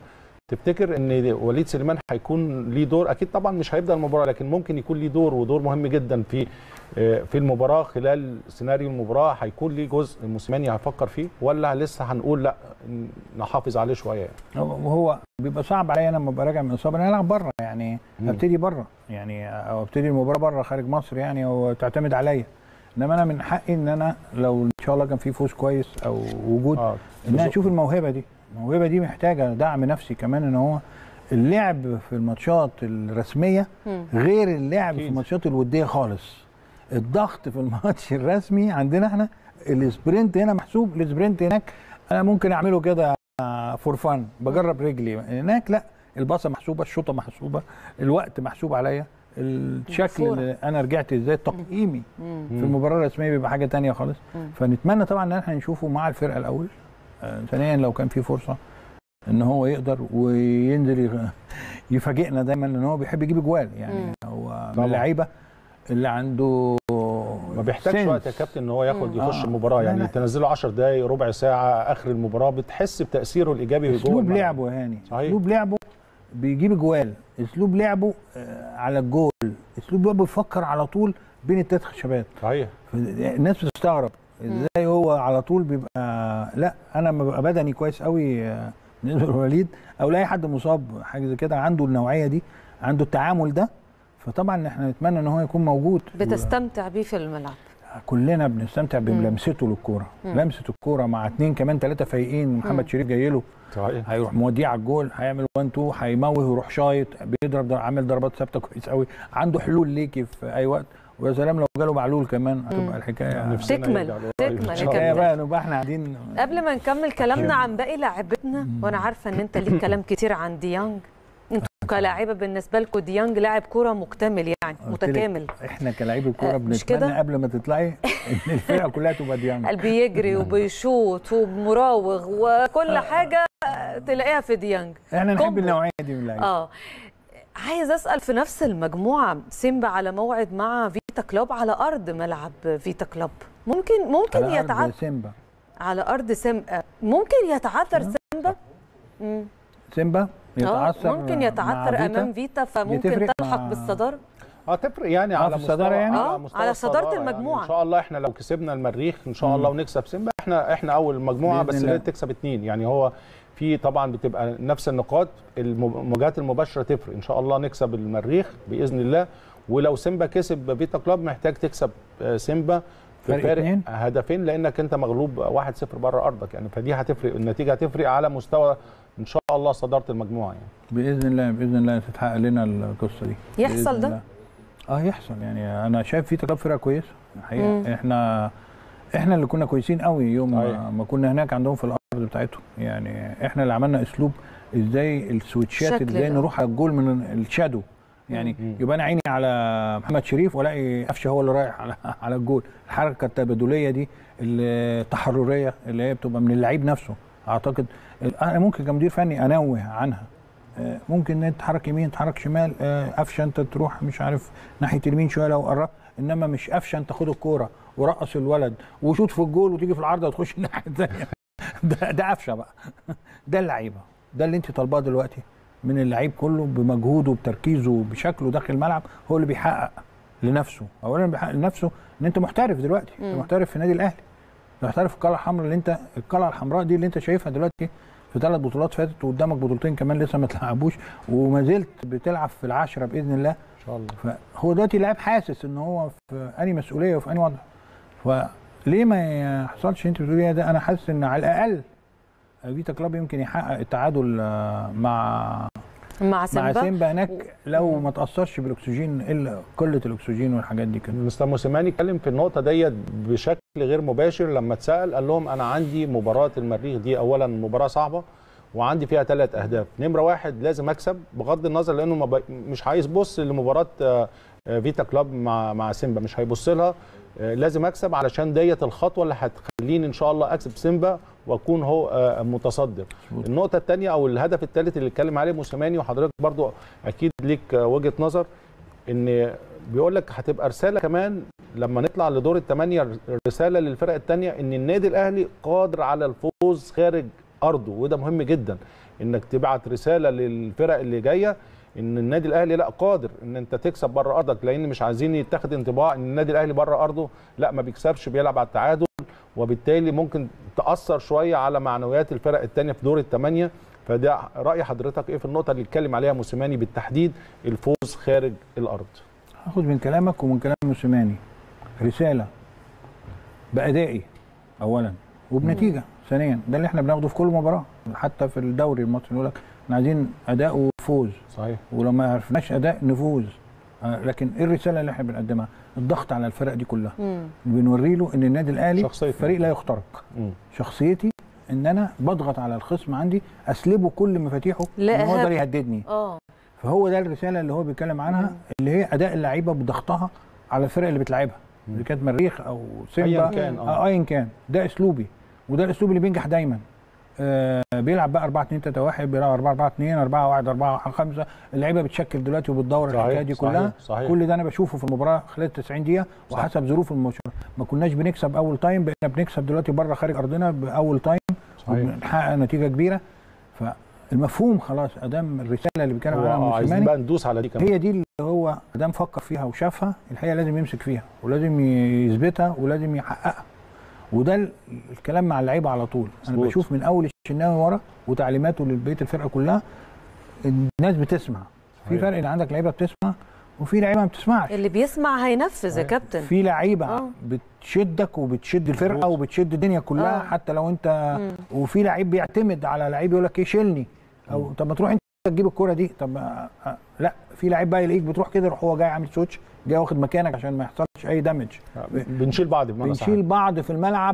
تفتكر ان وليد سليمان هيكون ليه دور اكيد طبعا مش هيبدا المباراه لكن ممكن يكون ليه دور ودور مهم جدا في آه، في المباراه خلال سيناريو المباراه هيكون ليه جزء موسيماني هيفكر فيه ولا لسه هنقول لا نحافظ عليه شويه يعني. وهو بيبقى صعب عليا انا لما ابقى راجع من اصابه ان انا العب بره يعني مم. ابتدي بره يعني او ابتدي المباراه بره خارج مصر يعني وتعتمد عليا انما انا من حقي ان انا لو ان شاء الله كان في فوز كويس او وجود اه ان انا اشوف الموهبه دي الموهبه دي محتاجه دعم نفسي كمان ان هو اللعب في الماتشات الرسميه مم. غير اللعب في أكيد. الماتشات الوديه خالص الضغط في الماتش الرسمي عندنا احنا السبرنت هنا محسوب السبرنت هناك انا ممكن اعمله كده فور فان بجرب رجلي هناك لا الباصه محسوبه الشوطه محسوبه الوقت محسوب عليا الشكل الفورة. اللي انا رجعت ازاي تقييمي مم. في المباراه الرسميه بيبقى حاجه تانية خالص مم. فنتمنى طبعا ان احنا نشوفه مع الفرقه الاول آه، ثانيا لو كان في فرصه ان هو يقدر وينزل يغ- يفاجئنا دايما ان هو بيحب يجيب اجوال يعني مم. هو من طبعاً. اللعيبه اللي عنده ما بيحتاجش sense. وقت يا كابتن ان هو ياخد مم. يخش آه. المباراه لا، يعني لا. تنزله 10 دقائق ربع ساعه اخر المباراه بتحس بتاثيره الايجابي جوه اسلوب الملعب. لعبه يا هاني صحيح. اسلوب لعبه بيجيب اجوال اسلوب لعبه آه، على الجول اسلوب لعبه بيفكر على طول بين التلات خشبات صحيح الناس بتستغرب ازاي هو على طول بيبقى لا انا لما ببقى بدني كويس قوي آه، بالنسبه لوليد او لاي حد مصاب حاجه زي كده عنده النوعيه دي عنده التعامل ده فطبعا احنا نتمنى ان هو يكون موجود بتستمتع بيه في الملعب كلنا بنستمتع مم. بلمسته للكوره مم. لمسه الكوره مع اتنين كمان ثلاثه فايقين محمد مم. شريف جاي له صحيح هيروح موديه على الجول هيعمل 1 2 هيموه ويروح شايط بيضرب در- عامل ضربات ثابته كويس قوي عنده حلول ليكي في اي وقت ويا سلام لو جاله معلول كمان مم. هتبقى الحكايه نفسنا تكمل- يرجع لقريب تكمل إن يا شاء الله. الحكايه كابتن. بقى نبقى احنا قاعدين قبل ما نكمل كلامنا عن باقي لاعبتنا وانا عارفه ان انت ليك كلام كتير عن ديانج انتوا كلاعيبه بالنسبه لكم ديانج لاعب كوره مكتمل يعني قلت لك متكامل احنا كلاعيبه كوره آه، مش بنتمنى كده؟ قبل ما تطلعي ان الفرقه كلها تبقى ديانج قلبي يجري وبيشوط ومراوغ وكل حاجه تلاقيها في ديانج احنا نحب كومبو. النوعيه دي من اللعيبه اه عايز اسال في نفس المجموعه سيمبا على موعد مع فيتا كلوب على ارض ملعب فيتا كلوب ممكن ممكن على أرض يتعثر سيمبا على ارض سيمبا ممكن يتعثر سيمبا مم. سيمبا آه، يتعثر ممكن مع يتعثر فيتا. امام فيتا فممكن يتفرق تلحق مع- بالصداره اه تفرق يعني آه، على في الصدارة مستوى- يعني؟ آه، مستوى على صدارة الصدارة المجموعة. يعني ان شاء الله احنا لو كسبنا المريخ ان شاء الله ونكسب سيمبا احنا احنا اول مجموعه بإذن بس الله. لازم تكسب اتنين يعني هو في طبعا بتبقى نفس النقاط المواجهات المباشره تفرق ان شاء الله نكسب المريخ باذن الله ولو سيمبا كسب بيتا كلوب محتاج تكسب آه، سيمبا في فرق فارق اتنين؟ هدفين لانك انت مغلوب 1-0 بره ارضك يعني فدي هتفرق النتيجه هتفرق على مستوى ان شاء الله صداره المجموعه يعني باذن الله باذن الله تتحقق لنا القصه دي يحصل بإذن ده؟ الله. اه يحصل يعني انا شايف في كلاب فرقه كويسه مم. الحقيقه احنا احنا اللي كنا كويسين قوي يوم صحيح. ما ما كنا هناك عندهم في الارض بتاعتهم يعني احنا اللي عملنا اسلوب ازاي السويتشات شكل ازاي ده. نروح على الجول من الشادو يعني مم. يبقى انا عيني على محمد شريف والاقي قفشه هو اللي رايح على على الجول الحركه التبادليه دي التحرريه اللي هي بتبقى من اللعيب نفسه اعتقد انا ممكن كمدير فني انوه عنها آه، ممكن ان انت تتحرك يمين تتحرك شمال آه، قفشه انت تروح مش عارف ناحيه اليمين شويه لو قربت انما مش قفشه انت خد الكوره ورقص الولد وشوط في الجول وتيجي في العارضه وتخش الناحيه الثانيه ده ده قفشه بقى ده اللعيبه ده اللي انت طالباه دلوقتي من اللعيب كله بمجهوده بتركيزه بشكله داخل الملعب هو اللي بيحقق لنفسه اولا بيحقق لنفسه ان انت محترف دلوقتي انت مم. محترف في النادي الاهلي محترف في القلعه الحمراء اللي انت القلعه الحمراء دي اللي انت شايفها دلوقتي في ثلاث بطولات فاتت وقدامك بطولتين كمان لسه ما تلعبوش وما زلت بتلعب في العشره باذن الله ان شاء الله فهو دلوقتي لاعب حاسس ان هو في انهي مسؤوليه وفي انهي وضع فليه ما يحصلش انت بتقولي ده انا حاسس ان على الاقل فيتا كلاب يمكن يحقق التعادل آه، مع مع مع سيمبا سيمبا هناك لو ما تاثرش بالاكسجين الا قله الاكسجين والحاجات دي كده مستر موسيماني اتكلم في النقطه ديت بشكل غير مباشر لما اتسال قال لهم انا عندي مباراه المريخ دي اولا مباراه صعبه وعندي فيها ثلاث اهداف نمره واحد لازم اكسب بغض النظر لانه ما ب... مش عايز بص لمباراه آه، آه، فيتا كلاب مع مع سيمبا مش هيبص لها آه، لازم اكسب علشان ديت الخطوه اللي هتخليني ان شاء الله اكسب سيمبا واكون هو آه، متصدر مظبوط. النقطه الثانيه او الهدف الثالث اللي اتكلم عليه موسيماني وحضرتك برضو اكيد ليك آه، وجهه نظر ان بيقول لك هتبقى رساله كمان لما نطلع لدور الثمانيه رساله للفرق الثانيه ان النادي الاهلي قادر على الفوز خارج ارضه وده مهم جدا انك تبعت رساله للفرق اللي جايه ان النادي الاهلي لا قادر ان انت تكسب بره ارضك لان مش عايزين يتاخد انطباع ان النادي الاهلي بره ارضه لا ما بيكسبش بيلعب على التعادل وبالتالي ممكن تاثر شويه على معنويات الفرق الثانيه في دور الثمانيه فده راي حضرتك ايه في النقطه اللي اتكلم عليها موسيماني بالتحديد الفوز خارج الارض هاخد من كلامك ومن كلام موسيماني رساله بادائي اولا وبنتيجه ثانيا ده اللي احنا بناخده في كل مباراه حتى في الدوري المصري يقول لك احنا عايزين اداء وفوز صحيح ولو ما عرفناش اداء نفوز آه، لكن ايه الرساله اللي احنا بنقدمها الضغط على الفرق دي كلها مم. بنوري له ان النادي الاهلي شخصية. فريق لا يخترق مم. شخصيتي ان انا بضغط على الخصم عندي اسلبه كل مفاتيحه لا ان هو أهاب. يقدر يهددني اه فهو ده الرساله اللي هو بيتكلم عنها اللي هي اداء اللعيبه بضغطها على الفرق اللي بتلعبها اللي كانت مريخ او سيمبا أياً كان، آه. آه، ايا كان ده اسلوبي وده الاسلوب اللي بينجح دايما آه بيلعب بقى 4 2 3 1 بيلعب 4 4 2 4 1 4 5 اللعيبه بتشكل دلوقتي وبتدور صحيح، الحكايه دي صحيح، كلها صحيح. كل ده انا بشوفه في المباراه خلال 90 دقيقه صح. وحسب ظروف المباراه ما كناش بنكسب اول تايم بقينا بنكسب دلوقتي بره خارج ارضنا باول تايم صحيح. وبنحقق نتيجه كبيره فالمفهوم خلاص ادام الرساله اللي بيتكلم هو عنها آه، عايزين موسيماني بقى ندوس على دي كمان هي دي اللي هو ادام فكر فيها وشافها الحقيقه لازم يمسك فيها ولازم يثبتها ولازم يحققها وده ال- الكلام مع اللعيبه على طول انا مظبوط. بشوف من اول الشناوي ورا وتعليماته لبقيه الفرقه كلها الناس بتسمع في صحيح. فرق ان عندك لعيبه بتسمع وفي لعيبه ما بتسمعش اللي بيسمع هينفذ يا كابتن في لعيبه آه. بتشدك وبتشد الفرقه مظبوط. وبتشد الدنيا كلها آه. حتى لو انت مم. وفي لعيب بيعتمد على لعيب يقول لك ايه شيلني او طب ما تروح انت تجيب الكوره دي طب ما- آه، لا في لعيب بقى يلاقيك بتروح كده يروح هو جاي عامل سويتش جاي واخد مكانك عشان ما يحصلش اي دامج بنشيل بعض بمعنى صح بنشيل بعض في الملعب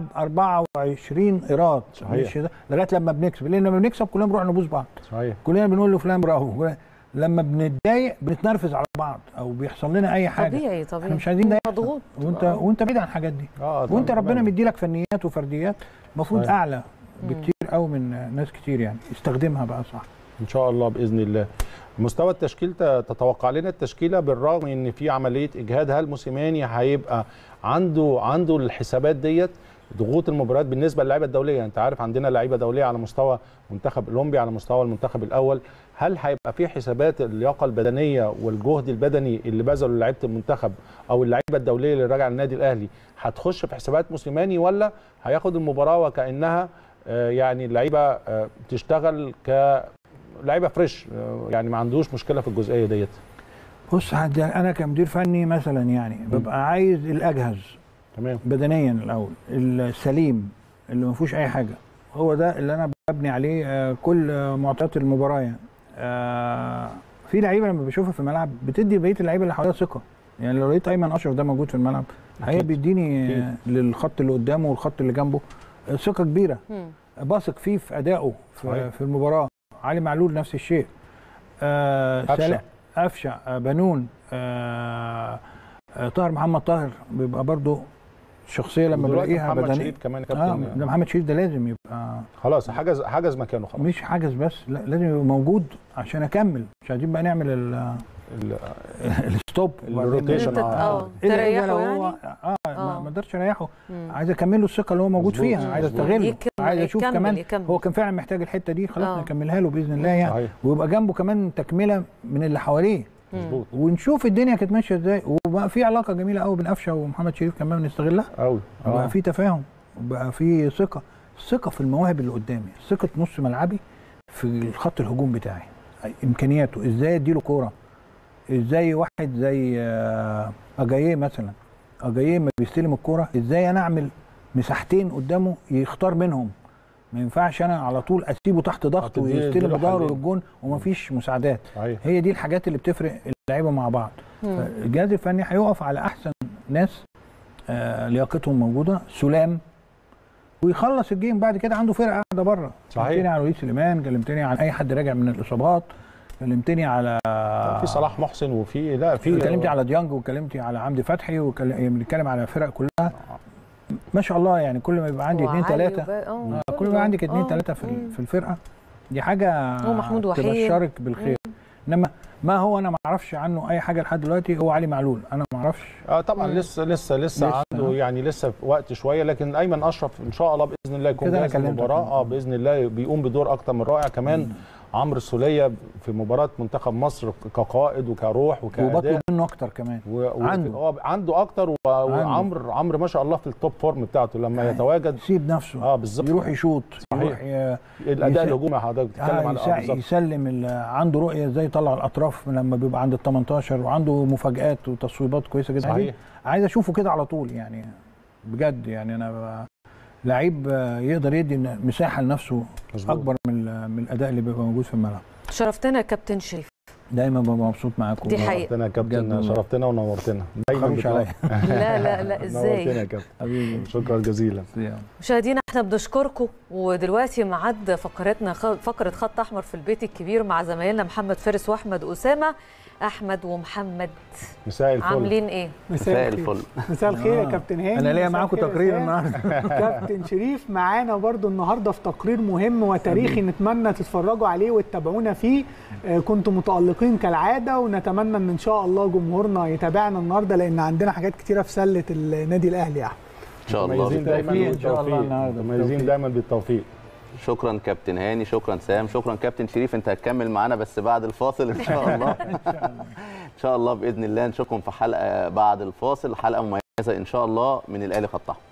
24 ايراد صحيح. مش ده لغايه لما بنكسب لان لما بنكسب كلنا بنروح نبوس بعض صحيح كلنا بنقول له فلان برافو لما بنتضايق بنتنرفز على بعض او بيحصل لنا اي حاجه طبيعي طبيعي احنا مش عايزين ده يحصل. مضغوط وانت آه. وانت بعيد عن الحاجات دي اه وانت تمام. ربنا مديلك فنيات وفرديات المفروض صحيح. اعلى بكتير قوي من ناس كتير يعني استخدمها بقى صح ان شاء الله باذن الله مستوى التشكيل ت- تتوقع لنا التشكيله بالرغم ان في عمليه اجهاد هل موسيماني هيبقى عنده عنده الحسابات ديت ضغوط المباريات بالنسبه للعيبه الدوليه انت عارف عندنا لعيبه دوليه على مستوى منتخب اولمبي على مستوى المنتخب الاول هل هيبقى في حسابات اللياقه البدنيه والجهد البدني اللي بذله لعيبه المنتخب او اللعيبه الدوليه اللي راجعه النادي الاهلي هتخش في حسابات موسيماني ولا هياخد المباراه وكانها آه، يعني اللعيبه آه، تشتغل ك لعيبه فريش آه، يعني ما عندوش مشكله في الجزئيه ديت بص حد- انا كمدير فني مثلا يعني ببقى عايز الاجهز تمام بدنيا الاول السليم اللي ما فيهوش اي حاجه هو ده اللي انا ببني عليه آه، كل آه، معطيات المباراه يعني آه، في لعيبه لما بشوفها في الملعب بتدي بقيه اللعيبه اللي حواليها ثقه يعني لو لقيت ايمن اشرف ده موجود في الملعب هي أكيد. بيديني أكيد. آه، للخط اللي قدامه والخط اللي جنبه آه، ثقه كبيره مم. بثق فيه في ادائه صحيح. في, في المباراه علي معلول نفس الشيء آه أفشة. سلا- أفشة آه بنون آه آه طاهر محمد طاهر بيبقى برضو شخصيه لما ودلوقتي بلاقيها محمد بدنيه شريف كمان يا اه كابتن ده محمد شريف ده لازم يبقى خلاص حجز حجز مكانه خلاص مش حاجز بس لا لازم يبقى موجود عشان اكمل مش عايزين بقى نعمل ال- ال- الستوب الروتيشن، انت آه. اه إلا إذا تريحه لو يعني هو اه ما آه. ما اقدرش اريحه مم. عايز اكمل له الثقه اللي هو موجود مظبوط. فيها عايز مظبوط. استغله يكمل- عايز اشوف يكمل- كمان يكمل. هو كان فعلا محتاج الحته دي خلاص آه. نكملها له باذن الله يعني صحيح ويبقى جنبه كمان تكمله من اللي حواليه مظبوط ونشوف الدنيا كانت ماشيه ازاي وبقى في علاقه جميله قوي بين قفشه ومحمد شريف كمان بنستغلها قوي وبقى في تفاهم وبقى في ثقه ثقه في المواهب اللي قدامي ثقه نص ملعبي في الخط الهجوم بتاعي امكانياته ازاي اديله كوره ازاي واحد زي آه، اجاييه مثلا اجاييه ما بيستلم الكوره ازاي انا اعمل مساحتين قدامه يختار منهم ما ينفعش انا على طول اسيبه تحت ضغط آه، تدي- ويستلم تديله بظهره حلين. للجون ومفيش مساعدات صحيح هي دي الحاجات اللي بتفرق اللعيبه مع بعض مم. الجهاز الفني هيقف على احسن ناس آه لياقتهم موجوده سلام ويخلص الجيم بعد كده عنده فرقه قاعده بره صحيح. كلمتني على وليد سليمان كلمتني عن اي حد راجع من الاصابات كلمتني على في صلاح محسن وفي لا في كلمتي على ديانج وكلمتي على عمدي فتحي وبنتكلم على فرق كلها ما شاء الله يعني كل ما يبقى عندي اثنين وعلي ثلاثه وب- آه، كل ما يبقى عندك اثنين آه. ثلاثه في, مم. في الفرقه دي حاجه ومحمود وحيد. تبشرك بالخير انما ما هو انا ما اعرفش عنه اي حاجه لحد دلوقتي هو علي معلول انا ما اعرفش اه طبعا لسه لسه لسه لسه، عنده آه. يعني لسه في وقت شويه لكن ايمن اشرف ان شاء الله باذن الله يكون كده أنا جاهز كلمتك. للمباراه اه باذن الله بيقوم بدور اكتر من رائع كمان عمرو السوليه في مباراه منتخب مصر كقائد وكروح وبطلب وكاداء منه اكتر كمان و... و... عنده. اه عنده اكتر و... وعمرو عمرو ما شاء الله في التوب فورم بتاعته لما آه. يتواجد يسيب نفسه اه بالظبط يروح يشوط صحيح. يروح ي... الاداء يسا- الهجومي حضرتك بتتكلم آه على يسا... اه بالظبط يسلم ال... عنده رؤيه ازاي يطلع الاطراف لما بيبقى عند ال 18 وعنده مفاجات وتصويبات كويسه جدا صحيح. عايز- عايز اشوفه كده على طول يعني بجد يعني انا ب... لعيب آه، يقدر يدي مساحه لنفسه مظبوط. اكبر من ال- من الاداء اللي بيبقى موجود في الملعب شرفتنا يا كابتن شريف دايما ببقى مبسوط معاكم دي حقيقة. شرفتنا يا بجد كابتن والله. شرفتنا ونورتنا دايما تخافوش عليا لا لا لا نورتنا ازاي يا كابتن حبيبي شكرا جزيلا مشاهدينا احنا بنشكركم ودلوقتي ميعاد فقرتنا خ- فقره خط احمر في البيت الكبير مع زمايلنا محمد فارس واحمد اسامه احمد ومحمد مساء الفل عاملين ايه مساء الفل مساء الخير يا آه. كابتن هاني انا ليا مساء معاكم الخير يا تقرير سام. النهارده كابتن شريف معانا برضو النهارده في تقرير مهم وتاريخي نتمنى تتفرجوا عليه وتتابعونا فيه آه، كنتم متألقين كالعادة ونتمنى ان ان شاء الله جمهورنا يتابعنا النهارده لان عندنا حاجات كتيرة في سلة النادي الاهلي يا احمد ان شاء الله مميزين دايما بالتوفيق إن شاء الله بالتوفيق النهاردة، مميزين بالتوفيق. دايما بالتوفيق شكرا كابتن هاني شكرا سام شكرا كابتن شريف انت هتكمل معانا بس بعد الفاصل ان شاء الله ان شاء الله باذن الله نشوفكم في حلقه بعد الفاصل حلقه مميزه ان شاء الله من الاهلي خط احمر